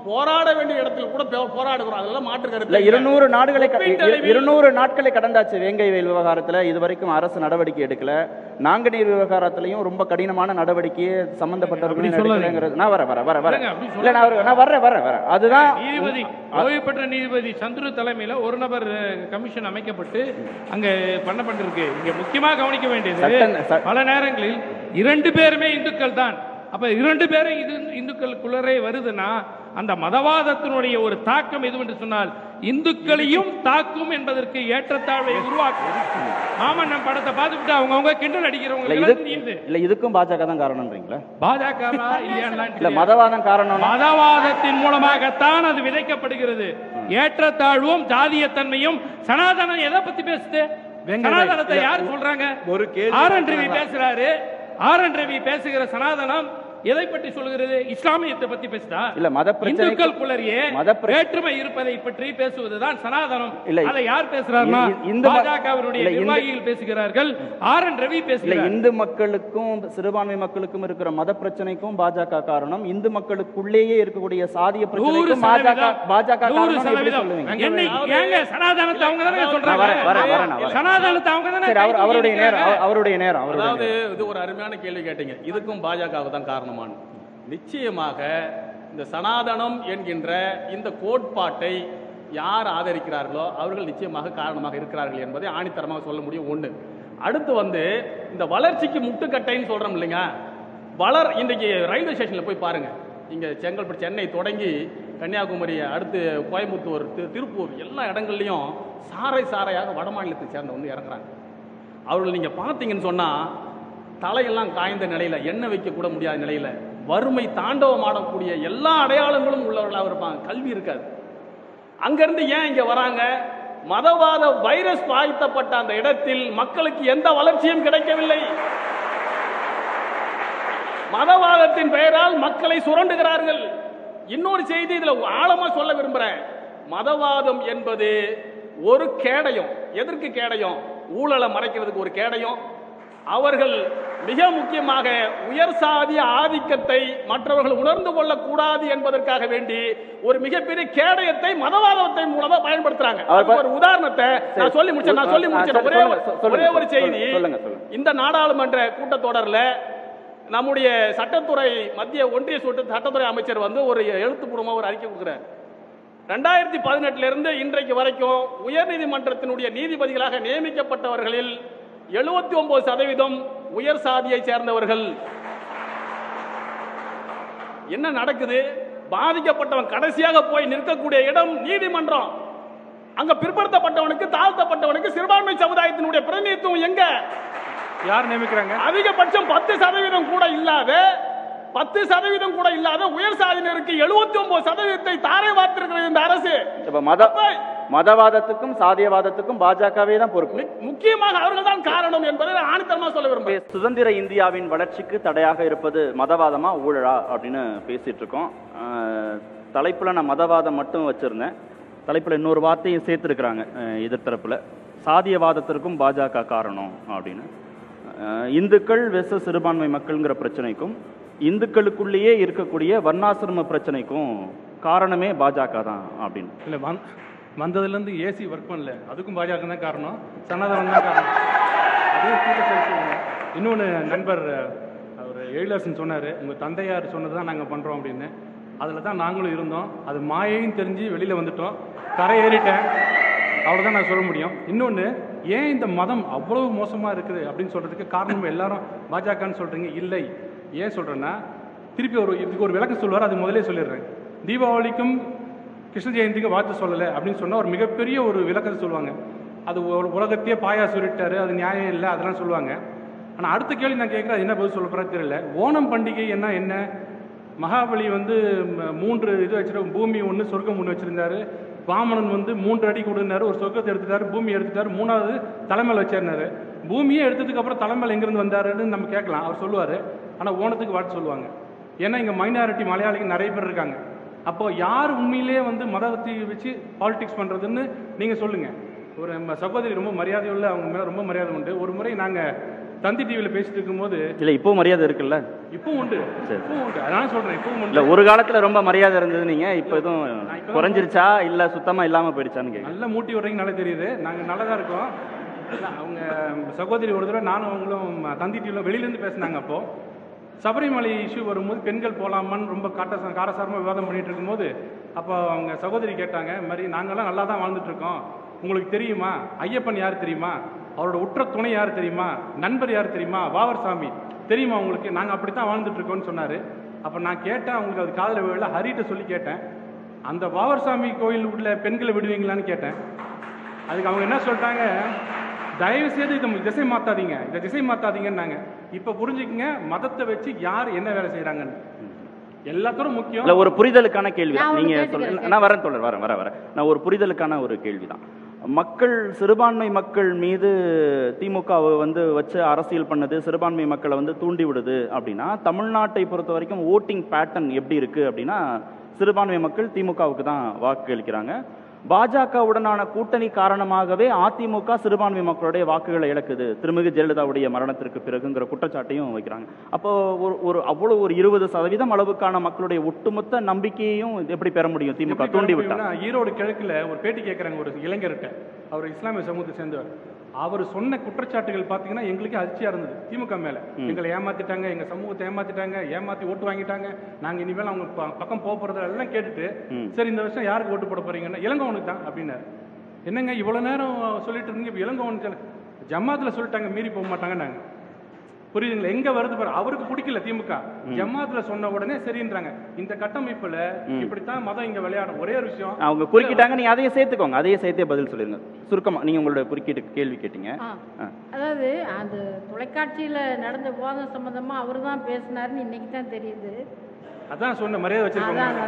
போராட வேண்டிய இடத்தில் கூட போ- போராடுகிறோம் அதெல்லாம் மாற்று இல்ல கருத்து இருநூறு நாடுகளை க- ஒப்பீட்டளவில் இருநூறு நாட்களை கடந்தாச்சு வேங்கை வயல் விவகாரத்துல இதுவரைக்கும் அரசு நடவடிக்கை எடுக்கல நாங்குநீர் விவகாரத்திலையும் ரொம்ப கடினமான நடவடிக்கையை சம்பந்தப்பட்டவர்களும் அப்படி சொல்லாதீங்க. எடுக்கலைங்கிறது நான் வரேன் வரேன் வரேன் வரேன் இல்லைங்க, அப்படி இல்ல நான் வரேன் நான் வர்றேன் வரேன் வரேன் அதுதான் நீதிபதி ஓய்வு பெற்ற நீதிபதி சந்துரு தலைமையில ஒரு நபர் அஹ், கமிஷன் அமைக்கப்பட்டு அங்க பண்ணப்பட்டிருக்கு இங்க முக்கியமா கவனிக்க வேண்டியது சட்டம் ச- பல நேரங்களில் இரண்டு பேருமே இந்துக்கள் தான் அப்ப இரண்டு பேரும் இது இந்துக்களுக்குள்ளரே வருதுன்னா அந்த மதவாதத்தினுடைய ஒரு தாக்கம் எது என்று சொன்னால் இந்துக்களையும் தாக்கும் என்பதற்கு ஏற்றத்தாழ்வை உருவாக்கும் மாமன்னம் படத்தை பார்த்துட்டு அவங்கவங்க கிண்டல் இல்ல அடிக்கிறவங்க இது தெரியுது இல்ல இதுக்கும் பாஜக தான் காரணம்ன்றீங்களா பாஜக இல்லையா இல்ல மதவாதம் காரணம் மதவாதத்தின் மூலமாகத்தான் அது விதைக்கப்படுகிறது ஏற்றத்தாழ்வும் ஜாதியத்தன்மையும் சனாதனம் எதை பத்தி பேசுது வெங்கடேஷ், சனாதனத்தை இல்ல, யார் சொல்றாங்க ஒரு கேள்வி ஆர் என் ரவி பேசுறாரு ஆர் என் ரவி பேசுகிற சனாதனம் எதை பற்றி சொல்கிறது இஸ்லாமியத்தை பத்தி பேசுதா இல்ல, மத பிரச்சனைக்கு- இந்துக்களுக்குள்ளேயே மத பிர- வேற்றுமை இருப்பதை பற்றி பேசுவதுதான் சனாதனம் இல்ல, அதை யார் பேசுறாருன்னா இ- இ- இந்து ம- பாஜகவினுடைய இல்ல, இந்து- நிர்வாகிகள் பேசுகிறார்கள் ஆர் என் ரவி இல்ல பேசுகிறார் இந்து மக்களுக்கும் சிறுபான்மை மக்களுக்கும் இருக்கிற மத பிரச்சனைக்கும் பாஜக காரணம் இந்து மக்களுக்குள்ளேயே இருக்கக்கூடிய சாதிய நூறு பிரச்சனைக்கும் பாஜக சதவீதம் பாஜக நூறு காரணம் எப்படி சதவீதம் சொல்லுவீங்க என்னை ஏங்க சனாதனத்தை அவங்க தானே நான் வரேன், வரேன், வரேன், நான் சொல்றாங்க வரேன். சனாதனத்தை அவங்க தானே சரி அவர் அவருடைய நேரம் அவ- அவருடைய நேரம் அவருடைய அதாவது நேரம். இது ஒரு அருமையான கேள்வி கேட்டீங்க இதுக்கும் பாஜக தான் காரணமான நிச்சயமாக இந்த சனாதனம் என்கின்ற இந்த கோட்பாட்டை யார் ஆதரிக்கிறார்களோ அவர்கள் நிச்சயமாக காரணமாக இருக்கிறார்கள் என்பதை ஆணித்தரமாக சொல்ல முடியும் ஒண்ணு அடுத்து வந்து இந்த வளர்ச்சிக்கு முட்டுக்கட்டைன்னு சொல்றோம் இல்லைங்க வளர் இன்றைக்கு ரயில்வே ஸ்டேஷன்ல போய் பாருங்க இங்க செங்கல்பட்டு சென்னை தொடங்கி கன்னியாகுமரி அடுத்து கோயம்புத்தூர் தி- திருப்பூர் எல்லா இடங்கள்லையும் சாறை சாறையாக வட மாநிலத்தை சேர்ந்தவங்க இறங்குறாங்க அவர்கள் நீங்க பார்த்தீங்கன்னு சொன்னா தலையெல்லாம் காய்ந்த நிலையில எண்ணெய் வைக்க கூட முடியாத நிலையில வறுமை தாண்டவம் ஆடக்கூடிய எல்லா அடையாளங்களும் உள்ளவர்களாக இருப்பாங்க கல்வி இருக்காது அங்கிருந்து ஏன் இங்க வராங்க மதவாத வைரஸ் பாய்த்தப்பட்ட அந்த இடத்தில் மக்களுக்கு எந்த வளர்ச்சியும் கிடைக்கவில்லை மதவாதத்தின் பெயரால் மக்களை சுரண்டுகிறார்கள் இன்னொரு செய்தி இதுல ஆழமா சொல்ல விரும்புறேன் மதவாதம் என்பது ஒரு கேடயம் எதற்கு கேடயம் ஊழலை மறைக்கிறதுக்கு ஒரு கேடயம் அவர்கள் மிக முக்கியமாக உயர் சாதிய ஆதிக்கத்தை மற்றவர்கள் உணர்ந்து கொள்ளக்கூடாது என்பதற்காக வேண்டி ஒரு மிகப்பெரிய கேடயத்தை மதவாதத்தை மூலமா பயன்படுத்துறாங்க அவர் அதுக்கு ஒரு உதாரணத்தை சரி. நான் சொல்லி முடிச்சேன் நான் சொல்லி ஆ, முடிச்சேன் சரி, ஒரே ஒரு சொல்லுங்க, சொல்லுங்க, ஒரே ஒரு சொல்லுங்க, செய்தி சொல்லுங்க, சொல்லுங்க. இந்த நாடாளுமன்ற கூட்டத்தொடர்ல நம்முடைய சட்டத்துறை மத்திய ஒன்றிய சட்ட- சட்டத்துறை அமைச்சர் வந்து ஒரு எழுத்துப்பூர்வமா ஒரு அறிக்கை கொடுக்குறார் ரெண்டாயிரத்தி பதினெட்டுல இருந்து இன்றைக்கு வரைக்கும் உயர்நீதிமன்றத்தினுடைய நீதிபதிகளாக நியமிக்கப்பட்டவர்களில் எழுபத்தி ஒன்பது சதவீதம் உயர் சாதியை சேர்ந்தவர்கள் என்ன நடக்குது பாதிக்கப்பட்டவன் கடைசியாக போய் நிற்கக்கூடிய இடம் நீதிமன்றம் அங்க பிற்படுத்தப்பட்டவனுக்கு தாழ்த்தப்பட்டவனுக்கு சிறுபான்மை சமுதாயத்தினுடைய பிரதிநிதித்துவம் எங்க யார் நியமிக்கிறாங்க அதிகபட்சம் பத்து சதவீதம் கூட இல்லாத பத்து சதவீதம் கூட இல்லாத உயர் சாதியினருக்கு எழுபத்தி ஒன்பது சதவீதத்தை தாரை வார்த்திருக்கிறது இந்த அரசு இப்ப மத மதவாதத்துக்கும் சாதியவாதத்துக்கும் பாஜகவே தான் பொறுப்பு மு- முக்கியமாக அவர்கள் தான் காரணம் என்பதை நான் ஆணித்தரமா சொல்ல விரும்புகிறேன் சுதந்திர இந்தியாவின் வளர்ச்சிக்கு தடையாக இருப்பது மதவாதமா ஊழலா அப்படின்னு பேசிட்டு இருக்கோம் அஹ், தலைப்புல நான் மதவாதம் மட்டும் வச்சிருந்தேன் தலைப்புல இன்னொரு வார்த்தையும் சேர்த்திருக்கிறாங்க அஹ், எதிர்த்தரப்புல சாதியவாதத்திற்கும் பாஜக காரணம் அப்படின்னு அஹ், இந்துக்கள் வெச சிறுபான்மை மக்கள்ங்கிற பிரச்சனைக்கும் இந்துக்களுக்குள்ளேயே இருக்கக்கூடிய வர்ணாசிரம பிரச்சனைக்கும் காரணமே பாஜக தான் அப்படின்னு இல்லை வந் வந்ததுலேருந்து ஏசி ஒர்க் பண்ணல அதுக்கும் பாஜக தான் காரணம் சனாதனம் தான் காரணம் அதுவும் கூட சரி சொல்லுங்க இன்னொன்று நண்பர் அவர் எழிலரசன் சொன்னார் உங்கள் தந்தையார் சொன்னது தான் நாங்கள் பண்ணுறோம் அப்படின்னு அதில் தான் நாங்களும் இருந்தோம் அது மாயையும் தெரிஞ்சு வெளியில் வந்துட்டோம் கரை ஏறிட்டேன் அவ்வளோதான் நான் சொல்ல முடியும் இன்னொன்று ஏன் இந்த மதம் அவ்வளவு மோசமாக இருக்குது அப்படின்னு சொல்கிறதுக்கு காரணம் எல்லாரும் பாஜகன்னு சொல்கிறீங்க இல்லை ஏன் சொல்கிறேன்னா திருப்பி ஒரு இதுக்கு ஒரு விளக்கம் சொல்லுவார் அது முதலே சொல்லிடுறேன் தீபாவளிக்கும் கிருஷ்ண ஜெயந்திக்கு வாழ்த்து சொல்லலை அப்படின்னு சொன்னால் ஒரு மிகப்பெரிய ஒரு விளக்கத்தை சொல்லுவாங்க அது ஒரு உலகத்தையே பாயா சுருட்டாரு அது நியாயம் இல்லை அதெல்லாம் சொல்லுவாங்க ஆனால் அடுத்த கேள்வி நான் கேட்குறேன் அது என்ன பதில் சொல்ல போகிறா தெரியல ஓணம் பண்டிகை என்ன என்ன மகாபலி வந்து ம- மூன்று இது வச்சிருக்க பூமி ஒன்று சொர்க்கம் ஒன்று வச்சிருந்தாரு வாமனன் வந்து மூன்று அடி கொடுனாரு ஒரு சொர்க்கத்தை எடுத்துட்டாரு பூமி எடுத்துட்டாரு மூணாவது தலைமையில் வச்சிருந்தாரு பூமியே எடுத்ததுக்கு அப்புறம் தலைமையில் எங்கேருந்து வந்தாருன்னு நம்ம கேட்கலாம் அவர் சொல்லுவார் ஆனால் ஓணத்துக்கு வாழ்த்து சொல்லுவாங்க ஏன்னா இங்கே மைனாரிட்டி மலையாளிகள் நிறைய பேர் இருக்காங்க அப்போ யார் உண்மையிலேயே வந்து மதத்தை வச்சு பாலிடிக்ஸ் பண்ணுறதுன்னு நீங்கள் சொல்லுங்கள் ஒரு நம்ம சகோதரி ரொம்ப மரியாதை உள்ள அவங்க மேலே ரொம்ப மரியாதை உண்டு ஒரு முறை நாங்கள் தந்தி டிவியில் பேசிட்டு இருக்கும்போது இல்ல இப்போ மரியாதை இருக்குல்ல இப்பவும் உண்டு சரி. இப்பவும் உண்டு அதனால சொல்றேன் இப்பவும் இல்ல உண்டு ஒரு காலத்துல ரொம்ப மரியாதை இருந்தது நீங்க இப்போ எதுவும் குறைஞ்சிருச்சா இல்ல சுத்தமா இல்லாம போயிடுச்சான்னு கேக்குறேன் நல்லா மூட்டி விடுறீங்க நல்லா தெரியுது நாங்கள் நல்லா தான் இருக்கோம் இல்ல, அவங்க சகோதரி ஒரு தடவை நானும் அவங்களும் தந்தி டிவியில் வெளியிலேருந்து பேசினாங்க அப்போ சபரிமலை இஷ்யூ வரும்போது பெண்கள் போகலாமான்னு ரொம்ப காட்ட காரசாரமாக விவாதம் பண்ணிட்டு இருக்கும்போது அப்போ அவங்க சகோதரி கேட்டாங்க இந்த மாதிரி நாங்கெல்லாம் நல்லா தான் வாழ்ந்துட்டு இருக்கோம் உங்களுக்கு தெரியுமா ஐயப்பன் யார் தெரியுமா அவரோட உற்ற துணை யார் தெரியுமா நண்பர் யார் தெரியுமா வாவர் சாமி தெரியுமா உங்களுக்கு நாங்கள் அப்படி தான் வாழ்ந்துட்டு இருக்கோம்னு சொன்னார் அப்போ நான் கேட்டேன் அவங்களுக்கு அது காதில் விழல ஹரிட்ட சொல்லி கேட்டேன் அந்த வாவர் சாமி கோயில் உள்ள பெண்களை விடுவீங்களான்னு கேட்டேன் அதுக்கு அவங்க என்ன சொல்லிட்டாங்க தயவு செய்து இதை திசை மாத்தாதீங்க இதை திசை மாத்தாதீங்கன்னாங்க இப்போ புரிஞ்சுக்கங்க மதத்தை வச்சு யார் என்ன வேலை செய்றாங்கன்னு எல்லாத்தோடும் முக்கியம் இல்ல ஒரு புரிதலுக்கான கேள்வி நான் ஒண்ணு நீங்க கேட்டுக்கிறேன், சொல்லுங்க நான் வரேன் தொடர் வரேன் வரேன் வரேன் நான் ஒரு புரிதலுக்கான ஒரு கேள்விதான் மக்கள் சிறுபான்மை மக்கள் மீது திமுகவை வந்து வச்சு அரசியல் பண்ணது சிறுபான்மை மக்களை வந்து தூண்டி விடுது அப்படின்னா தமிழ்நாட்டை பொறுத்த வரைக்கும் ஓட்டிங் பேட்டர்ன் எப்படி இருக்கு அப்படின்னா சிறுபான்மை மக்கள் திமுகவுக்கு தான் வாக்கு அளிக்கிறாங்க பாஜகவுடனான கூட்டணி காரணமாகவே அதிமுக சிறுபான்மை மக்களுடைய வாக்குகளை இழக்குது திருமிகு ஜெயலலிதாவுடைய மரணத்திற்கு பிறகுங்கிற குற்றச்சாட்டையும் வைக்கிறாங்க அப்போ ஒரு ஒரு அவ்வளவு ஒரு இருபது சதவீதம் அளவுக்கான மக்களுடைய ஒட்டுமொத்த நம்பிக்கையையும் எப்படி பெற முடியும் திமுக எப்படி தூண்டி பெற விட்டா முடியும்னா, ஈரோடு கிழக்குல ஒரு பேட்டி கேட்குறாங்க ஒரு இளைஞர்கிட்ட அவர் இஸ்லாமிய சமூகத்தை சேர்ந்தவர் அவர் சொன்ன குற்றச்சாட்டுகள் பார்த்தீங்கன்னா எங்களுக்கே அதிர்ச்சியா இருந்தது திமுக மேல எங்களை ஏமாத்திட்டாங்க எங்க சமூகத்தை ஏமாத்திட்டாங்க ஏமாத்தி ஓட்டு வாங்கிட்டாங்க நாங்க இனிமேல் அவங்க ப- பக்கம் போக போறது எல்லாம் கேட்டுட்டு ம். சரி இந்த வருஷம் யாருக்கு ஓட்டு போட போறீங்கன்னா இளங்கோவனுக்கு தான் அப்படின்னாரு என்னங்க இவ்வளவு நேரம் சொல்லிட்டு இருந்தீங்க இப்போ இளங்கோவன் ஜமாத்துல சொல்லிட்டாங்க மீறி போக மாட்டாங்கன்னாங்க புரியுதுங்களா எங்க வருது பாரு அவருக்கு பிடிக்கல திமுக ஜமாத்துல சொன்ன உடனே சரின்றாங்க இந்த கட்டமைப்புல இப்படித்தான் மதம் இங்க விளையாடும் ஒரே ஒரு விஷயம் அவங்க குறுக்கிட்டாங்க நீங்க அதையும் சேர்த்துக்கோங்க அதையும் சேர்த்தே பதில் சொல்லிருங்க சுருக்கமா நீங்க உங்களோட குறுக்கீட்டு கேள்வி கேட்டீங்க ஆ. ஆ. அதாவது அந்த தொலைக்காட்சியில் நடந்த விவாதம் சம்மந்தமாக அவர் தான் பேசினாருன்னு இன்னைக்கு தான் தெரியுது அதான் சொன்ன மரியாதை வச்சிருக்கோங்க அதான்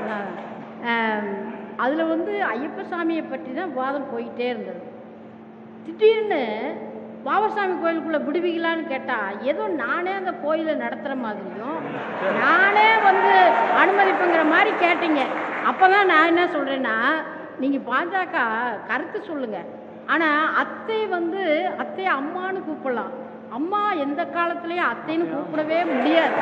அதான் அதில் வந்து ஐயப்ப சாமியை பற்றி தான் விவாதம் போயிட்டே இருந்தது திடீர்னு பாவசாமி கோயிலுக்குள்ளே விடுவீங்களான்னு கேட்டால் ஏதோ நானே அந்த கோயிலை நடத்துகிற மாதிரியும் நானே வந்து அனுமதிப்புங்கிற மாதிரி கேட்டீங்க அப்போ தான் நான் என்ன சொல்கிறேன்னா நீங்கள் பாஜக கருத்து சொல்லுங்கள் ஆனால் அத்தை வந்து அத்தை அம்மான்னு கூப்பிடலாம் அம்மா எந்த காலத்துலயும் அத்தைன்னு கூப்பிடவே முடியாது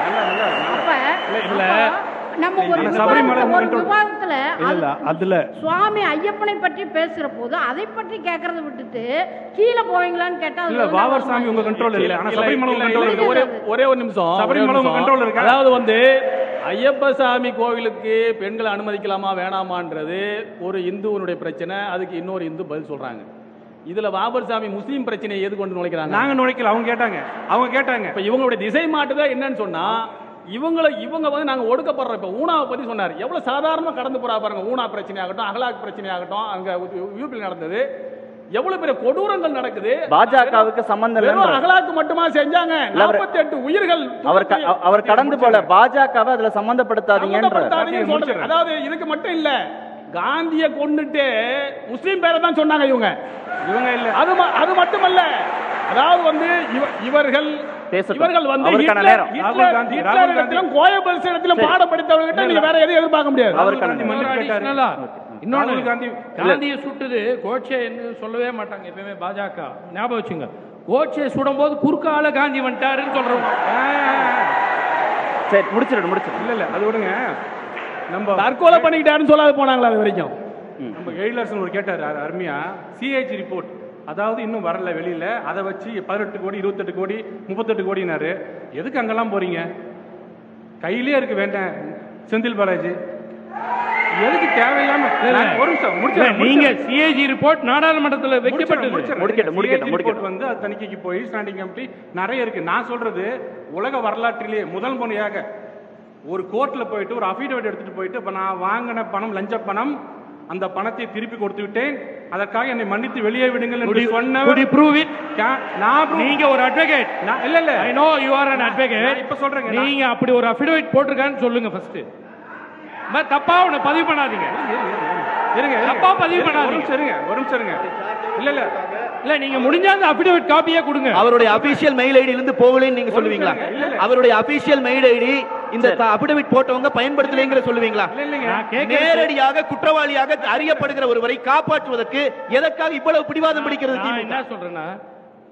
அப்ப இல்ல. அப்ப நம்ம ஒரு அந்த சபரிமலை விவாதத்துல- ஒரு control- விவாதத்துல இல்ல இல்ல அதுல சுவாமி ஐயப்பனை பற்றி பேசுற போது அதை பற்றி கேட்கறத விட்டுட்டு கீழே போவீங்களான்னு கேட்டா அது இல்ல வந்து வாவர் நான் சாமி உங்க கண்ட்ரோல் இல்ல ஆனா இல்ல, சபரிமலை உங்க இல்ல, கண்ட்ரோல் இல்ல, இருக்கு ஒரே ஒரே ஒரு நிமிஷம் சபரிமலை ஒரே ஒரு உங்க நிமிஷம். control இருக்கா? அதாவது வந்து ஐயப்ப சாமி கோவிலுக்கு பெண்களை அனுமதிக்கலாமா வேணாமான்றது ஒரு இந்துவனுடைய பிரச்சனை அதுக்கு இன்னொரு இந்து பதில் சொல்றாங்க இதுல பாபர் சாமி முஸ்லீம் பிரச்சனையை எது கொண்டு நுழைக்கிறாங்க நாங்க நுழைக்கல அவங்க கேட்டாங்க அவங்க கேட்டாங்க இப்ப இவங்களுடைய திசை மாட்டுதான் என்னன்னு சொன்னா இவங்களை இவங்க வந்து நாங்க ஒடுக்கப்படுறோம் இப்ப ஊனாவை பத்தி சொன்னார் எவ்வளவு சாதாரணமா கடந்து போறா பாருங்க ஊனா பிரச்சனை ஆகட்டும் அகலாக் பிரச்சனை ஆகட்டும் அங்க யூபியில் நடந்தது எவ்வளவு பெரிய கொடூரங்கள் நடக்குது பாஜகவுக்கு சம்பந்தம் வெறும் இல்லைன்ற அகலாக்கு மட்டுமா செஞ்சாங்க இல்ல, அவர்- 48 உயிர்கள் அவர் க- அவ- அவர் கடந்து போல பாஜகவை அதுல சம்பந்தப்படுத்தாதீங்கன்ற சம்பந்தப்படுத்தாதீங்கன்னு சொல்றேன். அதாவது இதுக்கு மட்டும் இல்ல காந்திய கொன்னுட்டு முஸ்லீம் பேரை தான் சொன்னாங்க இவங்க இவங்க இல்ல அது ம- அது மட்டுமல்ல அதாவது வந்து இவ- இவர்கள் பேசட்டும். இவர்கள் வந்து அவருக்கான ஹிட்லர்- நேரம். ஹிட்லர்- ராகுல் காந்தி, ஹிட்லர் ராகுல் இடத்திலும் கோயபல்ஸ் இடத்திலும் சரி. பாடப்படுத்தவர்கிட்ட நீங்க வேற எதையும் எதிர்பார்க்க முடியாது அவருக்கான காந்தி நேரம். மன்னிப்பு இன்னொரு கேட்டாரு. additional-ஆ, இன்னொன்னு ராகுல் காந்தி காந்தியை சுட்டுது கோட்சேன்னு சொல்லவே மாட்டாங்க எப்பவுமே பாஜக ஞாபகம் வச்சுங்க கோட்சே சுடும்போது குறுக்கால காந்தி வந்துட்டாருன்னு சொல்றவங்க சரி முடிச்சிடு முடிச்சிடு இல்ல இல்ல அது விடுங்க நம்ம தற்கொலை பண்ணிக்கிட்டாருன்னு சொல்லாத போனாங்களா அது வரைக்கும் நம்ம கைலாசன் ஒரு கேட்டார் அரு- அருமையா சிஏஜி ரிப்போர்ட் அதாவது இன்னும் வரல வெளியில அதை வச்சு பதினெட்டு கோடி இருபத்தெட்டு கோடி முப்பத்தெட்டு கோடினாரு எதுக்கு அங்கெல்லாம் போறீங்க கையிலே இருக்கு வேண்டாம் செந்தில் பாலாஜி எதுக்கு தேவையில்லாம நான் ஒரு நிமிஷம் இல்ல, முடிச்சிடுறேன், நீங்க முடிச்சிடுறேன். சிஏஜி ரிப்போர்ட் நாடாளுமன்றத்தில் முடிச்சிடுறேன், வைக்கப்பட்டது முடிச்சிடுறேன். முடிக்கட்டும், முடிக்கட்டும், CAG முடிக்கட்டும். report வந்து அது தணிக்கைக்கு போய் ஸ்டாண்டிங் கமிட்டி நிறைய இருக்கு நான் சொல்றது உலக வரலாற்றிலேயே முதல் முறையாக ஒரு கோர்ட்ல போயிட்டு ஒரு அஃபிடவிட் எடுத்துட்டு போயிட்டு இப்ப நான் வாங்கின பணம் லஞ்ச பணம் அந்த பணத்தை திருப்பி கொடுத்து விட்டேன் அதற்காக என்னை மன்னித்து வெளியே விடுங்கள் என்று Could you சொன்னவர் prove it? கா- நான் prove- நீங்க ஒரு அட்வொகேட் நான் இல்ல இல்ல I know you are an நான் advocate இப்ப சொல்றேங்க நான்- நீங்க அப்படி ஒரு அஃபிடவிட் போட்டிருக்கான்னு சொல்லுங்க ஃபர்ஸ்ட் தப்பா உன்னை பதிவு பண்ணாதீங்க இருங்க இருங்க. தப்பா பதிவு இருங்க, ஒரு பண்ணாதீங்க. நிமிஷம் இருங்க ஒரு நிமிஷம் இருங்க இல்ல இல்ல இல்ல நீங்க முடிஞ்சா அந்த அஃபிடவிட் காப்பியே கொடுங்க அவருடைய அபிஷியல் மெயில் ஐடி இருந்து போகலன்னு நீங்க சொல்லுவீங்களா இல்ல, இல்ல. அவருடைய அபிஷியல் மெயில் ஐடி இந்த அபிடவிட் போட்டவங்க பயன்படுத்தலைங்கிற சொல்லுவீங்களா இல்ல இல்லைங்க நான் கேட்கறது நேரடியாக குற்றவாளியாக அறியப்படுகிற ஒருவரை காப்பாற்றுவதற்கு எதற்காக இவ்வளவு பிடிவாதம் பிடிக்கிறது நான் திமுக என்ன சொல்றேன்னா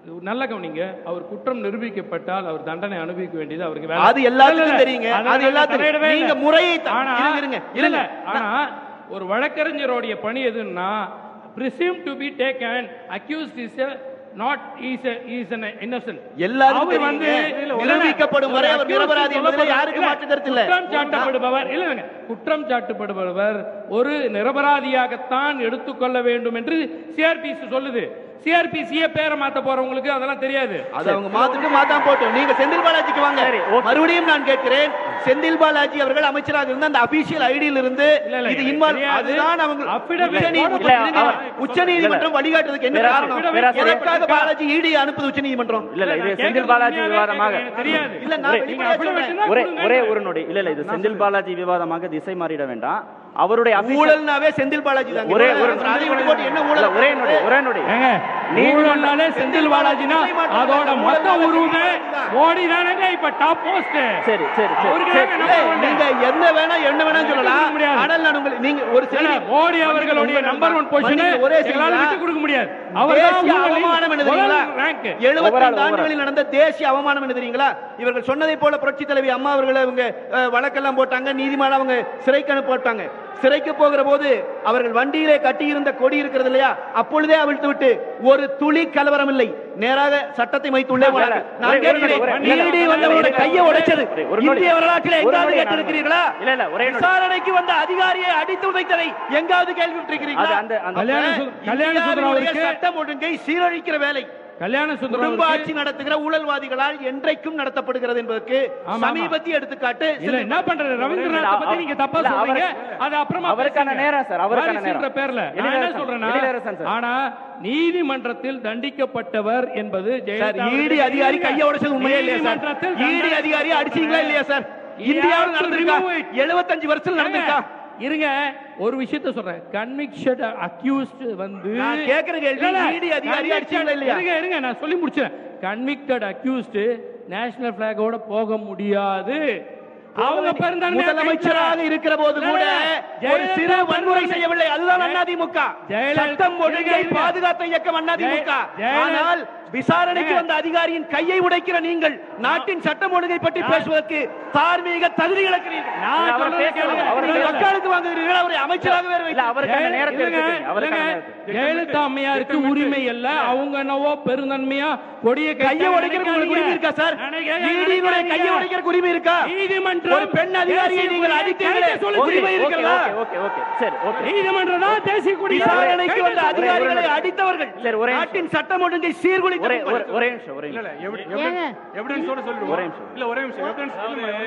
நல்ல கவனிங்க அவர் குற்றம் நிரூபிக்கப்பட்டால் அவர் தண்டனை அனுபவிக்க வேண்டியது அவருக்கு வேலை. அது எல்லாத்துக்கும் இல்ல, இல்ல, தெரியுங்க. அதுல அது நாங்க எல்லாத்துக்கும். தலையிடவே நீங்க இல்ல. முறையை த- ஆனா, இருங்க, இருங்க, இல்ல, இருங்க. ஆனா ஒரு வழக்கறிஞருடைய பணி எதுன்னா presumed to be taken accused is a not is a is an innocent எல்லாருக்கும் அவர் வந்து தெரியுங்க. இல்ல, இல்ல, நிரூபிக்கப்படும் வரை ஒரு அவர் accused நிரபராதி என்பதில் சொல்லப்படுற- யாருக்கும் இல்ல, மாற்று கருத்து இல்ல. குற்றம் சாட்டப்படுபவர் இல்ல இல்லைங்க குற்றம் சாட்டப்படுபவர் ஒரு நிரபராதியாகத்தான் எடுத்துக்கொள்ள வேண்டும் என்று சிஆர்பிசி சொல்லுது சிஆர்பிசியே பேரை மாத்த போறவங்களுக்கு அதெல்லாம் தெரியாது அது அவங்க மாத்திட்டு மாத்தாம போட்டோம் நீங்க செந்தில் பாலாஜிக்கு வாங்க மறுபடியும் நான் கேட்கிறேன் செந்தில் பாலாஜி அவர்கள் அமைச்சராக இருந்த அந்த அபிஷியல் ஐடியில் இருந்து இல்ல, இல்ல, இது எனக்கு இன்வால்வ் தெரியாது. அதுதான் அவங்க Affidavit உச்சநீதிமன்றம் இல்ல, அவர்- உச்சநீதிமன்றம் வழிகாட்டுறதுக்கு என்ன வேற- காரணம் வேற- எதற்காக பாலாஜி இடி அனுப்புது உச்சநீதிமன்றம் இல்ல இல்ல இது நான் செந்தில் கேட்கறது பாலாஜி உண்மையாவே விவாதமாக எனக்கு தெரியாது. இல்ல நான் ஒரே- வெளிப்படையா நீங்க சொல்றேன். affidavit ஒரே கொடுங்க. ஒரே ஒரு நொடி இல்ல இல்ல இது செந்தில் பாலாஜி விவாதமாக திசை மாறிட வேண்டாம் அவருடைய official- ஊழல்னாவே செந்தில் பாலாஜி தான் ஒரே ஒரு அதை விட்டு போட்டு என்ன இல்ல, ஊழல் ஒரே நொடி ஒரே நொடி ஏங்க ஊழல்னாலே செந்தில் பாலாஜினா அதோட மொத்த உருவமே மோடி தானேங்க இப்ப டாப் போஸ்ட் சரி சரி அவருக்கு சரி தாங்க இல்ல, number one. நீங்க என்ன வேணா என்ன வேணா சொல்லலாம் விட்டு கொடுக்க முடியாது. ஆனால் நான் உங்களுக்கு நீங்க ஒரு இல்ல, செய்தி மோடி அவர்களுடைய நம்பர் ஒன் பொசிஷன் மன்னிக்க, ஒரே செய்தி எங்களால தான். விட்டு கொடுக்க முடியாது அவர் தேசிய அவமானம் என்ன தெரியுங்களா ரேங்க் 75 Overall, ஆண்டுகளில் நடந்த தேசிய அவமானம் என்ன தெரியுங்களா இவர்கள் சொன்னதை போல புரட்சி தலைவி அம்மா அவர்களை அவங்க அஹ், வழக்கெல்லாம் போட்டாங்க நீதிமன்றம் அவங்க சிறைக்கு அனுப்பப்பட்டாங்க சிறைக்கு போகிற போது அவர்கள் வண்டியிலே கட்டியிருந்த கொடி இருக்கிறது இல்லையா அப்பொழுதே அவிழ்த்து விட்டு ஒரு துளி கலவரம் இல்லை நேராக சட்டத்தை வைத்துள்ளே போனாங்க நான் ஒரே- ஒரே- கேட்கிறேன் ஒரே- நீதி வந்தவருடைய கையை உடைச்சது ஒரே- ஒரு நொடி. இந்திய வரலாற்றில் ஒரு எங்காவது நொடி கேட்டிருக்கிறீர்களா இல்ல, இல்ல, ஒரே நொடி. விசாரணைக்கு வந்த அதிகாரியை அடித்து உதைத்ததை எங்காவது கேள்வி அது விட்டிருக்கிறீங்களா அந்த அந்த கல்யாண சு- கல்யாண சுந்தரம் இந்தியாவினுடைய அவருக்கு சட்டம் ஒழுங்கை சீரழிக்கிற வேலை கல்யாண சுந்தரம் குடும்ப அவருக்கு- ஆட்சி நடத்துகிற ஊழல்வாதிகளால் என்றைக்கும் நடத்தப்படுகிறது என்பதற்கு ஆமா. சமீபத்திய எடுத்துக்காட்டு இல்ல என்ன பண்றது ரவீந்திரநாத் பத்தி நீங்க தப்பா இல்ல, சொல்றீங்க அவருக்கு- அது அப்புறமா அவருக்கான பேசுங்க. நேரம் சார், அவருக்கான வாரிசுன்ற நேரம். பேர்ல நான் என்ன எழிலரசன், சொல்றேன்னா எழிலரசன் சார். ஆனா நீதிமன்றத்தில் தண்டிக்கப்பட்டவர் என்பது சார் ஜெயலலிதா ஈடி அவர்கள் அதிகாரி இருங்க. கையை உடைச்சது உண்மையே இல்லையா சார் நீதிமன்றத்தில் ஈடி தண்டனை அதிகாரி அடிச்சீங்களா இல்லையா சார் You இந்தியாவில் have to நடந்திருக்கா remove it. 75 வருஷம் நடந்திருக்கா இருங்க ஒரு விஷயத்த சொல்றேன் கன்விக்ஷன் அக்யூஸ்ட் வந்து நான் கேக்குற கேள்வி, இல்ல, இல்ல. ED அதிகாரி Convicted- அடிச்சீங்களா இல்லையா? இருங்க இருங்க நான் சொல்லி முடிச்சேன் கன்விக்டட் அக்யூஸ்ட் நேஷனல் பிளாகோட போக முடியாது அவங்க பெருந்தன்மையா முதலமைச்சராக கைட்ல- இருக்கிற போது கூட இல்ல, இல்ல. ஒரு சிறு ஜெயலலிதா வன்முறை பெருந்தன்மை- செய்யவில்லை அதுதான் ஜெய- அதிமுக ஜெயலலிதா- சட்டம் ஒழுங்கை இருங்க, இருங்க. பாதுகாத்த இயக்கம் அதிமுக ஜெய- ஆனால் விசாரணைக்கு ஏங்க. வந்த அதிகாரியின் கையை உடைக்கிற நீங்கள் நாட்டின் சட்டம் ஒழுங்கை பற்றி பேசுவதற்கு தார்மீக தகுதி இழக்கிறீர்கள் நான் அவர் சொல்றதை பேசணும். கேளுங்க. அவர் நீங்கள் பேசணும். வக்காலத்து வாங்குகிறீர்கள் அவரை அமைச்சராக வேற இல்ல வைத்து அவருக்கான ஜெய- நேரத்தை இருங்க, எடுத்துக்கங்க. அவருக்கான இருங்க. நேரத்தை ஜெயலலிதா அம்மையாருக்கு உரிமை இல்ல அவங்க என்னவோ பெருந்தன்மையா கொடிய கையை உடைக்கிற உங்களுக்கு உரிமை இருக்கா சார் ஈடியினுடைய கையை உடைக்கிற உரிமை இருக்கா நீதிமன்றம் ஒரு பெண் அதிகாரியை நீங்கள் அடித்தீர்களே சொல்லுங்க. உரிமை ஓகே, இருக்கிறதா ஓகே, ஓகே, ஓகே. சரி, ஓகே. நீதிமன்றம் தான் தேசிய கொடி விசாரணைக்கு வந்த ஒரே- அதிகாரிகளை ஒரே- அடித்தவர்கள் சரி, ஒரே நிமிஷம். நாட்டின் சட்டம் ஒழுங்கை ஒரே சீர்குலைத்து ஒரே ஒரே நிமிஷம் ஒரே இல்ல நிமிஷம் இல்ல எவிட- ஏங்க? எவிடன்ஸ் எவிடன்ஸோட சொல்லிடுவோம் ஒரே நிமிஷம். இல்ல ஒரே நிமிஷம் எவிடன்ஸ்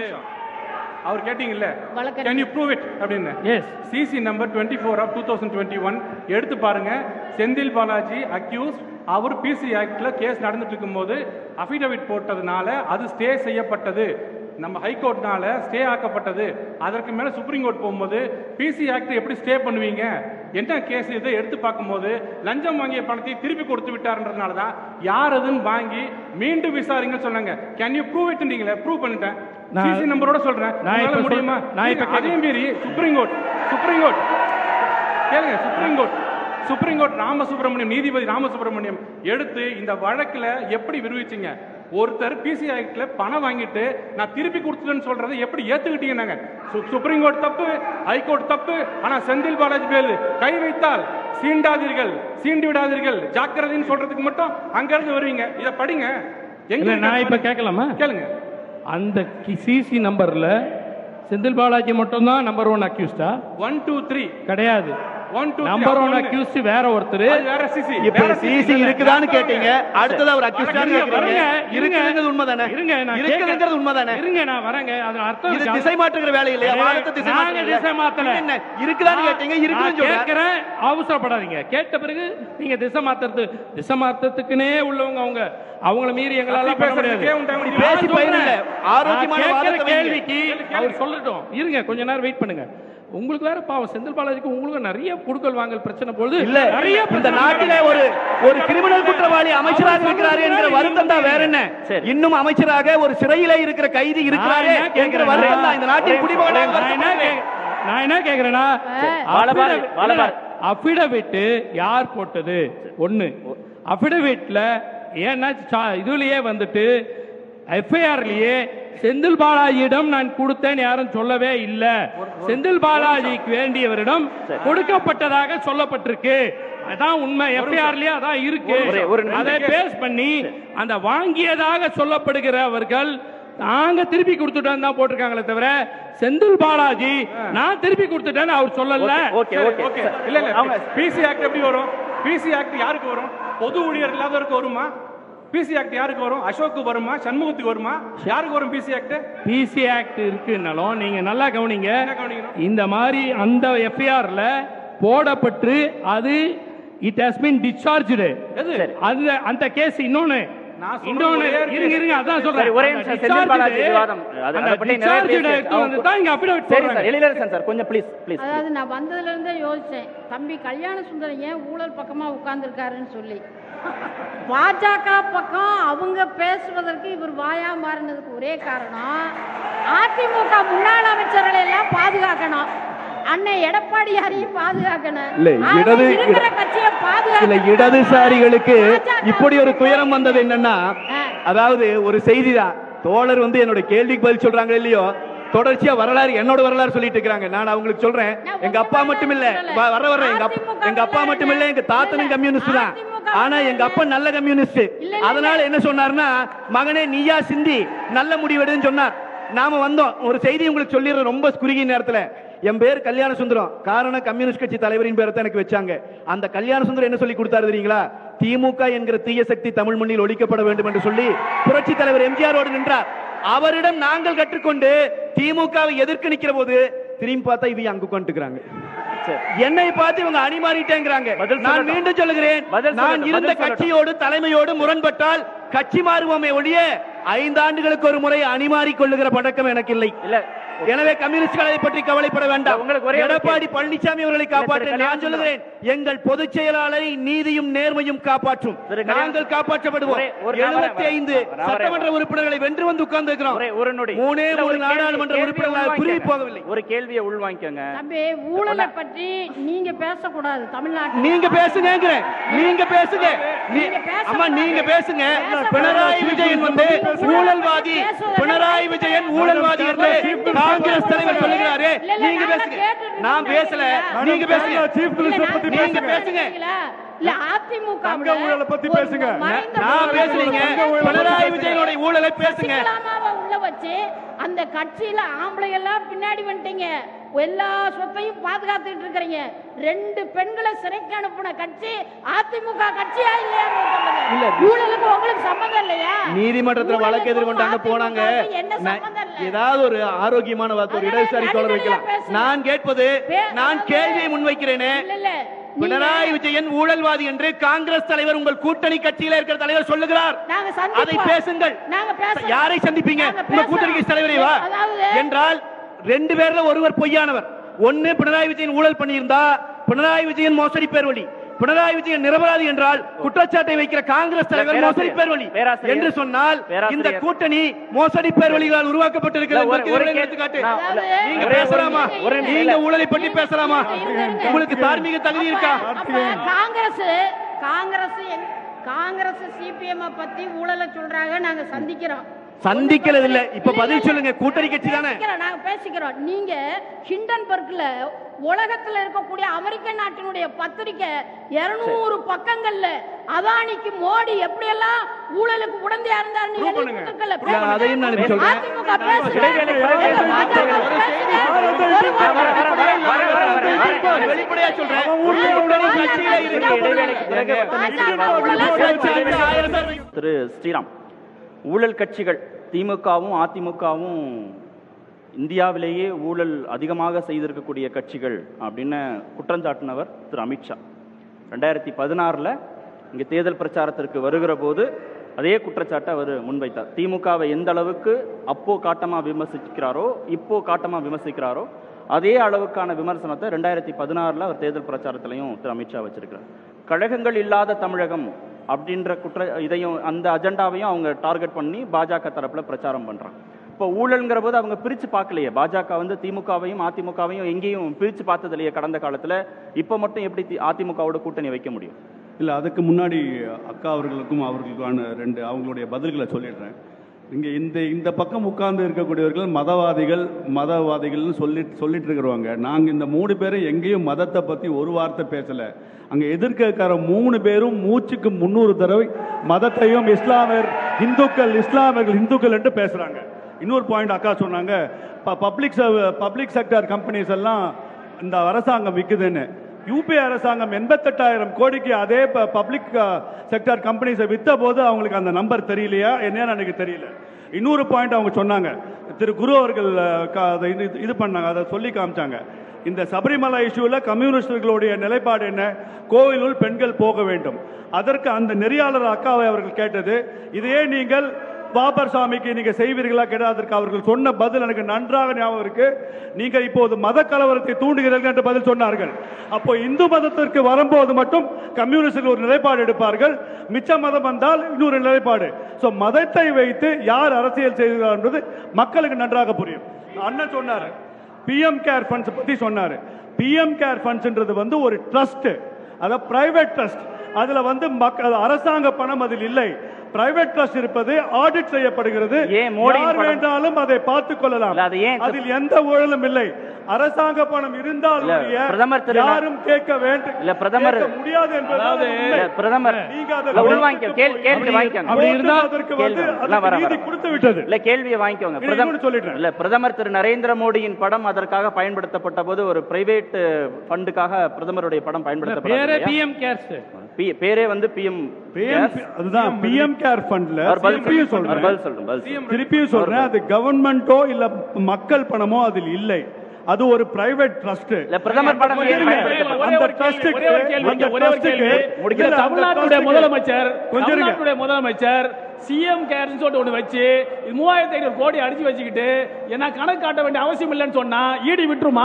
அவர் கேட்டீங்கல்ல வழக்கறிஞர். கேன் யூ ப்ரூவ் இட் அப்படின்னு S CC number twenty four of two thousand twenty one எடுத்து பாருங்க செந்தில் பாலாஜி அக்யூஸ் அவர் பிசி ஆக்ட்ல கேஸ் நடந்துட்டு இருக்கும்போது அஃபிடவிட் போட்டதுனால அது ஸ்டே செய்யப்பட்டது நம்ம ஹைகோர்ட்னால ஸ்டே ஆக்கப்பட்டது அதற்கு மேல சுப்ரீம் கோர்ட் போகும்போது பிசி ஆக்ட் எப்படி ஸ்டே பண்ணுவீங்க என்ன கேஸ் இதை எடுத்து பார்க்கும்போது லஞ்சம் வாங்கிய பணத்தை திருப்பி கொடுத்து விட்டாருன்றதுனால தான் யார் அதுன்னு வாங்கி மீண்டும் விசாரிங்க சொன்னாங்க கேன் யூ ப்ரூவ் இட்ன்றீங்களே ப்ரூவ் பண்ணிட்டேன் நான்- சிசி நம்பரோட சொல்றேன் நான் இப்ப உங்களால சொல்- முடியுமா நான் இப்ப அதே மீறி சுப்ரீம் கோர்ட் சுப்ரீம் கோர்ட் கேளுங்க Supreme Court Supreme Court Ramasubramaniam நீதிபதி ராமசுப்ரமணியம் எடுத்து இந்த வழக்குல எப்படி விடுவிச்சீங்க ஒருத்தர் பிசி ஆக்ட்ல பணம் வாங்கிட்டு நான் திருப்பி கொடுத்துட்டேன்னு சொல்றதை எப்படி ஏத்துக்கிட்டீங்க நாங்க சு- சுப்ரீம் கோர்ட் தப்பு ஹைகோர்ட் தப்பு ஆனா செந்தில் பாலாஜி பேரு கை வைத்தால் சீண்டாதீர்கள் சீண்டி விடாதீர்கள் ஜாக்கிரதைன்னு சொல்றதுக்கு மட்டும் அங்க இருந்து வருவீங்க இத படிங்க எங்க இல்ல இருக்கு நான் அந்த இப்ப மாதிரி? கேட்கலாமா கேளுங்க அந்த சிசி நம்பர்ல செந்தில் பாலாஜி மட்டும் தான் நம்பர் ஒன் அக்யூஸ்டா ஒன் டூ த்ரீ கிடையாது one two number one accused வேற ஒருத்தர் வேற சிசி இப்ப சிசி இருக்குதான்னு கேட்டீங்க அடுத்தது அவர் அக்யூஸ்டான்னு இருங்க, கேக்குறீங்க இருங்க, இருக்குதுங்கிறது உண்மைதானே இருங்க நான் இருக்குதுங்கிறது கேட்கறேன். உண்மைதானே இருங்க நான் வரேங்க அது அர்த்தம் இது இருக்கு. திசை மாற்றுகிற வேலை இல்லையா ஏய், வாதத்தை திசை நாங்க மாற்றுறீங்க. திசை மாத்தல என்ன இருக்குதான்னு நான் கேட்டீங்க நான் இருக்குதுன்னு சொல்றேன் கேட்கிறேன் அவசரப்படாதீங்க கேட்ட பிறகு நீங்க திசை மாத்துறது திசை மாத்துறதுக்குனே உள்ளவங்க அவங்க அவங்கள மீறி எங்களால பண்ண முடியாது பேசுறதுக்கே உண்டாக இப்படி முடியாது. பேசி நான் சொல்றேன். பயிரில்ல. ஆரோக்கியமான நான் கேட்கிற வாதத்தை வைங்க. கேள்விக்கு அவர் சொல்லட்டும் இருங்க கொஞ்ச நேரம் வெயிட் பண்ணுங்க உங்களுக்கு வேற பாவம் செந்தில் பாலாஜிக்கு உங்களுக்கு நிறைய குடுக்கல் வாங்கல் பிரச்சனை போகுது இல்ல நிறைய இந்த பிரச்சனை நாட்டிலே ஒரு ஒரு கிரிமினல் குற்றவாளி அமைச்சராக இருக்கிறாரு என்கிற வருத்தம் தான் வேற என்ன சரி. இன்னும் அமைச்சராக ஒரு சிறையில இருக்கிற கைதி இருக்கிறாரே நான் என்ன என்கிற கேட்கிறேன்? வருத்தம் தான் இந்த நாட்டின் குடிமகனாக நான் என்ன கே- நான் என்ன கேக்குறேன்னா பாலபாரதி, பாலபாரதி. அபிடவிட் யார் போட்டது ஒண்ணு அபிடவிட்ல ஏன்னா சா- இதுலயே வந்துட்டு எஃப்ஐஆர்லயே செந்தில் பாலாஜியிடம் நான் கொடுத்தேன் யாரும் சொல்லவே இல்ல செந்தில் பாலாஜிக்கு வேண்டியவரிடம் கொடுக்கப்பட்டதாக சொல்லப்பட்டிருக்கு அதான் உண்மை எஃப்ஐஆர்லயே அதான் இருக்கு ஒரு- ஒரு நிமிஷம். அதை பேஸ் பண்ணி அந்த வாங்கியதாக சொல்லப்படுகிறவர்கள் நாங்க திருப்பி கொடுத்துட்டோம் தான் போட்டிருக்காங்களே தவிர செந்தில் பாலாஜி நான் திருப்பி கொடுத்துட்டேன்னு அவர் சொல்லல ஓகே ஓகே ஓகே இல்ல இல்ல பிசி ஆக்ட் எப்படி வரும் பிசி ஆக்ட் யாருக்கு வரும் பொது ஊழியர் இல்லாதவருக்கு வருமா பிசி ஆக்ட் யாருக்கு வரும் அசோக்கு வருமா சண்முகத்துக்கு வருமா யாருக்கு வரும் பிசி ஆக்ட் பிசி ஆக்ட் இருக்குன்னாலும் நீங்க நல்லா கவனிங்க என்ன கவனிக்கணும்? இந்த மாதிரி அந்த எஃப்ஐஆர்ல போடப்பட்டு அது இட் ஹஸ் பீன் டிஸ்சார்ஜ்டு எது அந்த அந்த கேஸ் இன்னொன்னு நான் சொல்றது இன்னொன்னு ஒரே ஒரு இருங்க இருங்க அதான் சொல்றேன் சரி, ஒரே நிமிஷம் செந்தில் பாலாஜி விவாதம் அது- அதை பற்றி நிறைய பேசி- வந்து தான் இங்க affidavit சரி போடுறாங்க. சார் எழிலரசன் சார் கொஞ்சம் ப்ளீஸ் ப்ளீஸ் அதாவது நான் வந்ததுல இருந்தே யோசிச்சேன் தம்பி கல்யாண சுந்தரம் ஏன் ஊழல் பக்கமா உட்கார்ந்துருக்காருன்னு சொல்லி பாஜக பக்கம் அவங்க பேசுவதற்கு இவர் வாயா மாறினதுக்கு ஒரே காரணம் அதிமுக முன்னாள் அமைச்சர்களை எல்லாம் பாதுகாக்கணும் அண்ணன் எடப்பாடியாரையும் பாதுகாக்கணும் இல்ல, ஆக இடது- இருக்கிற கட்சியை சில பாதுகாக்கணும் இடதுசாரிகளுக்கு பாஜக இப்படி ஒரு துயரம் வந்தது என்னன்னா ஆ. அதாவது ஒரு செய்தி தான் தோழர் வந்து என்னோட கேள்விக்கு பதில் சொல்றாங்க இல்லையோ தொடர்ச்சியா வரலாறு என்னோட வரலாறு சொல்லிட்டு இருக்காங்க நான் அவங்களுக்கு சொல்றேன் நான் எங்க அப்பா உங்க மட்டும் இல்ல சொல்லல. வ- வர வர எங்க அப்பா அதிமுக எங்க அப்பா மட்டும் இல்ல எங்க தாத்தனும் இல்ல. கம்யூனிஸ்ட் தான் அதிமுக ஆனா எங்க அப்பா நல்ல கம்யூனிஸ்ட் இல்ல, இல்ல. அதனால என்ன சொன்னாருன்னா மகனே நீயா சிந்தி நல்ல முடிவெடுன்னு சொன்னார் நாம வந்தோம் ஒரு செய்தி உங்களுக்கு சொல்லிடுறேன் ரொம்ப குறுகிய நேரத்துல என் பேர் கல்யாண சுந்தரம் காரணம் கம்யூனிஸ்ட் கட்சி தலைவரின் பேரை தான் எனக்கு வச்சாங்க அந்த கல்யாண சுந்தரம் என்ன சொல்லி கொடுத்தாரு தெரியுங்களா திமுக என்கிற தீய சக்தி தமிழ் மண்ணில் ஒழிக்கப்பட வேண்டும் என்று சொல்லி புரட்சி தலைவர் எம்ஜிஆரோடு நின்றார் அவரிடம் நாங்கள் கற்றுக்கொண்டு திமுகவை எதிர்க்க நிக்கிற போது திரும்பி பார்த்தா இவங்க அங்க உட்காந்துக்கிறாங்க என்னை பார்த்து இவங்க அணிமாறிட்டேங்கிறாங்க பதில் நான் சொல்லட்டும். மீண்டும் சொல்லுகிறேன் பதில் நான் சொல்லட்டும், இருந்த பதில் சொல்லட்டும். கட்சியோடு தலைமையோடு முரண்பட்டால் கட்சி மாறுவோமே ஒழிய ஐந்தாண்டுகளுக்கு ஒரு முறை அணிமாறிக் கொள்ளுகிற பழக்கம் எனக்கு இல்லை இல்ல எனவே கம்யூனிஸ்ட்களை பற்றி கவலைப்பட வேண்டாம் உங்களுக்கு ஒரே ஒரு எடப்பாடி பழனிசாமி அவர்களை காப்பாற்ற திரு நான் கல்யாண சொல்லுகிறேன் எங்கள் பொதுச் செயலாளரை நீதியும் நேர்மையும் காப்பாற்றும் திரு கல்யாண- நாங்கள் காப்பாற்றப்படுவோம் ஒரே- ஒரு நான் வரேன், எழுபத்தி ஐந்து வரேன், வரேன். சட்டமன்ற உறுப்பினர்களை வென்று வந்து உட்கார்ந்து இருக்கிறோம் ஒரே ஒரு நொடி மூணே இல்ல, ஒரு கேள்வி- நாடாளுமன்ற கேள்வியை உறுப்பினர்களால் புரிய உள்வாங்கிக்கங்க. போகவில்லை ஒரு கேள்வியை உள்வாங்கிக்கோங்க தம்பி ஊழலை பற்றி நீங்க பேசக்கூடாது தமிழ்நாட்டில் நீங்க பேசுங்கிறேன் நீங்க பேசுங்க நீ- நீங்க பேச அம்மா நீங்க கூடாது. பேசுங்க பேசக்கூடாது. பினராயி விஜயன் வந்து பேசுவதை ஊழல்வாதி பேசுவதை பினராயி விஜயன் ஊழல்வாதி என்று காங்கிரஸ் தலைவர் சொல்லுகிறாரு இல்ல, இல்ல, நீங்க நாங்க பேசுங்க கேட்டுட்டு நான் பேசல இருக்கோம். நீங்க பேசுங்க இல்ல, நான் நீங்க பேசுறது பேசுங்க இல்லைங்களா? இல்ல அதிமுக தங்க ஊழலை பத்தி பேசுங்க. நான் பேசுறீங்க பினராயி விஜயனுடைய ஊழலை பேசுங்க சசிகலாமாவை உள்ள வச்சு அந்த கட்சியில ஆம்பளை எல்லாம் பின்னாடி வந்துட்டீங்க எல்லா சொத்தையும் பாதுகாத்துட்டு இருக்கிறீங்க ரெண்டு பெண்களை சிறைக்கு அனுப்புன கட்சி அதிமுக கட்சியா இல்லையான்னு இல்ல. சொல்லுங்க. ஊழலுக்கு உங்களுக்கு சம்மந்தம் இல்லையா நீதிமன்றத்துல வழக்கு ஊழலுக்கும் எதிர்கொண்டாங்க போனாங்க அதிமுகவுக்கும் என்ன நான் சம்மந்தம் இல்ல ஏதாவது ஒரு ஆரோக்கியமான வார்த்தை ஒரு அதெல்லாம் இடதுசாரி தோழர் வைக்கலாம் நடுநிலையா பேசுங்க. நான் கேட்பது பே- நான் அதாவது- கேள்வியை முன்வைக்கிறேனே இல்ல இல்ல நீங்க- பினராயி விஜயன் ஊழல்வாதி என்று காங்கிரஸ் தலைவர் உங்கள் கூட்டணி கட்சியில இருக்கிற தலைவர் சொல்லுகிறார் நாங்க சந்திப்போம். அதை பேசுங்கள் நாங்க பேசுறோம். யாரை சந்திப்பீங்க நாங்க உங்க பேசுறோம். கூட்டணி கட்சி தலைவரை வா அதாவது என்றால் ரெண்டு பேர்ல ஒருவர் பொய்யானவர் ஒன்னு பினராயி விஜயன் ஊழல் பண்ணியிருந்தா பினராயி விஜயன் மோசடி பேர் வழி பினராயி விஜயன் நிரபராதி என்றால் குற்றச்சாட்டை வைக்கிற காங்கிரஸ் தலைவர் பேராசிரியர், மோசடி பேர் வழி பேராசிரியர், என்று சொன்னால் பேராசிரியர். இந்த கூட்டணி மோசடி பேர் வழிகளால் உருவாக்கப்பட்டிருக்கிறது இல்ல, ஒரு- என்பதற்கு ஒரு இவர்கள் கே- எடுத்துக்காட்டு நான் அதாவது- நீங்க ஒரே ஒரு பேசலாமா நிமிஷம், ஒரு நிமிஷம். நீங்க ஊழலை பற்றி பேசலாமா இருங்க, இருங்க. உங்களுக்கு தார்மீக தகுதி இருக்கா அப்ப- அப்ப காங்கிரஸ் காங்கிரஸ் என்- காங்கிரஸ் சிபிஎம் பத்தி ஊழலை சொல்றாங்க நாங்க சந்திக்கிறோம் சந்திக்கிறது இல்ல இப்ப பதில் சொல்லுங்க கூட்டணி கட்சி தானே பேசிக்கிறோம், நாங்க பேசிக்கிறோம் நீங்க ஹிண்டன்பர்க்ல உலகத்துல இருக்கக்கூடிய அமெரிக்க நாட்டினுடைய பத்திரிக்கை 200 பக்கங்கள்ல அதானிக்கு மோடி எப்படியெல்லாம் ஊழலுக்கு உடந்தையா இருந்தாருன்னு எழுதி கொடுத்திருக்கல. இல்ல, அதையும் நான் இப்ப சொல்றேன். அதிமுக பேசுங்க. இடைவேளை, இடைவேளை, எங்க பாஜக பேசுங்க. ஒரு வாரம் வெளிப்படையா சொல்றேன் கட்சியில இடைவேளைக்கு இருக்கு பிறகு பாஜக ஊழலை ஆயிரம் பேர் திரு ஸ்ரீராம் ஊழல் கட்சிகள் திமுகவும் அதிமுகவும் இந்தியாவிலேயே ஊழல் அதிகமாக செய்திருக்கக்கூடிய கட்சிகள் அப்படின்னு குற்றஞ்சாட்டினவர் திரு அமித்ஷா ரெண்டாயிரத்தி பதினாறில் இங்கே தேர்தல் பிரச்சாரத்திற்கு வருகிற போது அதே குற்றச்சாட்டை அவர் முன்வைத்தார் திமுகவை எந்த அளவுக்கு அப்போ காட்டமாக விமர்சிக்கிறாரோ இப்போ காட்டமாக விமர்சிக்கிறாரோ அதே அளவுக்கான விமர்சனத்தை ரெண்டாயிரத்தி பதினாறில் அவர் தேர்தல் பிரச்சாரத்திலையும் திரு அமித்ஷா வச்சிருக்கிறார் கழகங்கள் இல்லாத தமிழகம் அப்படின்ற குற்ற இதையும் அந்த அஜெண்டாவையும் அவங்க டார்கெட் பண்ணி பாஜக தரப்புல பிரச்சாரம் பண்றாங்க இப்போ ஊழல்ங்கிற போது அவங்க பிரிச்சு பார்க்கலையே பாஜக வந்து திமுகவையும் அதிமுகவையும் எங்கேயும் பிரிச்சு பார்த்தது இல்லையே கடந்த காலத்துல இப்போ மட்டும் எப்படி தி- அதிமுகவோட கூட்டணி வைக்க முடியும் இல்லை அதுக்கு முன்னாடி அக்கா அவர்களுக்கும் அவர்களுக்கான ரெண்டு அவங்களுடைய பதில்களை சொல்லிடுறேன் இங்கே இந்த இந்த பக்கம் உட்கார்ந்து இருக்கக்கூடியவர்கள் மதவாதிகள் மதவாதிகள்னு சொல்லி சொல்லிட்டு இருக்கிறவங்க நாங்கள் இந்த மூணு பேரும் எங்கேயும் மதத்தை பற்றி ஒரு வார்த்தை பேசலை அங்கே எதிர்க்க இருக்கிற மூணு பேரும் மூச்சுக்கு முந்நூறு தடவை மதத்தையும் இஸ்லாமியர் இந்துக்கள் இஸ்லாமியர்கள் இந்துக்கள் என்று பேசுகிறாங்க இன்னொரு பாயிண்ட் அக்கா சொன்னாங்க பப்ளிக் பப்ளிக் செக்டர் கம்பெனிஸ் எல்லாம் இந்த அரசாங்கம் விற்குதுன்னு யூபி அரசாங்கம் எண்பத்தெட்டாயிரம் கோடிக்கு அதே பப்ளிக் செக்டர் கம்பெனிஸை வித்த போது அவங்களுக்கு அந்த நம்பர் தெரியலையா என்னன்னு எனக்கு தெரியல இன்னொரு பாயிண்ட் அவங்க சொன்னாங்க திரு குரு அவர்கள் அஹ், க- அதை இது இது பண்ணாங்க அதை சொல்லி காமிச்சாங்க இந்த சபரிமலை இஷ்யூவில் கம்யூனிஸ்டுகளுடைய நிலைப்பாடு என்ன கோவிலுள் பெண்கள் போக வேண்டும் அதற்கு அந்த நெறியாளர் அக்காவை அவர்கள் கேட்டது இதையே நீங்கள் பாபர் சாமிக்கு நீங்க செய்வீர்களா கேட்டால் அதற்கு அவர்கள் சொன்ன பதில் எனக்கு நன்றாக ஞாபகம் இருக்கு நீங்க இப்போது மத கலவரத்தை தூண்டுகிறீர்கள் என்று பதில் சொன்னார்கள் அப்போ இந்து மதத்திற்கு வரும்போது மட்டும் கம்யூனிஸ்டுகள் ஒரு நிலைப்பாடு எடுப்பார்கள் மிச்ச மதம் வந்தால் இன்னொரு நிலைப்பாடு சோ மதத்தை வைத்து யார் அரசியல் செய்கிறார் என்பது மக்களுக்கு நன்றாக புரியும் அண்ணன் சொன்னாரு பிஎம் கேர் ஃபண்ட்ஸ் பத்தி சொன்னாரு பிஎம் கேர் ஃபண்ட்ஸ்ன்றது வந்து ஒரு ட்ரஸ்ட் அதாவது பிரைவேட் ட்ரஸ்ட் அதுல வந்து மக்கள் அரசாங்க பணம் அதில் இல்லை பிரைவேட் ட்ரஸ்ட் இருப்பது ஆடிட் செய்யப்படுகிறது ஏன் மோடியின் யார் பணம்? வேண்டாலும் அதை பார்த்துக் கொள்ளலாம் இல்ல, அது ஏன் அதில் எந்த ஊழலும் இல்லை அரசாங்க பணம் இருந்தால் இல்ல, ஒழிய பிரதமர் திரு- யாரும் கேட்க வேண்டும் இல்ல, பிரதமர் கேட்க முடியாது என்பது அதாவது, இல்ல, பிரதமர் நீங்க அதை இல்ல, உள் ஓட்டுக்கு வாங்கிக்கோ கேள்- கேள்வி அப்படி- வாங்கிக்கோங்க அப்படி இருந்தா அதற்கு வந்து கேள்வி. அதற்கு எல்லாம் வர, நீதி வர. கொடுத்து விட்டது இல்ல கேள்வியை வாங்கிக்கோங்க இல்ல, பிரதமர் இன்னொன்னு சொல்லிடுறேன். இல்ல பிரதமர் திரு நரேந்திர மோடியின் படம் அதற்காக பயன்படுத்தப்பட்ட போது ஒரு பிரைவேட் ஃபண்டுக்காக பிரதமருடைய படம் பேரே பயன்படுத்தப்பட்டது பிஎம் கேர்ஸ் பேரே வந்து பிஎம் PM அதுதான் பிஎம் கேர் ஃபண்ட்ல அவர் பதில் திருப்பியும் சொல்றேன் சொல்றேன் பதில் சொல்றேன் பதில் சொல்றேன். திருப்பியும் சொல்றேன் அது கவர்மெண்டோ இல்ல மக்கள் பணமோ அதில் இல்லை அது ஒரு பிரைவேட் ட்ரஸ்ட் இல்ல பிரதமர் படம் ஏன் பயன்படுத்தப்பட்டது? ஒரே ஒரு கேள்வி, ஒரே ஒரு கேள்வி, ஒரே ஒரு கேள்வி. இந்த தமிழ்நாட்டுடைய முதலமைச்சர் கொஞ்சம் இருங்க. தமிழ்நாட்டுடைய முதலமைச்சர் சிஎம் கேர்னு சொல்லிட்டு ஒண்ணு வச்சு இது மூவாயிரத்தி ஐநூறு கோடி அடிச்சு வச்சுக்கிட்டு என்ன கணக்கு காட்ட வேண்டிய அவசியம் இல்லைன்னு சொன்னா ஈடி விட்டுருமா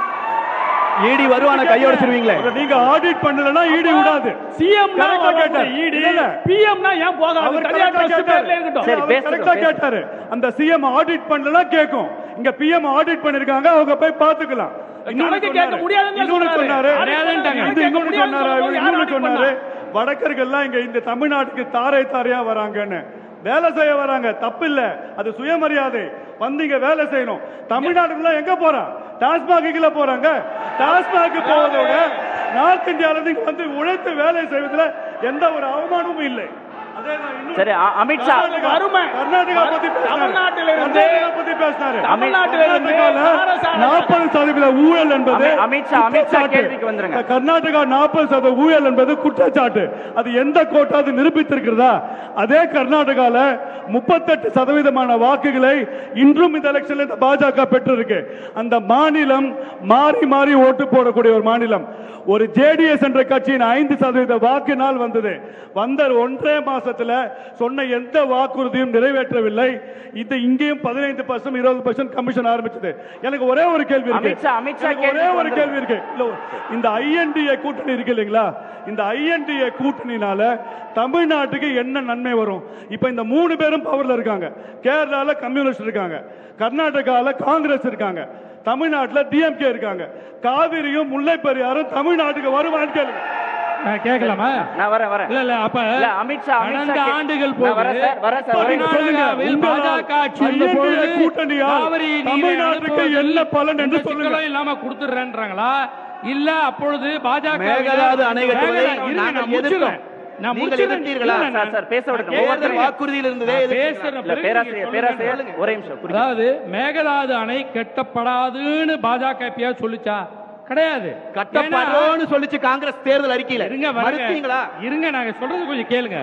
ஈடி வருவான கையோடிச்சிருவீங்களே நீங்க ஆடிட் பண்ணலன்னா ஈடு விடாது சிஎம் Correct ஆ கேட்டார். ஈடி இல்ல, இல்ல. பிஎம்னா ஏன் போகாது அவர் தனியார் correct ஆ ட்ரஸ்ட் கேட்டாரு. பேர்ல இருக்கட்டும் சரி, அவர் பேசுங்க, correct ஆ பேசுங்க. கேட்டாரு அந்த சிஎம் ஆடிட் பண்ணலன்னா கேட்கும் இங்க பிஎம் ஆடிட் பண்ணிருக்காங்க அவங்க போய் பாத்துக்கலாம் இன்னொன்னு கணக்கு கேட்க சொன்னாரு. முடியாதுன்னு இன்னொன்னு சொன்னாரு. சொன்னாரு முடியாதுன்ட்டாங்க. இது இன்னொன்னு கேட்க சொன்னாரு முடியாதுன்னு இன்னொன்னு யார் சொன்னாரு பண்ணா? வடக்கர்கள்லாம் இங்க இந்த தமிழ்நாட்டுக்கு தாரை தாரையா வராங்கன்னு வேலை செய்ய வராங்க தப்பு இல்ல அது சுயமரியாதை வந்து இங்க வேலை செய்யணும் தமிழ்நாட்டுக்குள்ள எங்க போறான் டாஸ்மாகுல போறாங்க டாஸ்மாக் போவதோட நார்த் இந்தியால இருந்து இங்க வந்து உழைத்து வேலை செய்வதுல எந்த ஒரு அவமானமும் இல்லை அதே தான் இன்னொரு- சரி அ- அமித்ஷா கர்நாடகா- வறுமை. கர்நாடகா பத்தி பேசினாரு. தமிழ்நாட்டில இருந்து- கர்நாடகா பத்தி பேசினாரு. தமிழ்நாட்டில இருந்து கர்நாடகால சாரசார- 40 சதவீத ஊழல் என்பது அமி- அமித்ஷா, அமித்ஷா குற்றச்சாட்டு. கேள்விக்கு வந்துருங்க. இந்த கர்நாடகா நாற்பது சதவீத ஊழல் என்பது குற்றச்சாட்டு அது எந்த கோட்டாவது நிரூபித்திருக்கிறதா அதே கர்நாடகால முப்பத்தெட்டு சதவீதமான வாக்குகளை இன்றும் இந்த எலெக்ஷன்ல இந்த பாஜக பெற்றிருக்கு அந்த மாநிலம் மாறி மாறி ஓட்டு போடக்கூடிய ஒரு மாநிலம் ஒரு ஜேடிஎஸ் என்ற கட்சியின் ஐந்து சதவீத வாக்கினால் வந்தது வந்த ஒன்றே மாசத்துல சொன்ன எந்த வாக்குறுதியும் நிறைவேற்றவில்லை இது இங்கேயும் பதினைந்து பர்சன்ட் இருபது பர்சன்ட் கமிஷன் ஆரம்பிச்சது எனக்கு ஒரே ஒரு கேள்வி இருக்கு அமித்ஷா, அமித்ஷா எனக்கு ஒரே கேள்விக்கு ஒரு வந்துருங்க. கேள்வி இருக்கு இல்ல, இந்த ஐஎன்டிஏ கூட்டணி இருக்கு இல்லைங்களா இந்த ஐஎன்டிஏ கூட்டணினால தமிழ்நாட்டுக்கு என்ன நன்மை வரும் இப்ப இந்த மூணு பேரும் பவர்ல இருக்காங்க கேரளால கம்யூனிஸ்ட் இருக்காங்க கர்நாடகால காங்கிரஸ் இருக்காங்க தமிழ்நாட்டுல டிஎம்கே இருக்காங்க காவிரியும் முல்லை பெரியாரும் தமிழ்நாட்டுக்கு வருவான்னு கேளுங்க நான் கேட்கலாமா நான் வரேன் வரேன் இல்ல இல்ல அப்ப இல்ல, அமித்ஷா, அமித்ஷா கடந்த கே- ஆண்டுகள் நான் வரேன் போது சார், வரேன் சார், வரேன். கர்நாடகாவில் உங்களால் பாஜக ஆட்சி இருந்த INDA பொழுது கூட்டணியால் காவிரி நீரை தமிழ்நாட்டுக்கு அனுப்புவதில் என்ன பலன் என்று எந்த சொல்லுங்க. சிக்கலும் இல்லாம கொடுத்துடுறேன்றாங்களா இல்ல அப்பொழுது பாஜக மேகதாது அணை கட்டுவதை மேகதாது- இருங்க, நாங்கள் நான் முடிச்சிடுறேன். எதிர்த்தோம். நான் நீங்கள் முடிச்சிடுறேன். எதிர்த்தீர்களா? இல்ல, சார், சார், பேச விடுங்க. தேர்தல் ஒவ்வொருத்தரையும். வாக்குறுதியில் இருந்ததே நான் எதிர்த்தீர்களா? பேசுற இல்ல, பிறகு பேராசிரியர் நீங்க பேராசிரியர் சொல்லுங்க. ஒரே நிமிஷம் குறிக்க அதாவது மேகதாது அணை கட்டப்படாதுன்னு பாஜக எப்பயாவது சொல்லுச்சா கிடையாது ஏன்னா- கட்டப்படும்னு சொல்லிச்சு காங்கிரஸ் தேர்தல் அறிக்கையில இருங்க வரேங்க. மறுத்தீங்களா இருங்க நாங்க சொல்றது கொஞ்சம் கேளுங்க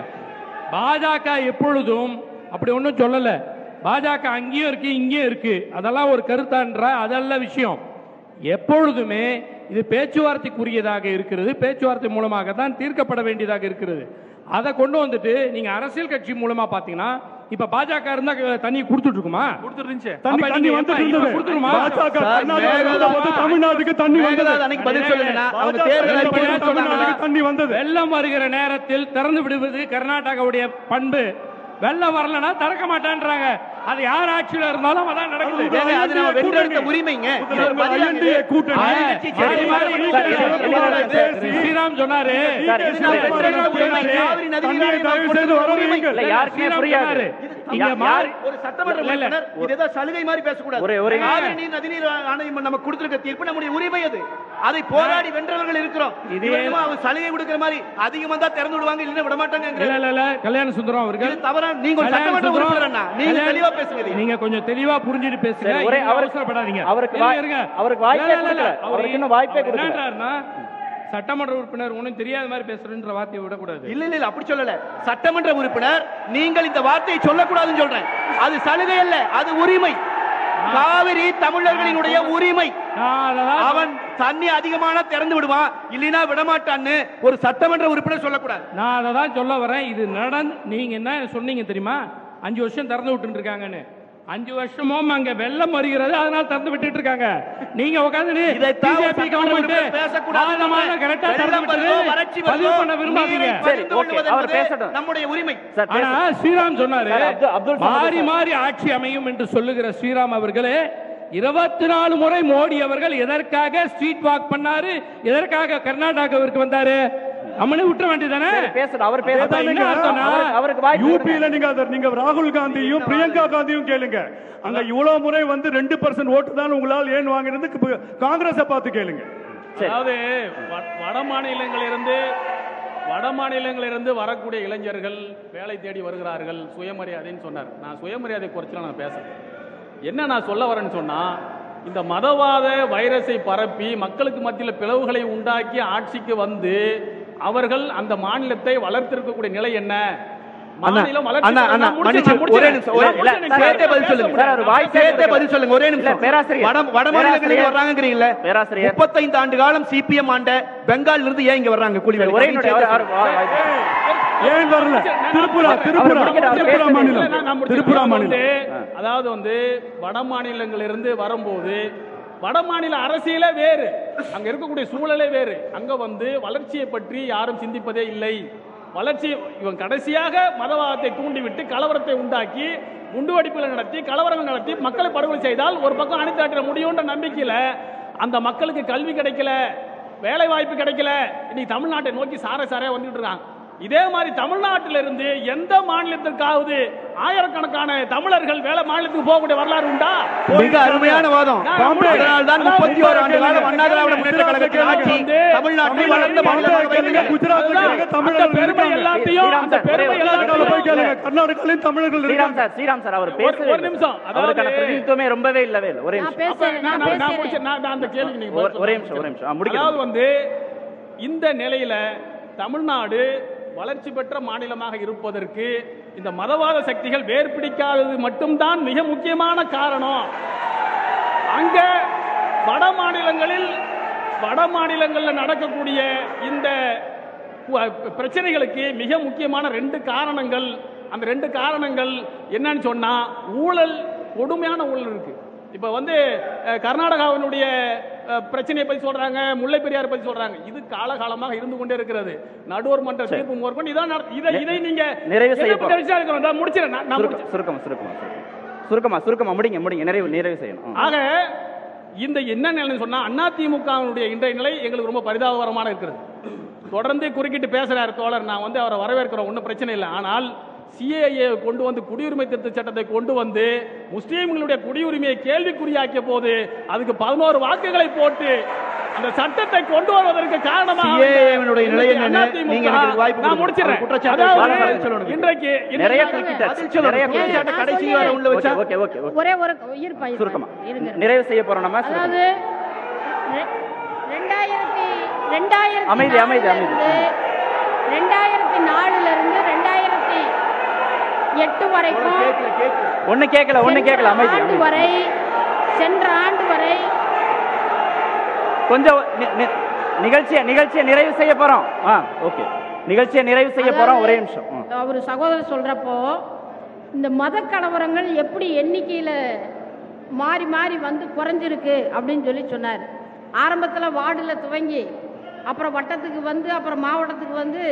பாஜக எப்பொழுதும் அப்படி ஒண்ணும் சொல்லல பாஜக அங்கேயும் இருக்கு இங்கேயும் இருக்கு அதெல்லாம் ஒரு கருத்தான்ற அதல்ல விஷயம் எப்பொழுதுமே இது பேச்சுவார்த்தைக்குரியதாக இருக்கிறது பேச்சுவார்த்தை மூலமாக தான் தீர்க்கப்பட வேண்டியதாக இருக்கிறது அதை கொண்டு வந்துட்டு நீங்க அரசியல் கட்சி மூலமா பாத்தீங்கன்னா இப்ப பாஜக இருந்தா தண்ணி கொடுத்துட்டு இருக்குமா கொடுத்துருந்துச்சு தண்ணி அப்ப தண்ணி நீங்க வந்துட்டு எப்ப- இப்ப இருந்தது கொடுத்துருமா? பாஜக சார், கர்நாடகாவுல வந்து மேகதாது தமிழ்நாட்டுக்கு தண்ணி வந்தது மேகதாது அணைக்கு பதில் சொல்லுங்கன்னா அவங்க பாஜக தேர்தல் அறிக்கையில தமிழ்நாட்டுக்கு சொன்னாங்களா தண்ணி வந்தது வெள்ளம் வருகிற நேரத்தில் திறந்து விடுவது கர்நாடகாவுடைய பண்பு வெள்ளம் வரலனா திறக்க மாட்டான்றாங்க அது யார் ஆட்சியில இருந்தாலும் அதான் நடக்குது ஏங்க, அது நம்ம வென்றெடுத்த உரிமைங்க இது ஒரு பதிலாகுது. ஆளுங்கட்சி மாறி மாறி சேர்ந்து சார், சொல்றது இல்ல, இல்ல, கூடாது. சார், ஸ்ரீராம் சொன்னாரு சார், இது நம்ம வென்றெடுத்த உரிமை. காவிரி நதி நீராவி நம்ம கொடுத்த உரிமை. இல்ல யாருக்குமே ஸ்ரீராம் புரியாது சொன்னாரு. இங்க இங்க மாறி ஒரு சட்டமன்ற இல்ல, இல்ல. உறுப்பினர் இது ஏதோ சலுகை மாதிரி பேசக்கூடாது ஒரே- ஒரே- காவிரி நீர் நதிநீர் ஆணையம் நம்ம கொடுத்திருக்க தீர்ப்பு நம்முடைய உரிமை அது அதை போராடி வென்றவர்கள் இருக்கிறோம் இதே- இது என்னமோ அவங்க சலுகை கொடுக்கிற மாதிரி அதிகமா தான் திறந்து விடுவாங்க இல்லைன்னா விட மாட்டாங்க இல்ல இல்ல இல்ல கல்யாண சுந்தரம் அவர்கள் இது தவறா நீங்க ஒரு கல்யாண சட்டமன்ற சுந்தரம், உறுப்பினர் அண்ணா நீங்க கல்யாண- தெளிவா பேசுங்க இதை. நீங்க கொஞ்சம் தெளிவா புரிஞ்சுட்டு பேசுங்க சரி, ஒரே- இன்னும் அவருக்கு- அவசரப்படாதீங்க அவருக்கு இருங்க, வாய்- இருங்க. அவருக்கு வாய்ப்பே இல்ல, இல்ல, இல்ல. கொடுக்கல. அவர் அவருக்கு இன்னும் வாய்ப்பே அவர் கொடுக்கல. என்னன்றாருன்னா, சட்டமன்ற உறுப்பினர் ஒண்ணும் தெரியாத மாதிரி பேசுறேன்ற வார்த்தையை விடக்கூடாது இல்ல இல்ல இல்ல அப்படி சொல்லல சட்டமன்ற உறுப்பினர் நீங்கள் இந்த வார்த்தையை சொல்லக்கூடாதுன்னு சொல்றேன் அது சலுகை அல்ல அது உரிமை காவிரி தமிழர்களினுடைய உரிமை நான் அததான் அவன் தண்ணி அதிகமான திறந்து விடுவான் இல்லைன்னா விடமாட்டான்னு ஒரு சட்டமன்ற உறுப்பினர் சொல்லக்கூடாது நான் அதை தான் சொல்ல வரேன் இது நடந்து நீங்க என்ன சொன்னீங்க தெரியுமா அஞ்சு வருஷம் திறந்து விட்டு இருக்காங்கன்னு அஞ்சு வருஷமும் அங்க வெள்ளம் வருகிறது அதனால திறந்து விட்டுட்டு இருக்காங்க நீங்க உட்காந்து இதைத்தான் ஒரு பிஜேபி சட்டமன்ற உறுப்பினர் பேசக்கூடாது. கரெக்டா திறந்து வெள்ளம் வருதோ, விட்டு வறட்சி பதிவு வருதோ, பண்ண விரும்பாதீங்க நீரை சரி, பகிர்ந்து ஓகே, கொள்வது அவர் என்பது பேசட்டும். நம்முடைய உரிமை சார் ஆனா பேச- ஸ்ரீராம் சொன்னாரு சார், அப்துல்- அப்துல் சமது மாறி சார். மாறி ஆட்சி அமையும் என்று சொல்லுகிற ஸ்ரீராம் அவர்களே இருபத்தி நாலு முறை மோடி அவர்கள் எதற்காக ஸ்ட்ரீட் வாக் பண்ணாரு எதற்காக கர்நாடகாவிற்கு வந்தாரு அம்மனு விட்டுற வேண்டியதானே சரி, பேசட்டும் அவர் பேசட்டும் அப்ப என்ன அர்த்தம்னா, அவருக்கு- அவருக்கு வாய்ப்பு கொடுங்க. யூபியில நீங்க அதை நீங்க ராகுல் காந்தியும் பிரியங்கா காந்தியும் கேளுங்க அங்க இவ்வளவு முறை வந்து ரெண்டு பர்சன்ட் ஓட்டு தான் உங்களால் ஏன் வாங்கினது காங்கிரஸை பார்த்து கேளுங்க சரி. அதாவது வ- வட மாநிலங்களிலிருந்து வட மாநிலங்களிலிருந்து வரக்கூடிய இளைஞர்கள் வேலை தேடி வருகிறார்கள் சுயமரியாதைன்னு சொன்னார் நான் சுயமரியாதை குறைச்சலாம் நான் பேசுறேன் என்ன நான் சொல்ல வரேன்னு சொன்னா இந்த மதவாத வைரஸை பரப்பி மக்களுக்கு மத்தியில் பிளவுகளை உண்டாக்கி ஆட்சிக்கு வந்து அவர்கள் அந்த மாநிலத்தை வளர்த்திருக்கக்கூடிய நிலை என்ன மாநிலம் வளர்ச்சி அண்ணா, பெற- அண்ணா, நான் முடிச்சிடுறேன், மன்னிச்சு, நான் முடிச்சிடுறேன். ஒரே நிமிஷம், ஒரே நான் முடிச்சிடுறேன். நிமிஷம். சேர்த்தே பதில் சொல்லுங்க. சார், அவர் வாய் சேர்த்தே கேட்கல. பதில் சொல்லுங்க ஒரே இல்ல, நிமிஷம் பேராசிரியர். வட வட மாநிலங்களுக்கு பேராசிரியர். வர்றாங்கங்கிறீங்கல்ல பேராசிரியர். முப்பத்தைந்து ஆண்டு காலம் சிபிஎம் ஆண்ட பெங்கால்ல இருந்து ஏன் இங்க வர்றாங்க கூலி வேலை ஒரே நிமிடம், அவர்- அவர் வா- வாய்ப்பு. ஏன் வரல திரிபுரா அவர் திரிபுரா முடிக்கட்டும், அவர் திரிபுரா பேசுறது. மாநிலம் இல்ல, நான் முடிச்சிடுறேன். திரிபுரா அதாவது மாநிலம் வந்து- அதாவது வந்து வட மாநிலங்களிலிருந்து வரும்போது வட மாநில அரசியலே வேறு அங்க இருக்கக்கூடிய சூழலே வேறு அங்க வந்து வளர்ச்சியை பற்றி யாரும் சிந்திப்பதே இல்லை வளர்ச்சி இவன் கடைசியாக மதவாதத்தை தூண்டிவிட்டு கலவரத்தை உண்டாக்கி குண்டுவெடிப்புகளை நடத்தி கலவரம் நடத்தி மக்களை படுகொலை செய்தால் ஒரு பக்கம் அணித்தாட்டிட முடியும்ன்ற நம்பிக்கையில அந்த மக்களுக்கு கல்வி கிடைக்கல வேலை வாய்ப்பு கிடைக்கல இன்னைக்கு தமிழ்நாட்டை நோக்கி சார சாரையா வந்துட்டு இருக்காங்க இதே மாதிரி தமிழ்நாட்டிலிருந்து எந்த மாநிலத்திற்காவது ஆயிரக்கணக்கான தமிழர்கள் வேலை மாநிலத்துக்கு போகக்கூடிய வரலாறு உண்டா மிக அருமையான வாதம் பாம்பே. அதனால்தான் முப்பத்தி ஓரு ஆண்டு காலம் அண்ணா திராவிட முன்னேற்ற கழகத்தின் ஆட்சி வந்து தமிழ்நாட்டை வளர்ந்த மாநிலமாக கேளுங்க வைத்தது. குஜராத் அதுதான். கேளுங்க அந்த தமிழர்கள் பெருமை இருக்காங்க. எல்லாத்தையும் ஸ்ரீராம் அந்த சார், பெருமை ஒரே- கர்நாடகாவில் போய் எல்லாத்தையும் கேளுங்க கர்நாடகாலையும் தமிழர்கள் ஸ்ரீராம் இருக்காங்க சார் ஸ்ரீராம் சார் அவர் ஒரு- பேசவே ஒரு நிமிஷம். இல்லை. அவருக்கான அதாவது- பிரதிநிதித்துவமே ரொம்பவே இல்லவே இல்லை ஒரே நான் நிமிஷம் அப்ப பேசுறேன் நான் நான் நான் நான் பேசுறேன் முடிச்சேன். நான் நான் அந்த கேள்விக்கு நீங்க ஒரு- பதில் ஒரே சொல்லுங்க. நிமிஷம், ஒரே நிமிஷம். ஆ, முடிக்கணும். அதாவது வந்து இந்த நிலையில தமிழ்நாடு வளர்ச்சி பெற்ற மாநிலமாக இருப்பதற்கு இந்த மதவாத சக்திகள் வேர் பிடிக்காதது மட்டும்தான் மிக முக்கியமான காரணம் அங்க வட மாநிலங்களில் வட மாநிலங்களில் நடக்கக்கூடிய இந்த பு- பிரச்சனைகளுக்கு மிக முக்கியமான ரெண்டு காரணங்கள் அந்த ரெண்டு காரணங்கள் என்னன்னு சொன்னா ஊழல் கொடுமையான ஊழல் இருக்கு இப்ப வந்து அஹ், கர்நாடகாவினுடைய அஹ், பிரச்சனையை பத்தி சொல்றாங்க முல்லை பெரியார் பத்தி சொல்றாங்க இது காலகாலமாக இருந்து கொண்டே இருக்கிறது நடுவர் மன்ற தீர்ப்பு முதற்கொண்டு இதான் நட- இதை இதை நீங்க நிறைவு எதை செய்யப்படும். பத்தி விசாரிக்கணும்? நான் முடிச்சிடுறேன் நான் நான் சுருக்கம் சுருக்கமா சுருக்கமா சுருக்கமா. சுருக்கமா சுருக்கமா முடிங்க முடிங்க நிறைவு நிறைவு செய்யணும் ஆ. ஆக இந்த என்ன நிலைன்னு சொன்னா அதிமுகவினுடைய இன்றைய நிலை எங்களுக்கு ரொம்ப பரிதாபகரமான இருக்கிறது தொடர்ந்து குறுக்கிட்டு பேசுறாரு தோழர் நான் வந்து அவரை வரவேற்கிறோம் ஒன்றும் பிரச்சனை இல்லை ஆனால் சிஏஏ கொண்டு வந்து குடியுரிமை திருத்த சட்டத்தை கொண்டு வந்து முஸ்லீம்களுடைய குடியுரிமையை கேள்விக்குறியாக்கிய போது அதுக்கு பதினோரு வாக்குகளை போட்டு அந்த சட்டத்தை கொண்டு வருவதற்கு காரணமாக CAA-வினுடைய நிலை இன்றைக்கு என்னன்னு அதிமுக நீங்க எனக்கு வாய்ப்பு நான் கொடுங்க. முடிச்சிடுறேன் அவர் குற்றச்சாட்டை அதாவது பதில் சொல்லணும். இன்றைக்கு நிறைய இன்றைக்கு- குறுக்கிட்டாச்சு பதில் சொல்லணும். நிறைய ஏன் குறுக்கிட்டாச்சு நான் கடைசி சொல்றேன். வரை உள்ள வச்சா ஓகே ஓகே ஓகே ஒரே ஒரு இருப்பா இருப்பா. சுருக்கமா இருங்க நிறைவு செய்ய போறோம் நம்ம சுருக்கமா. அதாவது ரெ- ரெண்டாயிரத்தி ரெண்டாயிரத்தி அமைதி, அமைதி, அமைதி. நாலுல இருந்து- ரெண்டாயிரத்தி நாலுல இருந்து ரெண்டாயிரத்தி எட்டு வரைக்கும் ஒண்ணு கேட்கல ஒண்ணு சென்ற கேட்கல அமைதி ஆண்டு அமைதி. வரை சென்ற ஆண்டு வரை கொஞ்சம் நி- நி- நிகழ்ச்சியை நிகழ்ச்சியை நிறைவு செய்ய போறோம் ஆ ஓகே நிகழ்ச்சியை நிறைவு செய்ய போறோம் ஒரே நிமிஷம் ம். அவர் சகோதரர் சொல்றப்போ இந்த மத கலவரங்கள் எப்படி எண்ணிக்கையில மாறி மாறி வந்து குறைஞ்சிருக்கு அப்படின்னு சொல்லி சொன்னார் ஆரம்பத்தில் வார்டில் துவங்கி அப்புறம் வட்டத்துக்கு வந்து அப்புறம் மாவட்டத்துக்கு வந்து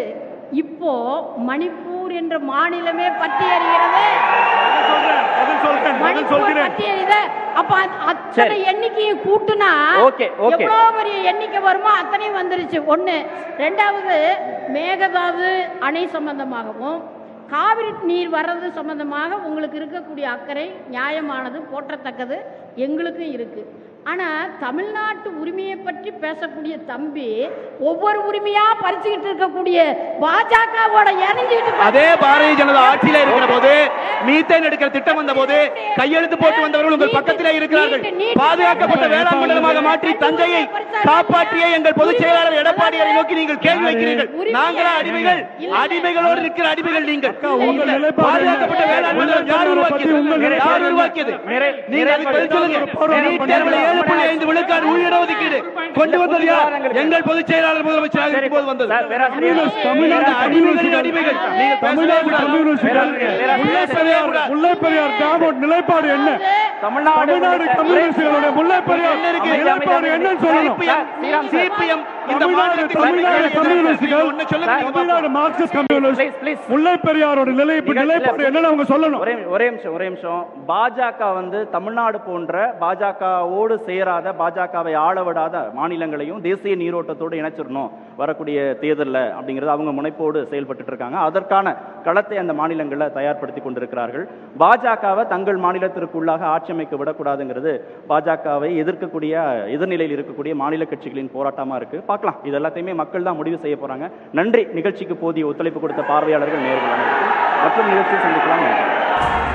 இப்போ மணிப்பூர் என்ற மாநிலமே பற்றி எறிகிறது பதில் சொல்றேன் பதில் மணிப்பூர் சொல்கிறேன் பற்றி எறியுது அப்ப அத்- அத்தனை சரி. எண்ணிக்கையை கூட்டுனா Okay, okay. எவ்வளவு பெரிய எண்ணிக்கை வருமோ அத்தனையும் வந்துருச்சு ஒண்ணு ரெண்டாவது மேகதாது அணை சம்பந்தமாகவும் காவிரி நீர் வர்றது சம்பந்தமாக உங்களுக்கு இருக்கக்கூடிய அக்கறை நியாயமானது போற்றத்தக்கது எங்களுக்கும் இருக்கு ஆனா தமிழ்நாட்டு உரிமையை பற்றி பேசக்கூடிய தம்பி ஒவ்வொரு உரிமையா பறிச்சுக்கிட்டு இருக்கக்கூடிய பாஜகவோட இணைஞ்சுக்கிட்டு அதே பாரதிய ஜனதா ஆட்சியில இருக்கிற போது மீத்தேன் எடுக்கிற திட்டம் வந்த போது கையெழுத்து போட்டு வந்தவர்கள் உங்கள் பக்கத்திலே இருக்கிறார்கள் பாதுகாக்கப்பட்ட வேளாண் மண்டலமாக மாற்றி தஞ்சையை காப்பாற்றிய எங்கள் பொதுச் செயலாளர் எடப்பாடியாரை நோக்கி நீங்கள் கேள்வி வைக்கிறீர்கள் நாங்களா அடிமைகள் அடிமைகளோடு இருக்கிற அடிமைகள் நீங்கள் உங்கள் நிலைப்பாடு பாதுகாக்கப்பட்ட என்ன? வேளாண் மண்டலம் யார் உள்ளாட்சி பற்றி உங்கள் உருவாக்கியது நிலைப்பாடு யார் என்ன? உருவாக்கியது நிறை- நீங்க அதுக்கு பதில் சொல்லுங்க போராட்டம் நீட் தேர்வுல ஏழு புள்ளி ஐந்து விழுக்காடு உள் ஒதுக்கீடு கொண்டு வந்தது யார் எங்கள் பொதுச் செயலாளர் முதலமைச்சராக இருக்கும்போது வந்தது சார், பேராசிரியர் தமிழ்நாடு அடிமைகளின் அடிமைகள் நீங்க தமிழ்நாடு கம்யூனிஸ்டுகள் முல்லை பெரியார் முல்லை பெரியார் டேமோட நிலைப்பாடு என்ன தமிழ்நாடு தமிழ்நாடு கம்யூனிஸ்டுகளுடைய முல்லை பெரியார் என்ன இருக்கு? நிலைப்பாடு என்னன்னு சொல்லணும் சிபிஎம் சிபிஎம் இந்த தமிழ்நாடு மாநிலத்தில் தமிழ்நாடு கம்யூனிஸ்டுகள் ஒண்ணு சொல்லுங்க நீங்க Tamil Nadu Marxist Please, communist please. Mullai பெரியாரோட நிலை நிகழ்ச்சியில- நிலைப்பாடு என்னன்னு அவங்க சொல்லணும் ஒரே ஒரே நிமிஷம் ஒரே நிமிஷம் பாஜக வந்து தமிழ்நாடு போன்ற பாஜகவோடு சேராத பாஜகவை ஆள விடாத மாநிலங்களையும் தேசிய நீரோட்டத்தோடு இணைச்சிடணும் வரக்கூடிய தேர்தலில் அப்படிங்கிறது அவங்க முனைப்போடு செயல்பட்டு இருக்காங்க அதற்கான களத்தை அந்த மாநிலங்களில் தயார்படுத்தி கொண்டிருக்கிறார்கள் பாஜகவை தங்கள் மாநிலத்திற்குள்ளாக ஆட்சி அமைக்க விடக்கூடாதுங்கிறது பாஜகவை எதிர்க்கக்கூடிய எதிர்நிலையில் இருக்கக்கூடிய மாநில கட்சிகளின் போராட்டமா இருக்கு பார்க்கலாம் இது எல்லாத்தையுமே மக்கள் தான் முடிவு செய்ய போறாங்க நன்றி நிகழ்ச்சிக்கு போதிய ஒத்துழைப்பு கொடுத்த பார்வையாளர்கள் நேர்கள் அனைவருக்கும் மற்றும் நிகழ்ச்சியை சந்திக்கலாம் நன்றி